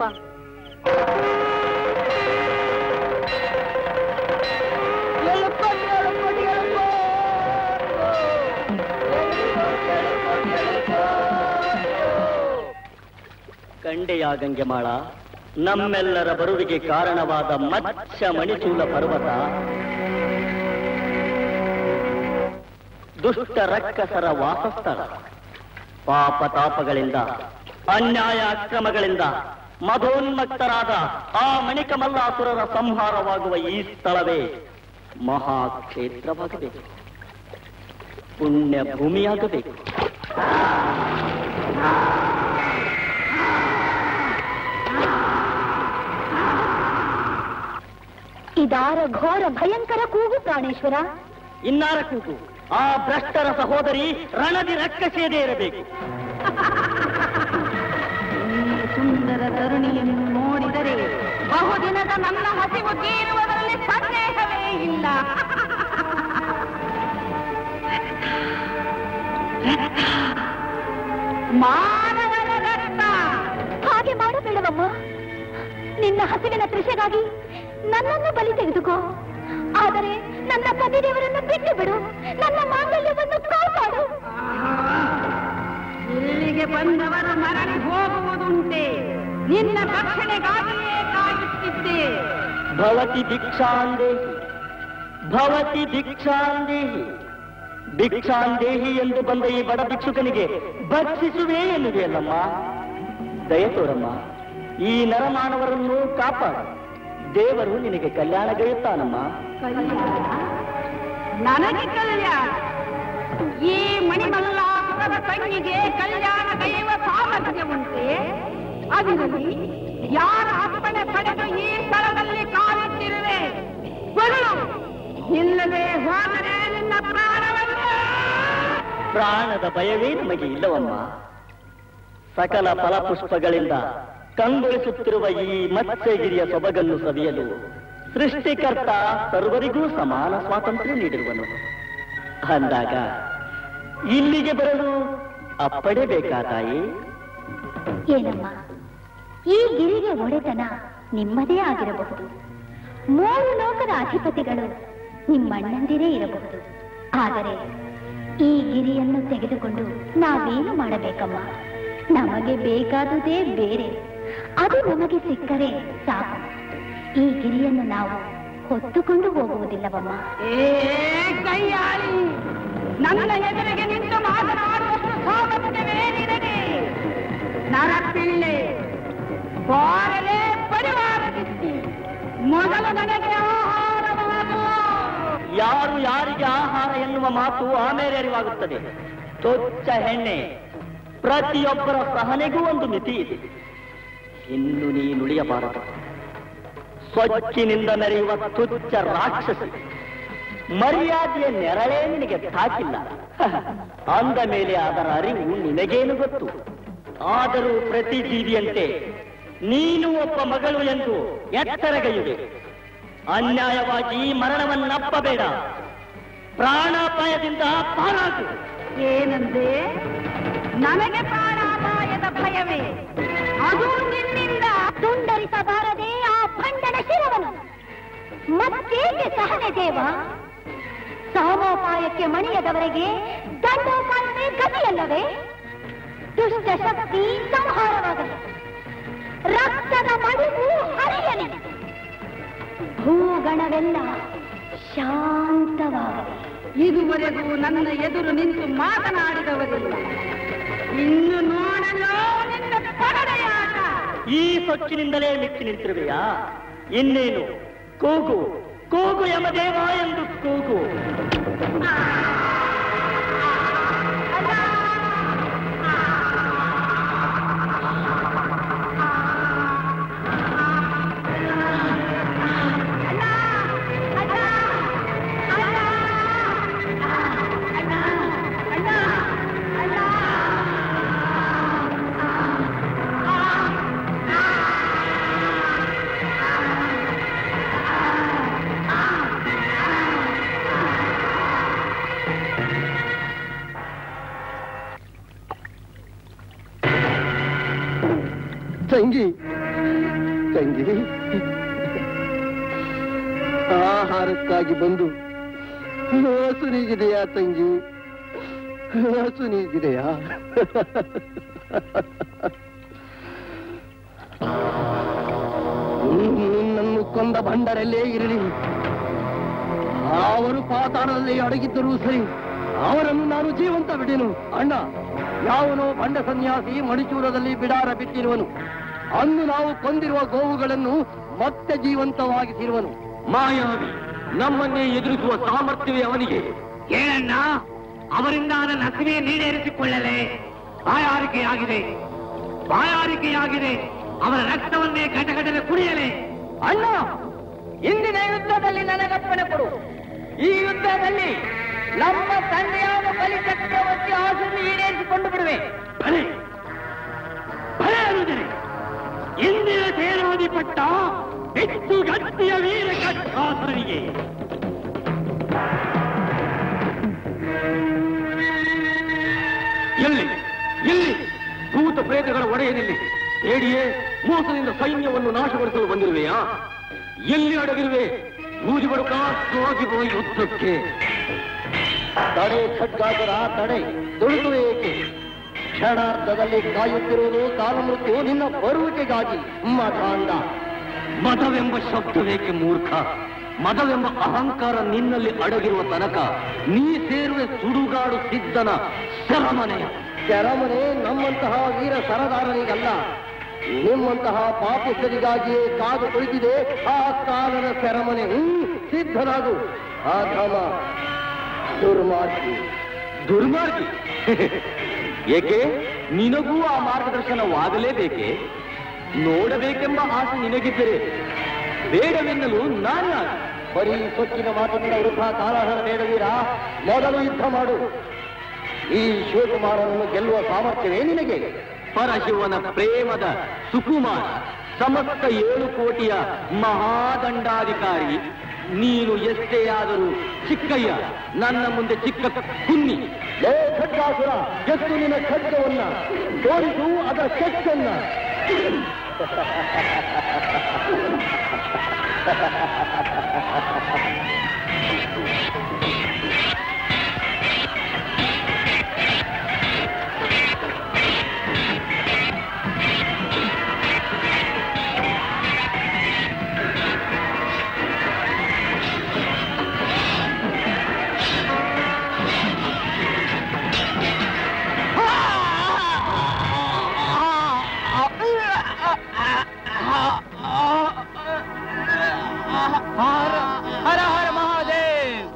ಎಳ್ಕೊ, ಎಳ್ಕೊ, ಎಳ್ಕೊ. ಕಂಡೆಯ ಗಂಗೆಮಾಳ ನಮ್ಮೆಲ್ಲರ ಬರುವಿಗೆ ಕಾರಣವಾದ ಮತ್ಸ್ಯ ಮಣಿಚೂಲ ಪರ್ವತ ದುಷ್ಟ ರಕ್ಕಸರ ವಾಸಸ್ಥಳ ಪಾಪ ತಾಪಗಳಿಂದ ಅನ್ಯಾಯ ಅಕ್ರಮಗಳಿಂದ ಮಧೋನ್ಮಕ್ತರಾದ ಆ ಮಣಿಕಮಲ್ಲಾಸುರರ ಸಂಹಾರವಾಗುವ ಈ ಸ್ಥಳವೇ ಮಹಾಕ್ಷೇತ್ರವಾಗಬೇಕು ಪುಣ್ಯ ಭೂಮಿಯಾಗಬೇಕು ಇದಾರ ಘೋರ ಭಯಂಕರ ಕೂಗು ಪ್ರಾಣೇಶ್ವರ ಇನ್ನಾರ ಕೂಗು ಆ ಭ್ರಷ್ಟರ ಸಹೋದರಿ ರಣದಿ ರಕ್ಕಸೇದೇ ಇರಬೇಕು ಸುಂದರ ತರುಣಿಯನ್ನು ನೋಡಿದರೆ ಬಹುದಿನದ ನನ್ನ ಹಸಿವು ತೀರುವುದರಲ್ಲಿ ಸಂದೇಹವೇ ಇಲ್ಲ ಮಾನವನ ರಕ್ತ ಹಾಗೆ ಮಾಡಬೇಡವಮ್ಮ ನಿನ್ನ ಹಸಿವಿನ ತೃಷೆಗಾಗಿ ನನ್ನನ್ನು ಬಲಿ ತೆಗೆದುಕೋ ಆದರೆ ನನ್ನ ಪತಿದೇವರನ್ನು ಬಿಟ್ಟು ಬಿಡು ನನ್ನ ಮಾಂಗಲ್ಯವನ್ನು ಕಾಪಾಡು ಇಲ್ಲಿಗೆ ಬಂದವರು ಮರಳಿ ಹೋಗುವುದುಂಟೆ ನಿನ್ನ ರಕ್ಷಣೆಗಾಗಿಯೇ ಕಾಯುತ್ತಿದ್ದೆ ಭವತಿ ಭಿಕ್ಷಾಂದೇಹಿ ಭವತಿ ಭಿಕ್ಷಾಂದೇಹಿ ಭಿಕ್ಷಾಂದೇಹಿ ಎಂದು ಬಂದ ಈ ಬಡ ಭಿಕ್ಷುಕನಿಗೆ ಭಕ್ಷಿಸುವೆ ಎನ್ನುವೆಯಲ್ಲಮ್ಮ ದಯ ತೋರಮ್ಮ ಈ ನರಮಾನವರನ್ನು ಕಾಪಾಡು ದೇವರು ನಿನಗೆ ಕಲ್ಯಾಣಗೈಯುತ್ತಾನಮ್ಮ ನನಗೆ ಕಲ್ಯಾಣ ಈ ಮಣಿಮಲ್ಲಾಸುರ ರಾವಣನ ತಂಗಿಗೆ ಕಲ್ಯಾಣ ಕೈಯುವ ಸಾಮರ್ಥ್ಯ ಉಂಟೆ ಅದಿರಲಿ ಯಾರ ಅಪ್ಪಣೆ ಪಡೆದು ಈ ಸ್ಥಳದಲ್ಲಿ ಕಾಯುತ್ತಿರುವೆ ಬರಲು ಇಲ್ಲದೆ ಹೋದರೆ ನಿನ್ನ ಪ್ರಾಣವನ್ನು ಪ್ರಾಣದ ಭಯವೇ ನಮಗೆ ಇಲ್ಲವಮ್ಮ ಸಕಲ ಫಲಪುಷ್ಪಗಳಿಂದ ಕಂಗೊಳಿಸುತ್ತಿರುವ ಈ ಮತ್ಸ್ಯಗಿರಿಯ ಸೊಬಗನ್ನು ಸವಿಯಲು ಸೃಷ್ಟಿಕರ್ತ ಸರ್ವರಿಗೂ ಸಮಾನ ಸ್ವಾತಂತ್ರ್ಯ ನೀಡಿರುವನು ಅಂದಾಗ ಇಲ್ಲಿಗೆ ಬರಲು ಅಪ್ಪಡೆ ಬೇಕಾ ತಾಯಿ ಏನಮ್ಮ ಈ ಗಿರಿಗೆ ಒಡೆತನ ನಿಮ್ಮದೇ ಆಗಿರಬಹುದು ಮೂರು ಲೋಕದ ಅಧಿಪತಿಗಳು ನಿಮ್ಮಣ್ಣಂದಿರೇ ಇರಬಹುದು ಆದರೆ ಈ ಗಿರಿಯನ್ನು ತೆಗೆದುಕೊಂಡು ನಾವೇನು ಮಾಡಬೇಕಮ್ಮ ನಮಗೆ ಬೇಕಾದುದೇ ಬೇರೆ ಅದು ನಮಗೆ ಸಿಕ್ಕರೆ ಸಾಕು ಈ ಗಿರಿಯನ್ನು ನಾವು ಹೊತ್ತುಕೊಂಡು ಹೋಗುವುದಿಲ್ಲವಮ್ಮ ಏ ಕೈಯಾಳಿ ನನ್ನ ಎದುರಿಗೆ ನಿಂತು ಮಾತನಾಡುವಷ್ಟು ಸಾಮರ್ಥ್ಯವೇ ನಿನಗೆ ನರಪಿಳ್ಳೆ ಬಾರಲೇ ಪರಿವಾರದಿತ್ತಿ ಮೊದಲು ನನಗೆ ಆಹಾರವಾಗು ಯಾರು ಯಾರಿಗೆ ಆಹಾರ ಎನ್ನುವ ಮಾತು ಆಮೇಲೆ ಅರಿವಾಗುತ್ತದೆ ತೊಚ್ಚ ಹೆಣ್ಣೆ ಪ್ರತಿಯೊಬ್ಬರ ಸಹನೆಗೂ ಒಂದು ಮಿತಿ ಇದೆ ಇನ್ನು ನೀ ನುಡಿಯಬಾರದು ಸ್ವಚ್ಛಿನಿಂದ ಮೆರೆಯುವ ತುಚ್ಚ ರಾಕ್ಷಸಿ ಮರ್ಯಾದೆಯ ನೆರಳೇ ನಿನಗೆ ತಾಕಿಲ್ಲ ಅಂದ ಮೇಲೆ ಅದರ ಅರಿವು ನಿನಗೇನು ಗೊತ್ತು ಆದರೂ ಪ್ರತಿ ಜೀವಿಯಂತೆ ನೀನು ಒಬ್ಬ ಮಗಳು ಎಂದು ಎತ್ತರಗೈಯುವೆ ಅನ್ಯಾಯವಾಗಿ ಮರಣವನ್ನಪ್ಪಬೇಡ ಪ್ರಾಣಾಪಾಯದಿಂದ ಪಾರಾಗು ಏನಂದೆ ನನಗೆ ಪ್ರಾಣಾಪಾಯದ ಭಯವೇ ಅದು ನಿನ್ನಿಂದ ತುಂಡರಿಸಬಾರದೆ ಆ ಭಂಡನ ಶಿರವನು ಮತ್ತೇಕೆ ಸಹನೆ ದೇವ ಸಾಮೋಪಾಯಕ್ಕೆ ಮಣಿಯದವರೆಗೆ ದಂಡೋಪಾಯವೇ ಗತಿಯಲ್ಲವೇ ದುಷ್ಟ ಶಕ್ತಿ ಸಂಹಾರವಾಗಲಿ ರಕ್ತದ ಮಡಿವು ಹರಿಯಲಿ ಭೂಗಣವೆಲ್ಲ ಶಾಂತವಾಗಲಿ ಇದುವರೆಗೂ ನನ್ನ ಎದುರು ನಿಂತು ಮಾತನಾಡಿದವರಿಲ್ಲ ಇನ್ನು ನೋಡಲು ನಿನ್ನ ಪರಡೆಯಾಟ ಈ ಸೊಚ್ಚಿನಿಂದಲೇ ಮಿಕ್ಕಿ ನಿಂತಿರುವೆಯಾ ಇನ್ನೇನು ಕೂಗು ಕೂಗು ಯಮದೇವ ಎಂದು ಕೂಗು ತಂಗಿ ತಂಗಿ ಆಹಾರಕ್ಕಾಗಿ ಬಂದು ಹಸು ನೀಗಿದೆಯಾ ತಂಗಿ ಹಸು ನೀಗಿದೆಯಾ ನಿನ್ನನ್ನು ಕೊಂದ ಭಂಡರಲ್ಲೇ ಇರಲಿ ಅವರು ಪಾತಾಳದಲ್ಲಿ ಅಡಗಿದ್ದರೂ ಸರಿ ಅವರನ್ನು ನಾನು ಜೀವಂತ ಬಿಡೆನು ಅಣ್ಣ ಯಾವನೋ ಬಂಡ ಸನ್ಯಾಸಿ ಮಣಿಚೂರದಲ್ಲಿ ಬಿಡಾರ ಬಿಟ್ಟಿರುವನು ಅಂದು ನಾವು ಕೊಂದಿರುವ ಗೋವುಗಳನ್ನು ಮತ್ತೆ ಜೀವಂತವಾಗಿಸಿರುವನು ಮಾಯಾವಿ ನಮ್ಮನ್ನೇ ಎದುರಿಸುವ ಸಾಮರ್ಥ್ಯವೇ ಅವನಿಗೆ ಏನಣ್ಣ ಅವರಿಂದ ನನ್ನ ಹಸಿವೆ ನೀಡೇರಿಸಿಕೊಳ್ಳಲೆ ಬಾಯಾರಿಕೆಯಾಗಿದೆ ಬಾಯಾರಿಕೆಯಾಗಿದೆ ಅವರ ರಕ್ತವನ್ನೇ ಘಟಘಟನೆ ಕುಡಿಯಲೆ ಅಣ್ಣ ಇಂದಿನ ಯುದ್ಧದಲ್ಲಿ ನನಗಪ್ಪಣೆ ಕೊಡು ಈ ಯುದ್ಧದಲ್ಲಿ ನಮ್ಮ ತಂದೆಯಾದ ಬಲಿ ಚಕ್ರವರ್ತಿ ಆಸೆಯನ್ನು ಈಡೇರಿಸಿಕೊಂಡು ಬಿಡುವೆ ಭಲೆ ಭಲೆ ಅನ್ನುದರೆ ಇಂದಿನ ಸೇನಾಧಿಪಟ್ಟ ಹೆಚ್ಚು ಗಟ್ಟಿಯ ವೀರ ಕಟ್ಟಾಸರಿಗೆ ಎಲ್ಲಿ ಎಲ್ಲಿ ಭೂತ ಪ್ರೇತಗಳ ಒಡೆಯನಿಲ್ಲಿ ಹೇಡಿಯೇ ಮೋಸದಿಂದ ಸೈನ್ಯವನ್ನು ನಾಶಗೊಳಿಸಲು ಬಂದಿರುವೆಯಾ ಎಲ್ಲಿ ಅಡಗಿರುವೆ ಬೂದಿ ಬಡುಕ ಸ್ವಾಗಿರುವ ಯುದ್ಧಕ್ಕೆ ತಡೆ ಖಡ್ಗಾಸುರ ತಡೆ ತುಳಿದು ಏಕೆ ಕ್ಷಣಾರ್ಧದಲ್ಲಿ ಕಾಯುತ್ತಿರುವುದು ಕಾಲಮೃತ್ಯು ನಿನ್ನ ಬರುವಿಕೆಗಾಗಿ ಮತಾಂಧ ಮದವೆಂಬ ಶಬ್ದವೇಕೆ ಮೂರ್ಖ ಮದವೆಂಬ ಅಹಂಕಾರ ನಿನ್ನಲ್ಲಿ ಅಡಗಿರುವ ತನಕ ನೀ ಸೇರುವೆ ಸುಡುಗಾಡು ಸಿದ್ಧನ ಸೆರಮನೆಯ ಕೆರಮನೆ ನಮ್ಮಂತಹ ವೀರ ಸರದಾರರಿಗಲ್ಲ ನಿಮ್ಮಂತಹ ಪಾಪಿಷ್ಟರಿಗಾಗಿಯೇ ಕಾದು ಕುಳಿತಿದೆ ಆ ಕಾಲದ ಸೆರಮನೆ ಹ್ಮ್, ಸಿದ್ಧನಾಗು ಆಧಮ ದುರ್ಮಾರ್ಗಿ ದುರ್ಮಾರ್ಗಿ ಏಕೆ ನಿನಗೂ ಆ ಮಾರ್ಗದರ್ಶನವಾಗಲೇಬೇಕೆ ನೋಡಬೇಕೆಂಬ ಆಸೆ ನಿನಗಿದ್ದರೆ ಬೇಡವೆನ್ನಲು ನಾನು ಯಾರು? ಬರೀ ಸೊಕ್ಕಿನ ಮಾತಿನಿಂದ ವೃದ್ಧ ಕಾಲಹರಣ ಬೇಡವೀರ ಮೊದಲು ಯುದ್ಧ ಮಾಡು ಈ ಶಿವಕುಮಾರನನ್ನು ಗೆಲ್ಲುವ ಸಾಮರ್ಥ್ಯವೇ ನಿನಗೆ ಪರಶಿವನ ಪ್ರೇಮದ ಸುಕುಮಾರ ಸಮಸ್ತ ಏಳು ಕೋಟಿಯ ಮಹಾದಂಡಾಧಿಕಾರಿ ನೀನು ಎಷ್ಟೇ ಆದರೂ ಚಿಕ್ಕಯ್ಯ ನನ್ನ ಮುಂದೆ ಚಿಕ್ಕ ಕುನ್ನಿ ಲೇ ಖಡ್ಗಾಸುರ ಎತ್ತು ನಿನ್ನ ಖಡ್ಗವನ್ನ ತೋರಿಸು ಅದರ ಕೆಚ್ಚನ್ನ ಹರ ಹರ ಮಹಾದೇವ್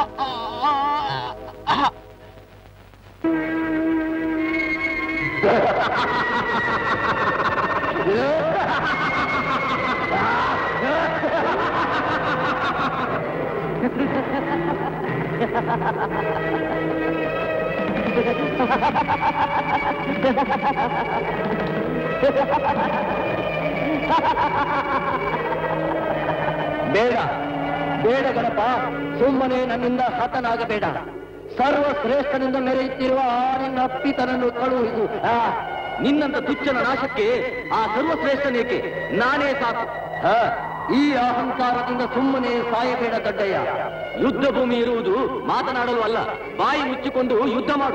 ಬೇಡ ಬೇಡ ಗಣಪ ಸುಮ್ಮನೆ ನನ್ನಿಂದ ಹತನಾಗಬೇಡ ಸರ್ವಶ್ರೇಷ್ಠನಿಂದ ಮೆರೆಯುತ್ತಿರುವ ಆ ನಿನ್ನ ಅಪ್ಪಿತನನ್ನು ಕಳುಹಿಸು ಆ, ನಿನ್ನಂತ ತುಚ್ಚನ ನಾಶಕ್ಕೆ ಆ ಸರ್ವಶ್ರೇಷ್ಠನೇಕೆ ನಾನೇ ಸಾಕು ಆ, ಈ ಅಹಂಕಾರದಿಂದ ಸುಮ್ಮನೆ ಸಾಯಬೇಡ ದೊಡ್ಡಯ್ಯ ಯುದ್ಧ ಭೂಮಿ ಇರುವುದು ಮಾತನಾಡಲು ಅಲ್ಲ ಬಾಯಿ ಮುಚ್ಚಿಕೊಂಡು ಯುದ್ಧ ಮಾಡು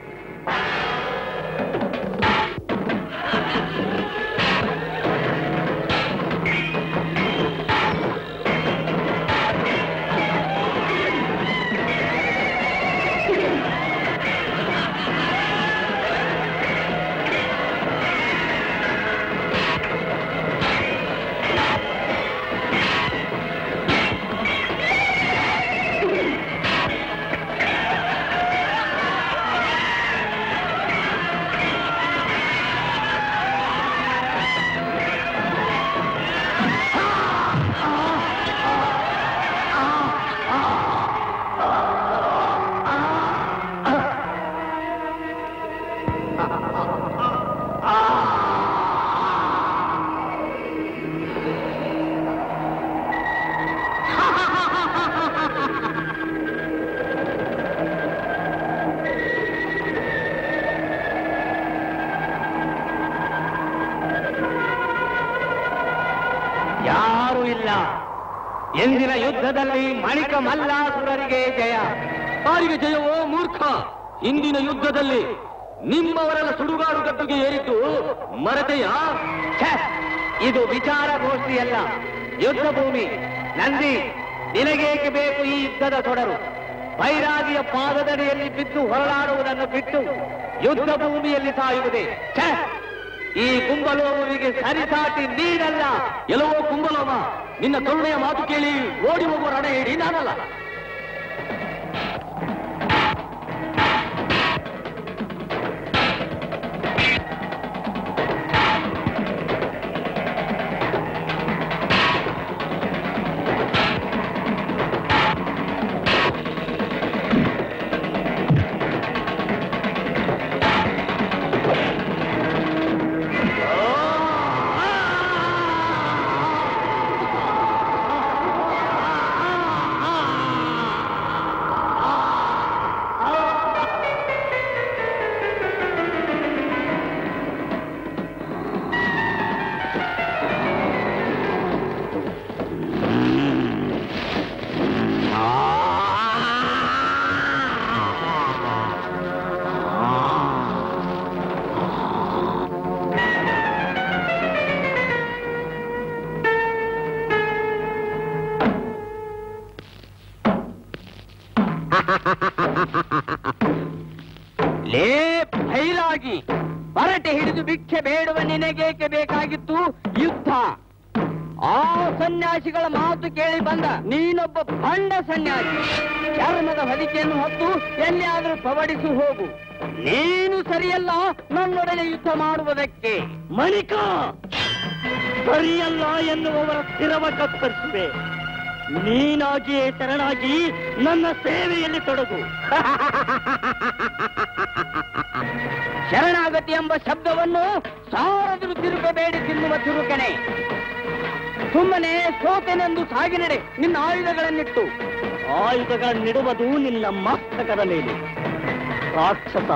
ಯಾರೂ ಇಲ್ಲ ಎಂದಿನ ಯುದ್ಧದಲ್ಲಿ ಮಣಿಕ ಮಲ್ಲಾಸುರರಿಗೆ ಜಯ ಯಾರಿಗೆ ಜಯವೋ ಮೂರ್ಖ ಇಂದಿನ ಯುದ್ಧದಲ್ಲಿ ನಿಮ್ಮವರೆಲ್ಲ ಸುಡುಗಾಡು ಗದ್ದುಗೆ ಏರಿದ್ದು ಮರತೆಯ ಛೆ! ಇದು ವಿಚಾರಗೋಷ್ಠಿಯಲ್ಲ ಯುದ್ಧ ಭೂಮಿ ನಂದಿ ನಿನಗೇಕೆ ಬೇಕು ಈ ಯುದ್ಧದ ತೊಡರು ಬೈರಾಗಿಯ ಪಾದದಡಿಯಲ್ಲಿ ಬಿದ್ದು ಹೊರಳಾಡುವುದನ್ನು ಬಿಟ್ಟು ಯುದ್ಧ ಭೂಮಿಯಲ್ಲಿ ಸಾಯುವುದೇ ಛೆ! ಈ ಕುಂಬಲೋಮುವಿಗೆ ಸರಿಸಾಟಿ ನೀಡಲ್ಲ ಎಲ್ಲವೋ ಕುಂಬಲೋಮ ನಿನ್ನ ಕರುಣೆಯ ಮಾತು ಕೇಳಿ ಓಡಿ ಹೋಗುವ ರಣ ಹೇಳಿ ನಾನಲ್ಲ ಲೇ ಭೈರಾಗಿ ಬರಟೆ ಹಿಡಿದು ಭಿಕ್ಷೆ ಬೇಡುವ ನಿನಗೇಕೆ ಬೇಕಾಗಿತ್ತು ಯುದ್ಧ ಆ ಸನ್ಯಾಸಿಗಳ ಮಾತು ಕೇಳಿ ಬಂದ ನೀನೊಬ್ಬ ಭಂಡ ಸನ್ಯಾಸಿ ಚರ್ಮದ ಹೊದಿಕೆಯನ್ನು ಹೊತ್ತು ಎಲ್ಲಿಯಾದರೂ ಪವಡಿಸಿ ಹೋಗು ನೀನು ಸರಿಯಲ್ಲ ನನ್ನೊಡನೆ ಯುದ್ಧ ಮಾಡುವುದಕ್ಕೆ ಮಣಿಕ ಸರಿಯಲ್ಲ ಎನ್ನುವವರ ಸ್ಥಿರವ ಕತ್ತರಿಸುವೆ ನೀನಾಗಿಯೇ ಶರಣಾಗಿ ನನ್ನ ಸೇವೆಯಲ್ಲಿ ತೊಡಗು ಶರಣಾಗತಿ ಎಂಬ ಶಬ್ದವನ್ನು ಸಾವಿರ ತಿರುಗಬೇಡಿ ತಿನ್ನುವ ತಿರುಕಣೆ ಸುಮ್ಮನೆ ಸೋತೆನೆಂದು ಸಾಗಿ ನಡೆ ನಿನ್ನ ಆಯುಧಗಳನ್ನಿಟ್ಟು ಆಯುಧಗಳನ್ನಿಡುವುದು ನಿನ್ನ ಮಸ್ತಕದ ಮೇಲೆ ರಾಕ್ಷಸ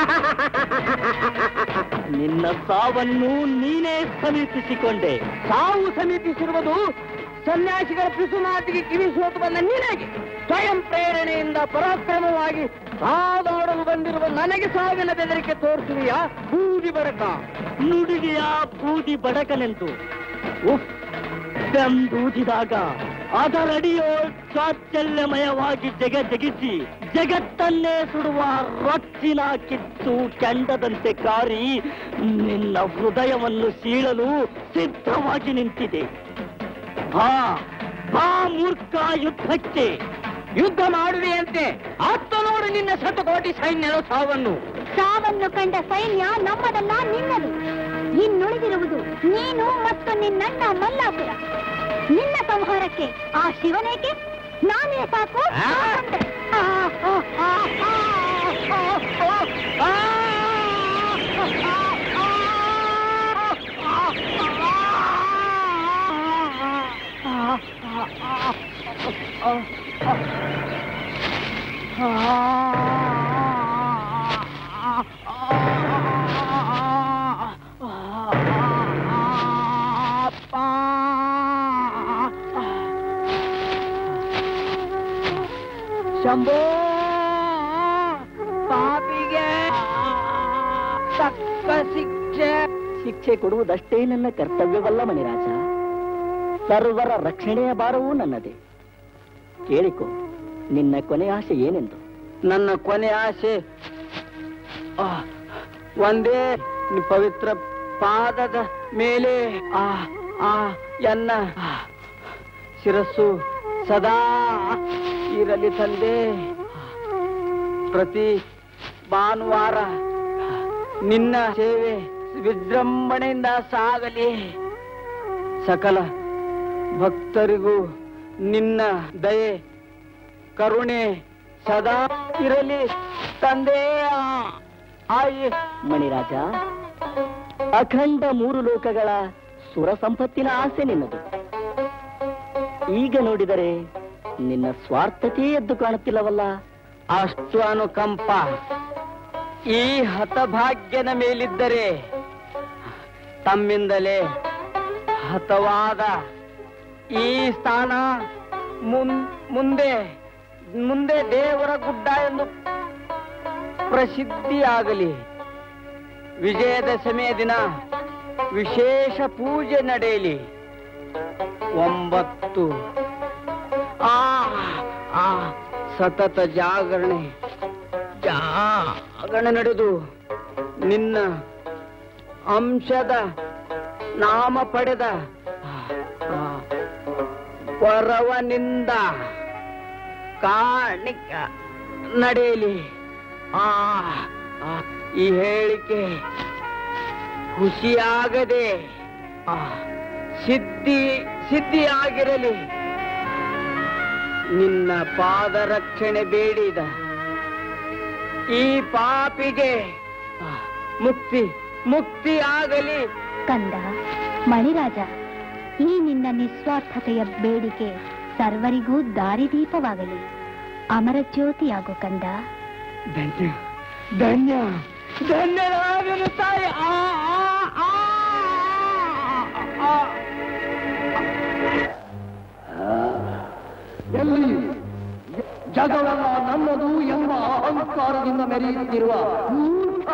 ನಿನ್ನ ಸಾವನ್ನು ನೀನೇ ಸಮೀಪಿಸಿಕೊಂಡೆ ಸಾವು ಸಮೀಪಿಸಿರುವುದು ಸನ್ಯಾಸಿಗಳ ಪಿಸುಮಾತಿಗೆ ಕಿವಿ ಸೋತು ಬಂದ ನಿನಗೆ ಸ್ವಯಂ ಪ್ರೇರಣೆಯಿಂದ ಪರಾಕ್ರಮವಾಗಿ ಸಾದಾಡಲು ಬಂದಿರುವ ನನಗೆ ಸಾವಿನ ಬೆದರಿಕೆ ತೋರಿಸುವಿಯಾ ಬೂದಿ ಬಡಕ ನುಡಿಗೆಯ ಬೂದಿ ಬಡಕನೆಂದು ಉಫ್ ಬೆಂದೂದಿದಾಗ ಅದರಡಿಯೋ ಚಾಚಲ್ಯಮಯವಾಗಿ ಜಗ ಜಗಿಸಿ ಜಗತ್ತನ್ನೇ ಸುಡುವ ರೊಚ್ಚಿನ ಕಿತ್ತು ಕೆಂಡದಂತೆ ಕಾರಿ ನಿನ್ನ ಹೃದಯವನ್ನು ಸೀಳಲು ಸಿದ್ಧವಾಗಿ ನಿಂತಿದೆ ಬಾ ಬಾ ಮೂರ್ಖ ಯುದ್ಧಕ್ಕೆ ಯುದ್ಧ ಮಾಡುವೆಯಂತೆ ಅತ್ತ ನೋಡು ನಿನ್ನ ಶತಕೋಟಿ ಸೈನ್ಯದ ಸಾವನ್ನು ಸಾವನ್ನು ಕಂಡ ಸೈನ್ಯ ನಮ್ಮದಲ್ಲ ನಿನ್ನದು ಇನ್ನುಳಿದಿರುವುದು ನೀನು ಮತ್ತು ನಿನ್ನಣ್ಣ ಮಲ್ಲಾಪುರ ನಿನ್ನ ಸಂಹಾರಕ್ಕೆ ಆ ಶಿವನೇಕೆ ನಾನೇ ಸಾಕು ಆ? ಆ, ಆ, ಆ, ಆ, ಆ, ಶಂಭೋ ಪಾಪಿಗೆ ತಕ್ಕ ಶಿಕ್ಷೆ ಶಿಕ್ಷೆ ಕೊಡುವುದಷ್ಟೇ ನನ್ನ ಕರ್ತವ್ಯವಲ್ಲ ಮಣಿರಾಜ ಸರ್ವರ ರಕ್ಷಣೆಯ ಭಾರವೂ ನನ್ನದೇ ಕೇಳಿಕೊ ನಿನ್ನ ಕೊನೆ ಆಸೆ ಏನೆಂದು ನನ್ನ ಕೊನೆ ಆಸೆ ಆ, ಒಂದೇ ನಿ ಪವಿತ್ರ ಪಾದದ ಮೇಲೆ ಆ ಆ ಎನ್ನ ಶಿರಸ್ಸು ಸದಾ ಇರಲಿ ತಂದೆ ಪ್ರತಿ ಭಾನುವಾರ ನಿನ್ನ ಸೇವೆ ವಿಜೃಂಭಣೆಯಿಂದ ಸಾಗಲಿ ಸಕಲ ಭಕ್ತರಿಗೂ ನಿನ್ನ ದಯೆ ಕರುಣೆ ಸದಾ ಇರಲಿ ತಂದೆ ಆಯಿ ಮಣಿರಾಜ ಅಖಂಡ ಮೂರು ಲೋಕಗಳ ಸುರ ಸಂಪತ್ತಿನ ಆಸೆ ನಿನ್ನದು ಈಗ ನೋಡಿದರೆ ನಿನ್ನ ಸ್ವಾರ್ಥತೆ ಎದ್ದು ಕಾಣುತ್ತಿಲ್ಲವಲ್ಲ ಅಷ್ಟು ಅನುಕಂಪ ಈ ಹತಭಾಗ್ಯನ ಮೇಲಿದ್ದರೆ ತಮ್ಮಿಂದಲೇ ಹತವಾದ ಈ ಸ್ಥಾನ ಮುನ್- ಮುಂದೆ ಮುಂದೆ ದೇವರ ಗುಡ್ಡ ಎಂದು ಪ್ರಸಿದ್ಧಿಯಾಗಲಿ ವಿಜಯದಶಮಿಯ ದಿನ ವಿಶೇಷ ಪೂಜೆ ನಡೆಯಲಿ ಒಂಬತ್ತು ಆ ಆ ಸತತ ಜಾಗರಣೆ ಜಾಗರಣೆ ನಡೆದು ನಿನ್ನ ಅಂಶದ ನಾಮ ಪಡೆದ ಆ, ವರವನಿಂದ ಕಾಣಿಕ ನಡೆಯಲಿ ಆ ಆ, ಈ ಹೇಳಿಕೆ ಖುಷಿಯಾಗದೆ ಆ, ಸಿದ್ಧಿ ಸಿದ್ಧಿಯಾಗಿರಲಿ ನಿನ್ನ ಪಾದರಕ್ಷಣೆ ಬೇಡಿದ ಈ ಪಾಪಿಗೆ ಆ, ಮುಕ್ತಿ ಮುಕ್ತಿ ಆಗಲಿ ಕಂದ ಮಣಿರಾಜ ಈ ನಿನ್ನ ನಿಸ್ವಾರ್ಥತೆಯ ಬೇಡಿಕೆ ಸರ್ವರಿಗೂ ದಾರಿದೀಪವಾಗಲಿ ಅಮರ ಜ್ಯೋತಿಯಾಗು ಕಂದ ಧನ್ಯ ಧನ್ಯ ಧನ್ಯರಾಗಲು ತಾಯಿ ಆ ಆ, ಆ, ಆ, ಆ. ಎಲ್ಲಿ ಜಗವೆಲ್ಲ ನನ್ನದು ಎಂಬ ಅಹಂಕಾರದಿಂದ ಮೆರೆಯುತ್ತಿರುವ ಮೂರ್ಖ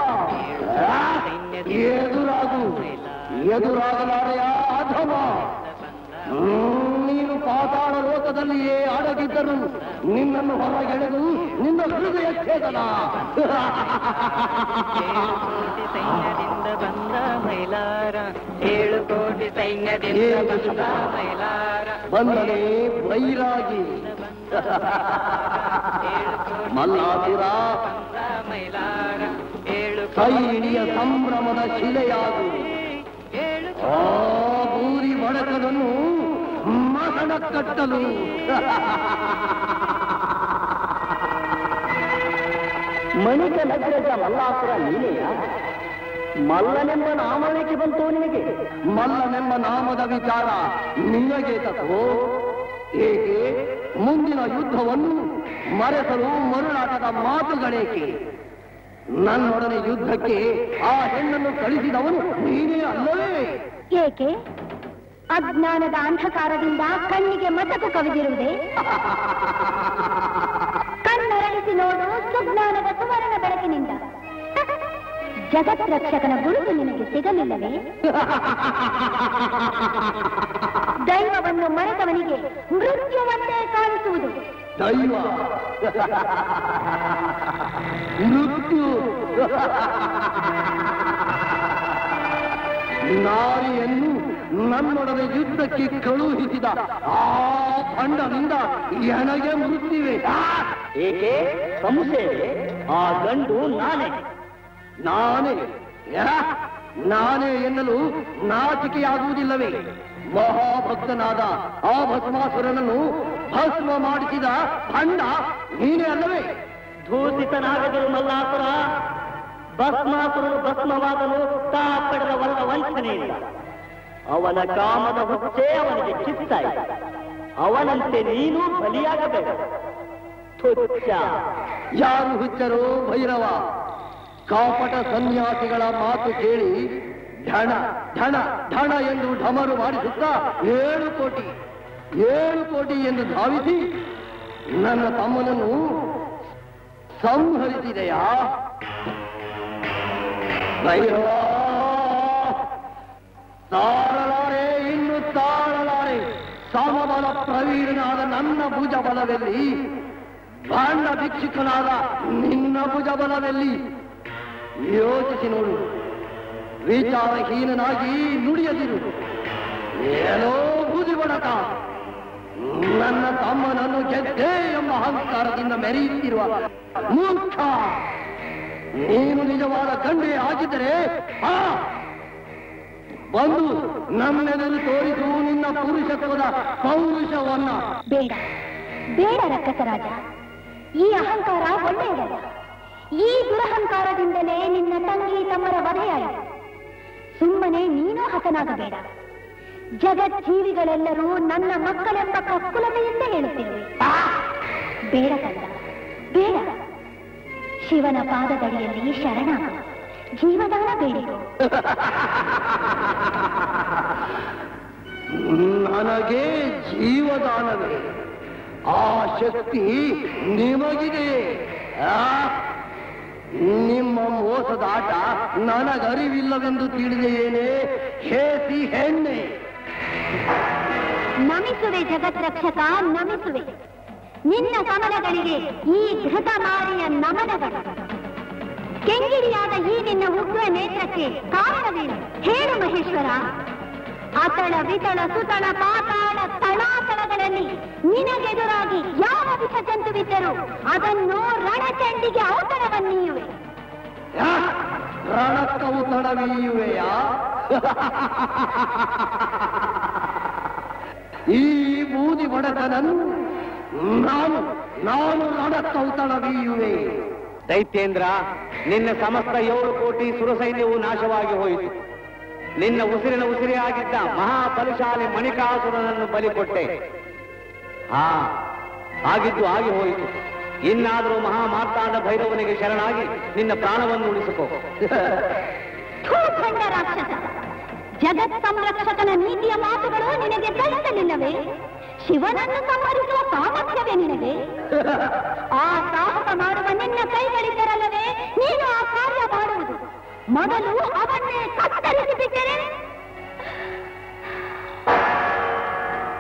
ಎದುರಾಗು ಎದುರಾಗಲಾರೆಯ ಅಧಮ ಹ್ಮ್, ನೀನು ಪಾತಾಳ ಲೋಕದಲ್ಲಿಯೇ ಅಡಗಿದ್ದರು ನಿನ್ನನ್ನು ಹೊರಗೆಳೆದು ನಿನ್ನ ಹೃದಯ ಛೇದನ ಕೋಟಿ ಸೈನ್ಯದಿಂದ ಬಂದ ಮೈಲಾರ ಏಳು ಕೋಟಿ ಸೈನ್ಯದಿಂದ ಬಂದ ಮೈಲಾರ ಬಂದನೆ ಬೈರಾಗಿ ಮಲ್ಲಾಸುರ ಬಂದ ಮೈಲಾರ ಏಳು ಕೈಡಿಯ ಸಂಭ್ರಮದ ಶಿಲೆಯಾಗು ಏಳು ಆ ಬೂರಿ ಬಡಕನನ್ನು ಮಸಣ ಕಟ್ಟಲು ಮಣಿಕ ನಗರದ ಮಲ್ಲಾಸುರ ನೀನೆಯ ಮಲ್ಲನೆಂಬ ನಾಮವೇಕೆ ಬಂತು ನಿನಗೆ ಮಲ್ಲನೆಂಬ ನಾಮದ ವಿಚಾರ ನಿನಗೆ ತಕೋ ಏಕೆ ಮುಂದಿನ ಯುದ್ಧವನ್ನು ಮರೆಸಲು ಮರುಳಾಟದ ಮಾತುಗಳೇಕೆ ನನ್ನೊಡನೆ ಯುದ್ಧಕ್ಕೆ ಆ ಹೆಣ್ಣನ್ನು ಕಳಿಸಿದವನು ನೀನೇ ಅಲ್ಲವೇ ಏಕೆ ಅಜ್ಞಾನದ ಅಂಧಕಾರದಿಂದ ಕಣ್ಣಿಗೆ ಮತಕು ಕವಿದಿರುವುದೇ ಕಣ್ಣರಳಿಸಿ ನೋಡು ಸುಜ್ಞಾನದ ಸುವರ್ಣ ಬೆಳಕಿನಿಂದ ಜಗತ್ ರಕ್ಷಕನ ಗುರುತು ನಿನಗೆ ಸಿಗಲಿಲ್ಲವೇ ದೈವವನ್ನು ಮರೆತವನಿಗೆ ಮೃತ್ಯುವಂತೆ ಕಾಣಿಸುವುದು ದೈವ ಮೃತ್ಯು ನಾರಿಯನ್ನು ನನ್ನೊಡನೆ ಯುದ್ಧಕ್ಕೆ ಕಳುಹಿಸಿದ ಆ ಭಂಡನಿಂದ ಎನಗೆ ಮೃತ್ಯುವೆ ಏಕೆ ಸಂಶಯವೇ ಆ ಗಂಡು ನಾನೇ ನಾನೇ ಯಾ? ನಾನೇ ಎನ್ನಲು ನಾಚಿಕೆಯಾಗುವುದಿಲ್ಲವೇ ಮಹಾಭಕ್ತನಾದ ಆ ಭಸ್ಮಾಸುರನನ್ನು ಭಸ್ಮ ಮಾಡಿಸಿದ ಭಂಡ ನೀನೇ ಅಲ್ಲವೇ ದೂಷಿತನಾಗದಿರು ಮಲ್ಲಾಸುರ ಭಸ್ಮಾಸುರನು ಭಸ್ಮವಾದನು ತಾ ಪಡೆದ ವರದ ವಂಚನೆಯಿಂದ ಅವನ ಕಾಮದ ಹುಚ್ಚೆ ಅವನಿಗೆ ಕಿತ್ತಾಯಿತು ಅವನಂತೆ ನೀನು ಬಲಿಯಾಗಬೇಡ ತುಚ್ಛ ಯಾರು ಹುಚ್ಚರು ಭೈರವ ಕಾಪಟ ಸನ್ಯಾಸಿಗಳ ಮಾತು ಕೇಳಿ ಢಣ ಢಣ ಢಣ ಎಂದು ಢಮರು ಮಾಡಿಸುತ್ತಾ ಏಳು ಕೋಟಿ ಏಳು ಕೋಟಿ ಎಂದು ಧಾವಿಸಿ ನನ್ನ ತಮ್ಮನನ್ನು ಸಂಹರಿಸಿದೆಯಾ ಭೈರವ ತಾಳಲಾರೆ ಇನ್ನು ತಾಳಲಾರೆ ಸಮಬಲ ಪ್ರವೀಣನಾದ ನನ್ನ ಭುಜ ಬಲದಲ್ಲಿ ಭಾಂಡ ಭಿಕ್ಷುಕನಾದ ನಿನ್ನ ಭುಜ ಬಲದಲ್ಲಿ ಯೋಚಿಸಿ ನೋಡು ವಿಚಾರಹೀನನಾಗಿ ನುಡಿಯದಿರು ಏನೋ ಬುದಿ ಬಡಕ ನನ್ನ ತಮ್ಮನನ್ನು ಗೆದ್ದೆ ಎಂಬ ಅಹಂಕಾರದಿಂದ ಮೆರೆಯುತ್ತಿರುವ ಮೂರ್ಖ ನೀನು ನಿಜವಾದ ಗಂಡೆ ಆಗಿದ್ದರೆ ಆ ಬಂದು ನಮ್ಮೆದುರು ತೋರಿಸು ನಿನ್ನ ಪುರುಷತ್ವದ ಪೌರುಷವನ್ನ ಬೇಡ ಬೇಡ ರಕ್ಕಸರಾಜ ಈ ಅಹಂಕಾರ ಒಳ್ಳೆಯದಲ್ಲ ಈ ದುರಹಂಕಾರದಿಂದಲೇ ನಿನ್ನ ತಂಗಿ ತಮ್ಮರ ವಧೆಯಾಯಿತು ಸುಮ್ಮನೆ ನೀನೂ ಹತನಾಗಬೇಡ ಜಗಜ್ಜೀವಿಗಳೆಲ್ಲರೂ ನನ್ನ ಮಕ್ಕಳೆಂಬ ಕಕ್ಕುಲತೆಯಿಂದ ಹೇಳುತ್ತಿರುವೆ ಬೇಡ ಕಂದ ಬೇಡ ಶಿವನ ಪಾದದಡಿಯಲ್ಲಿ ಶರಣಾಗ ಜೀವದಾನ ಬೇಡಿಕೋ ನನಗೆ ಜೀವದಾನವೇ ಆ ಶಕ್ತಿ ನಿಮಗಿದೆ ಆ? ನಿಮ್ಮ ಮೋಸದ ಆಟ ನನಗರಿವಿಲ್ಲವೆಂದು ತಿಳಿದೆಯೇನೆ ಹೇಸಿ ಹೆಣ್ಣೆ ನಮಿಸುವೆ ಜಗತ್ ರಕ್ಷಕ ನಮಿಸುವೆ ನಿನ್ನ ಕಮಲಗಳಿಗೆ ಈ ಘೃತ ಮಾರಿಯ ನಮನಗಳು ಕೆಂಗಿರಿಯಾದ ಈ ನಿನ್ನ ಉಗ್ರ ನೇತ್ರಕ್ಕೆ ಕಾರಣವೇನು ಹೇಳು ಮಹೇಶ್ವರ ಅತಳ ವಿತಳ ಸುತಳ ಪಾತಾಳ ತಳಾತಳಗಳಲ್ಲಿ ನಿನಗೆದುರಾಗಿ ಯಾವ ವಿಷ ಜಂತುವಿದ್ದರೂ ಅದನ್ನು ರಣಚಂಡಿಗೆ ಔತಣವನ್ನೀಯುವೆ ಯಾ? ರಣಕ್ಕವು ತಡವೀಯುವೆಯಾ ಈ ಬೂದಿ ಬಡತನನ್ನು ನಾನು ನಾನು ರಣಕ್ಕೌತಣವೀಯುವೆ ದೈತ್ಯೇಂದ್ರ ನಿನ್ನ ಸಮಸ್ತ ಏಳು ಕೋಟಿ ಸುರಸೈನ್ಯವು ನಾಶವಾಗಿ ಹೋಯಿತು ನಿನ್ನ ಉಸಿರಿನ ಉಸಿರೇ ಆಗಿದ್ದ ಮಹಾಬಲಶಾಲಿ ಮಣಿಕಾಸುರನನ್ನು ಬಲಿ ಕೊಟ್ಟೆ ಹಾ ಆಗಿದ್ದು ಆಗಿ ಹೋಯಿತು ಇನ್ನಾದರೂ ಮಹಾಮಾರ್ತಾಂಡ ಭೈರವನಿಗೆ ಶರಣಾಗಿ ನಿನ್ನ ಪ್ರಾಣವನ್ನು ಉಳಿಸಿಕೋ ಥೂ, ಖಂಡ ರಾಕ್ಷಸ ಜಗತ್ ಸಂರಕ್ಷಕನ ನೀತಿಯ ಮಾತುಗಳು ನಿನಗೆ ಕಲಿಸಲಿಲ್ಲವೇ ಶಿವನನ್ನು ಸಂಹರಿಸುವ ಸಾಮರ್ಥ್ಯವೇ ನಿನಗೆ ಆ ಸಾಹಸ ಮಾಡುವ ನಿನ್ನ ಕೈಗಳಿದ್ದರಲ್ಲವೇ ನೀನು ಆ ಕಾರ್ಯ ಮಾಡುವುದು ಮೊದಲು ಅವನ್ನೇ ಕತ್ತರಿಸಿ ಬಿಟ್ಟರೆ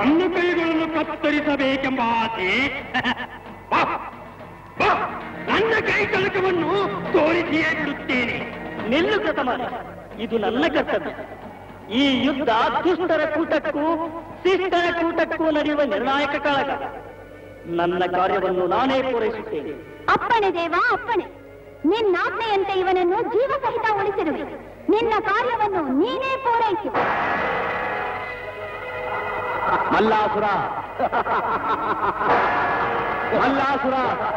ನನ್ನ ಕೈಗಳನ್ನು ಕತ್ತರಿಸಬೇಕೆಂಬ ಆಸೆ ಬಾ, ಬಾ, ನನ್ನ ಕೈ ಕಳಕವನ್ನು ತೋರಿಸಿಯೇ ಬಿಡುತ್ತೇನೆ ನಿಲ್ಲು ಕತಮಾನ ಇದು ನನ್ನ ಕರ್ತವ್ಯ ಈ ಯುದ್ಧ ದುಷ್ಟರ ಕೂಟಕ್ಕೂ ಶಿಷ್ಟರ ಕೂಟಕ್ಕೂ ನಡೆಯುವ ನಿರ್ಣಾಯಕ ಕಾಳಗ ನನ್ನ ಕಾರ್ಯವನ್ನು ನಾನೇ ಪೂರೈಸುತ್ತೇನೆ ಅಪ್ಪಣೆ ದೇವ ಅಪ್ಪಣೆ ನಿನ್ನಾಜ್ಞೆಯಂತೆ ಇವನನ್ನು ಜೀವ ಸಹಿತ ಉಳಿಸಿರುವೆ ನಿನ್ನ ಕಾರ್ಯವನ್ನು ನೀನೇ ಪೂರೈಸು ಮಲ್ಲಾಸುರ ಮಲ್ಲಾಸುರ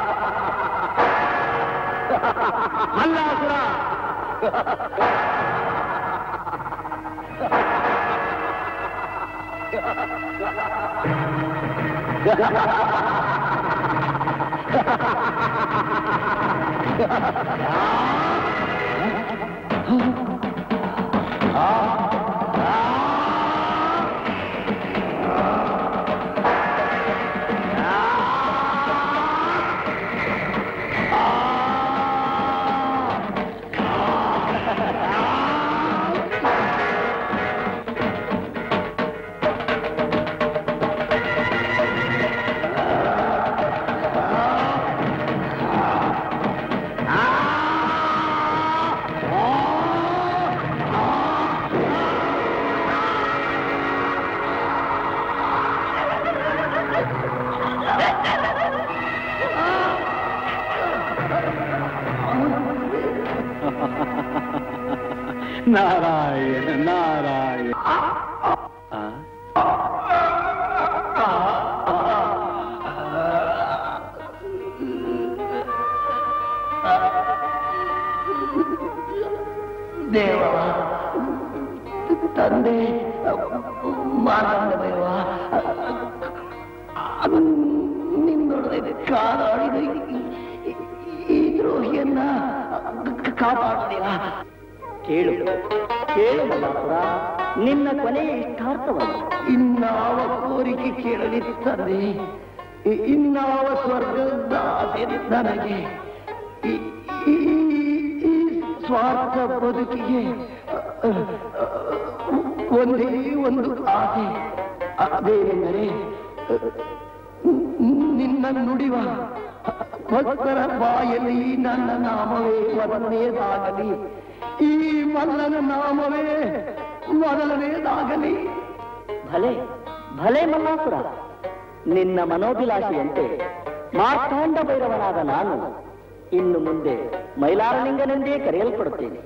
ಮಲ್ಲಾಸುರ ನಾರಾಯಣ ನಾರಾಯಣ ದೇವ ತಂದೆ ಮಾನವ ನಿನ್ನೊಡನೆ ಕಾದಾಡಿದ ಈ- ಈ- ಈ ದ್ರೋಹಿಯನ್ನ ಕಾಪಾಡಿದ ಕೇಳು ಕೇಳು ಮಲ್ಲಾಸುರ ನಿನ್ನ ಕೊನೆಯ ಇಷ್ಟಾರ್ಥವನ್ನು ಇನ್ನಾವ ಕೋರಿಕೆ ಕೇಳಲಿ ತಂದೆ ಇ- ಇನ್ನಾವ ಸ್ವರ್ಗದ ಆಸೆ ನನಗೆ ಈ- ಈ- ಈ ಸ್ವಾರ್ಥ ಬದುಕಿಗೆ ಅಹ್, ಅಹ್, ಒಂದೇ ಒಂದು ಆಸೆ ಅದೇನೆಂದರೆ ಅಹ್, ನಿನ್ನ ನುಡಿವ ಭಕ್ತರ ಬಾಯಲ್ಲಿ ನನ್ನ ನಾಮವೇ ಮೊದಲನೆಯದಾಗಲಿ ಈ ಮಲ್ಲನ ನಾಮವೇ ಮೊದಲನೆಯದಾಗಲಿ ಭಲೆ ಭಲೆ ಮಲ್ಲಾಸುರ ನಿನ್ನ ಮನೋಭಿಲಾಷೆಯಂತೆ ಮಾರ್ತಾಂಡ ಭೈರವನಾದ ನಾನು ಇನ್ನು ಮುಂದೆ ಮೈಲಾರಲಿಂಗನೆಂದೇ ಕರೆಯಲ್ಪಡುತ್ತೇನೆ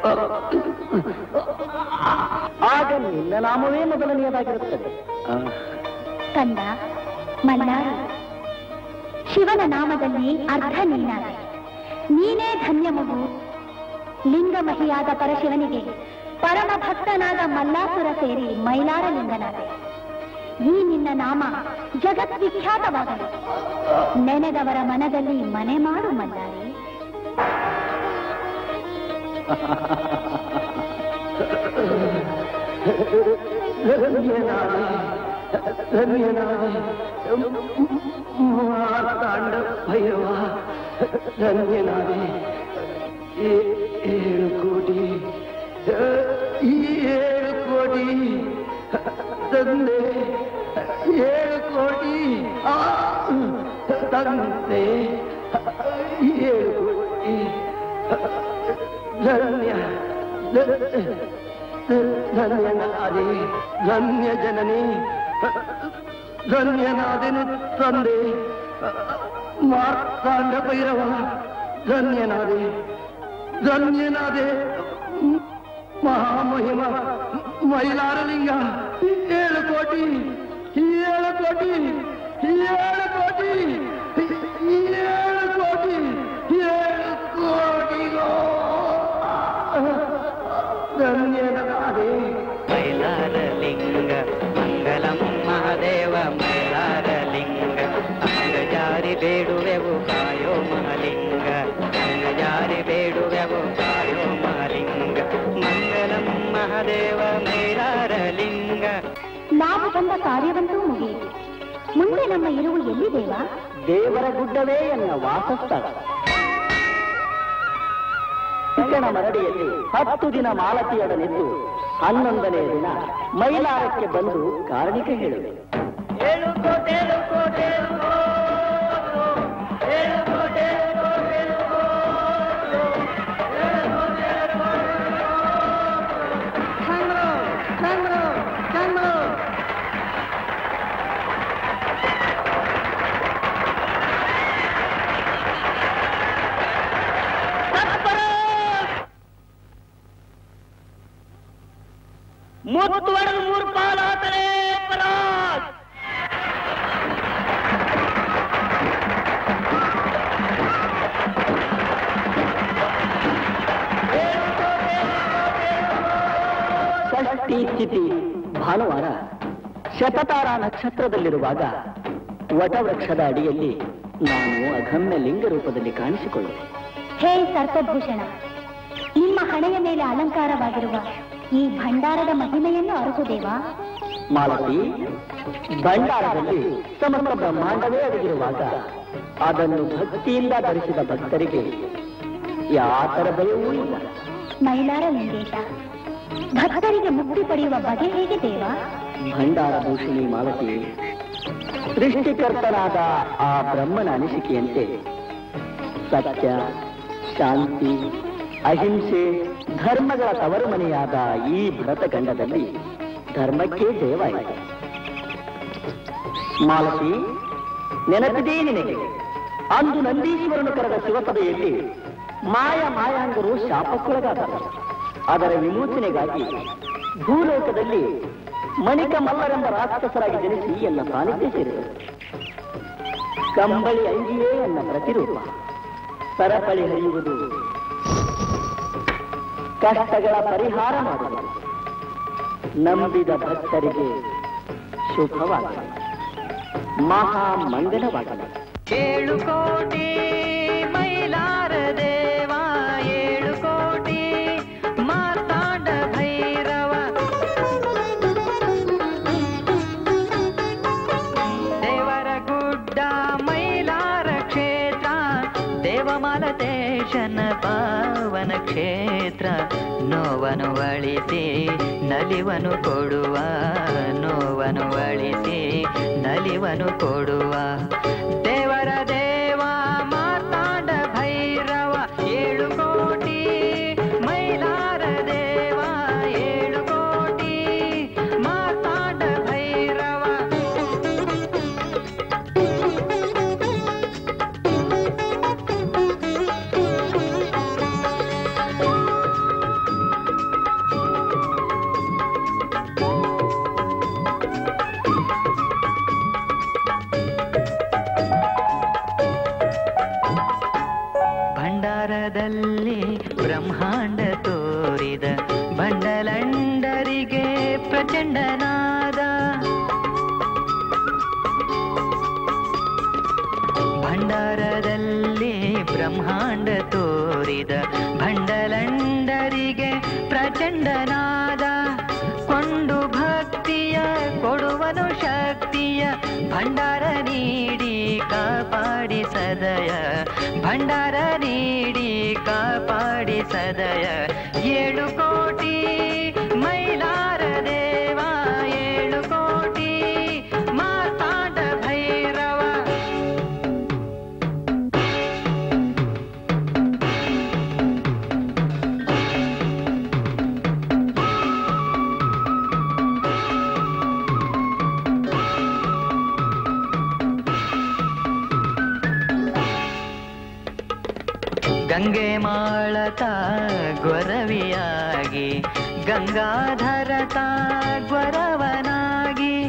ಆಗ ನಿನ್ನ ನಾಮವೇ ಮೊದಲನೆಯದಾಗಿರುತ್ತದೆ ಕಂದ ಮಲ್ಲಾರ ಶಿವನ ನಾಮದಲ್ಲಿ ಅರ್ಧ ನೀನಾದೆ ನೀನೇ ಧನ್ಯ ಮಗು ಲಿಂಗಮಹಿಯಾದ ಪರಶಿವನಿಗೆ ಪರಮ ಭಕ್ತನಾದ ಮಲ್ಲಾಸುರ ಸೇರಿ ಮೈಲಾರ ಲಿಂಗನಾದೆ ಈ ನಿನ್ನ ನಾಮ ಜಗದ್ವಿಖ್ಯಾತವಾಗಲಿ ನೆನೆದವರ ಮನದಲ್ಲಿ ಮನೆ ಮಾಡು ಮಲ್ಲಾರಿ ಧನ್ಯನಾದೆ ಧನ್ಯನಾದೆ ಮಾರ್ತಾಂಡ ಭೈರವ ಧನ್ಯನಾದೆ ಏ- ಏಳು ಕೋಟಿ ಈ ಏಳು ಕೋಟಿ ತಂದೆ ಏಳು ಕೋಟಿ ಆ, ತಂದೆ ಏಳು ಕೋಟಿ ಧನ್ಯ ಧನ್ಯನಾದೆ ಧನ್ಯ ಜನನಿ ಧನ್ಯನಾದೆನು ತಂದೆ ಮಾರ್ತಾಂಡ ಭೈರವ ಧನ್ಯನಾದೆ ಧನ್ಯನಾದೆ ಮಹಾಮಹಿಮ ಮೈಲಾರಲಿಂಗ ಏಳು ಕೋಟಿ ಏಳು ಕೋಟಿ ಏಳು ಕೋಟಿ ಏಳು ಕೋಟಿ ಏಳು ಕೋಟಿಗೋ ಧನ್ಯನಾದೆ ಮೈಲಾರಲಿಂಗ ಮಂಗಲಂ ಮಹಾದೇವ ಮೈಲಾರಲಿಂಗ ಅಂಗಜಾರಿ ಬೇಡುವೆವು ಕಾಯೋ ಮಹಾಲಿಂಗ ಅಂಗಜಾರಿ ಬೇಡುವೆವು ಕಾಯೋ ಮಹಾಲಿಂಗ ಮಂಗಲಂ ಮಹಾದೇವ ಮೈಲಾರಲಿಂಗ ನಾವು ಬಂದ ಕಾರ್ಯವಂತೂ ಮುಗಿಯಿತು ಮುಂದೆ ನಮ್ಮ ಇರುವು ಎಲ್ಲಿ ದೇವ ದೇವರ ಗುಡ್ಡವೇ ಎನ್ನ ವಾಸಸ್ಥಳ ಶಿಕ್ಷಣ ಮರಡಿಯಲ್ಲಿ ಹತ್ತು ದಿನ ಮಾಲತಿಯೊಡನಿದ್ದು ಹನ್ನೊಂದನೆಯ ದಿನ ಮೈಲಾರಕ್ಕೆ ಬಂದು ಕಾರಣಿಕ ಹೇಳುವೆ ತಿಥಿ ಭಾನುವಾರ ಶತತಾರ ನಕ್ಷತ್ರದಲ್ಲಿರುವಾಗ ವಟವೃಕ್ಷದ ಅಡಿಯಲ್ಲಿ ನಾನು ಅಗಮ್ಯ ಲಿಂಗ ರೂಪದಲ್ಲಿ ಕಾಣಿಸಿಕೊಳ್ಳುವೆ ಹೇ ಸರ್ಪಭೂಷಣ ನಿಮ್ಮ ಹಣೆಯ ಮೇಲೆ ಅಲಂಕಾರವಾಗಿರುವ ಈ ಭಂಡಾರದ ಮಹಿಮೆಯನ್ನು ಅರಹುದೇವಾ ಮಾಲತಿ ಭಂಡಾರದಲ್ಲಿ ಸಮಗ್ರ ಬ್ರಹ್ಮಾಂಡವೇ ಅಡಗಿರುವಾಗ ಅದನ್ನು ಭಕ್ತಿಯಿಂದ ಧರಿಸಿದ ಭಕ್ತರಿಗೆ ಯಾತರ ಭಯವೂ ಇಲ್ಲ ಮೈಲಾರ ಲಿಂಗೇಶ ಭಕ್ತರಿಗೆ ಮುಕ್ತಿ ಪಡೆಯುವ ಬಗೆ ಹೇಗೆ ದೇವಾ ಭಂಡಾರ ಭೂಷಣಿ ಮಾಲತಿ ಸೃಷ್ಟಿಕರ್ತನಾದ ಆ ಬ್ರಹ್ಮನ ಅನಿಸಿಕೆಯಂತೆ ಸತ್ಯ ಶಾಂತಿ ಅಹಿಂಸೆ ಧರ್ಮಗಳ ತವರು ಮನೆಯಾದ ಈ ಭರತಖಂಡದಲ್ಲಿ ಧರ್ಮಕ್ಕೆ ಜಯವಾಯಿತು ಮಾಲತಿ ನೆನಪಿದೇ ನಿನಗೆ ಅಂದು ನಂದೀಶ್ವರನು ಕರೆದ ಶಿವಸಭೆಯಲ್ಲಿ ಮಾಯ ಮಾಯಾಂಗರು ಶಾಪಕ್ಕೊಳಗಾದರು ಅದರ ವಿಮೋಚನೆಗಾಗಿ ಭೂಲೋಕದಲ್ಲಿ ಮಣಿಕ ಮಲ್ಲರೆಂಬ ರಾಕ್ಷಸರಾಗಿ ಜನಿಸಿ ಎನ್ನ ಸಾನ್ನಿಧ್ಯ ಸೇರಿದರು ಕಂಬಳಿ ಅಂಗಿಯೇ ಎನ್ನ ಪ್ರತಿರೂಪ ಸರಪಳಿ ಹರಿಯುವುದು ಕಷ್ಟಗಳ ಪರಿಹಾರ ಮಾಡುವುದು ನಂಬಿದ ಭಕ್ತರಿಗೆ ಶುಭವಾಗಲಿ ಮಹಾ ಮಂಗಲವಾಗಲಿ ಏಳು ಕೋಟಿ ಮೈಲಾರ ದೇವ ಏಳು ಕೋಟಿ ಮಾತಾಡ ಭೈರವ ದೇವರ ಗುಡ್ಡ ಮೈಲಾರ ಕ್ಷೇತ್ರ ದೇವಮಾಲತೇಶನ ಪಾವನ ಕ್ಷೇತ್ರ ನೋವನು ಅಳಿಸಿ ನಲಿವನು ಕೊಡುವ ನೋವನು ಅಳಿಸಿ ನಲಿವನು ಕೊಡುವ ದೇವರ ದೇವ ಮಾತಾಡ ಭೈರವ ಏಳು ಕೋಟಿ ಮೈಲಾರ ದೇವ ಏಳು ಕೋಟಿ ಮಾತಾಡ ಭೈರವ ಭಂಡಾರದಲ್ಲಿ ಬ್ರಹ್ಮಾಂಡ ತೋರಿದ ಬಂಡಲಂಡರಿಗೆ ಪ್ರಚಂಡನಾದ ಭಂಡಾರದಲ್ಲಿ ಬ್ರಹ್ಮಾಂಡ ತೋರಿದ ಭಂಡಲಂಡರಿಗೆ ಪ್ರಚಂಡನಾದ ಕೊಂಡು ಭಕ್ತಿಯ ಕೊಡುವನು ಶಕ್ತಿಯ ಭಂಡಾರ ನೀಡಿ ಕಾಪಾಡಿ ಸದಯ ಭಂಡಾರ ನೀಡಿ ಕಾಪಾಡಿ ಸದಯ ಏಳು ಕೋಟಿ ಮೈಲಾರ ದೇವ ಏಳು ಕೋಟಿ ಮಾತಾಡ ಭೈರವ ಗಂಗೆ ಮಾಳತ ಗೊರವಿಯಾಗಿ ಗಂಗಾಧರತ ಗೊರವನಾಗಿ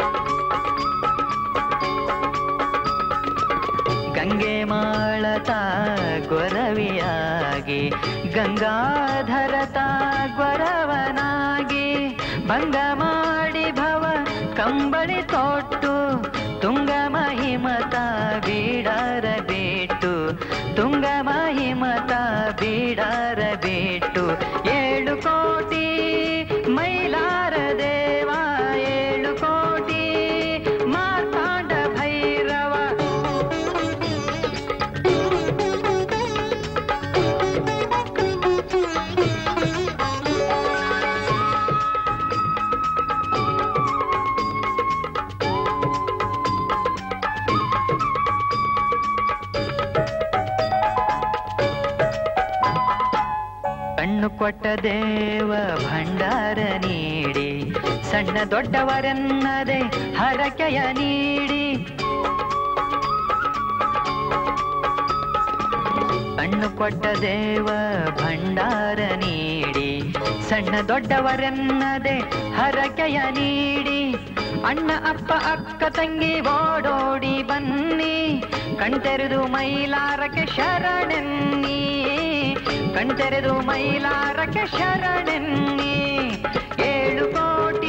ಗಂಗೆ ಮಾಳತ ಗೊರವಿಯಾಗಿ ಗಂಗಾಧರತ ಗೊರವನಾಗಿ ಭಂಗ ಮಾಡಿ ಭವ ಕಂಬಳಿ ತೊಟ್ಟು ತುಂಗ ಮಹಿಮತ ಬೀಡಾರ ಬಿಟ್ಟು ತುಂಗ ಮಹಿಮತ ಬೀಡಾರ ಬಿಟ್ಟು ಏಳು ಕೋಟಿ ಮೈಲಾರ ದೇವ ಏಳು ಕೋಟಿ ಮಾತಾಡ ಭೈರವ ಕಣ್ಣು ಕೊಟ್ಟ ದೇವ ಭಂಡಾರ ನೀಡಿ ಸಣ್ಣ ದೊಡ್ಡವರೆನ್ನದೆ ಹರಕೆಯ ನೀಡಿ ಕಣ್ಣು ಕೊಟ್ಟ ದೇವ ಭಂಡಾರ ನೀಡಿ ಸಣ್ಣ ದೊಡ್ಡವರೆನ್ನದೆ ಹರಕೆಯ ನೀಡಿ ಅಣ್ಣ ಅಪ್ಪ ಅಕ್ಕ ತಂಗಿ ಓಡೋಡಿ ಬನ್ನಿ ಕಣ್ತೆರೆದು ಮೈಲಾರಕ್ಕೆ ಶರಣೆನ್ನಿ ಕಣ್ತೆರೆದು ಮೈಲಾರಕ್ಕೆ ಶರಣೆನ್ನಿ ಏಳು ಕೋಟಿ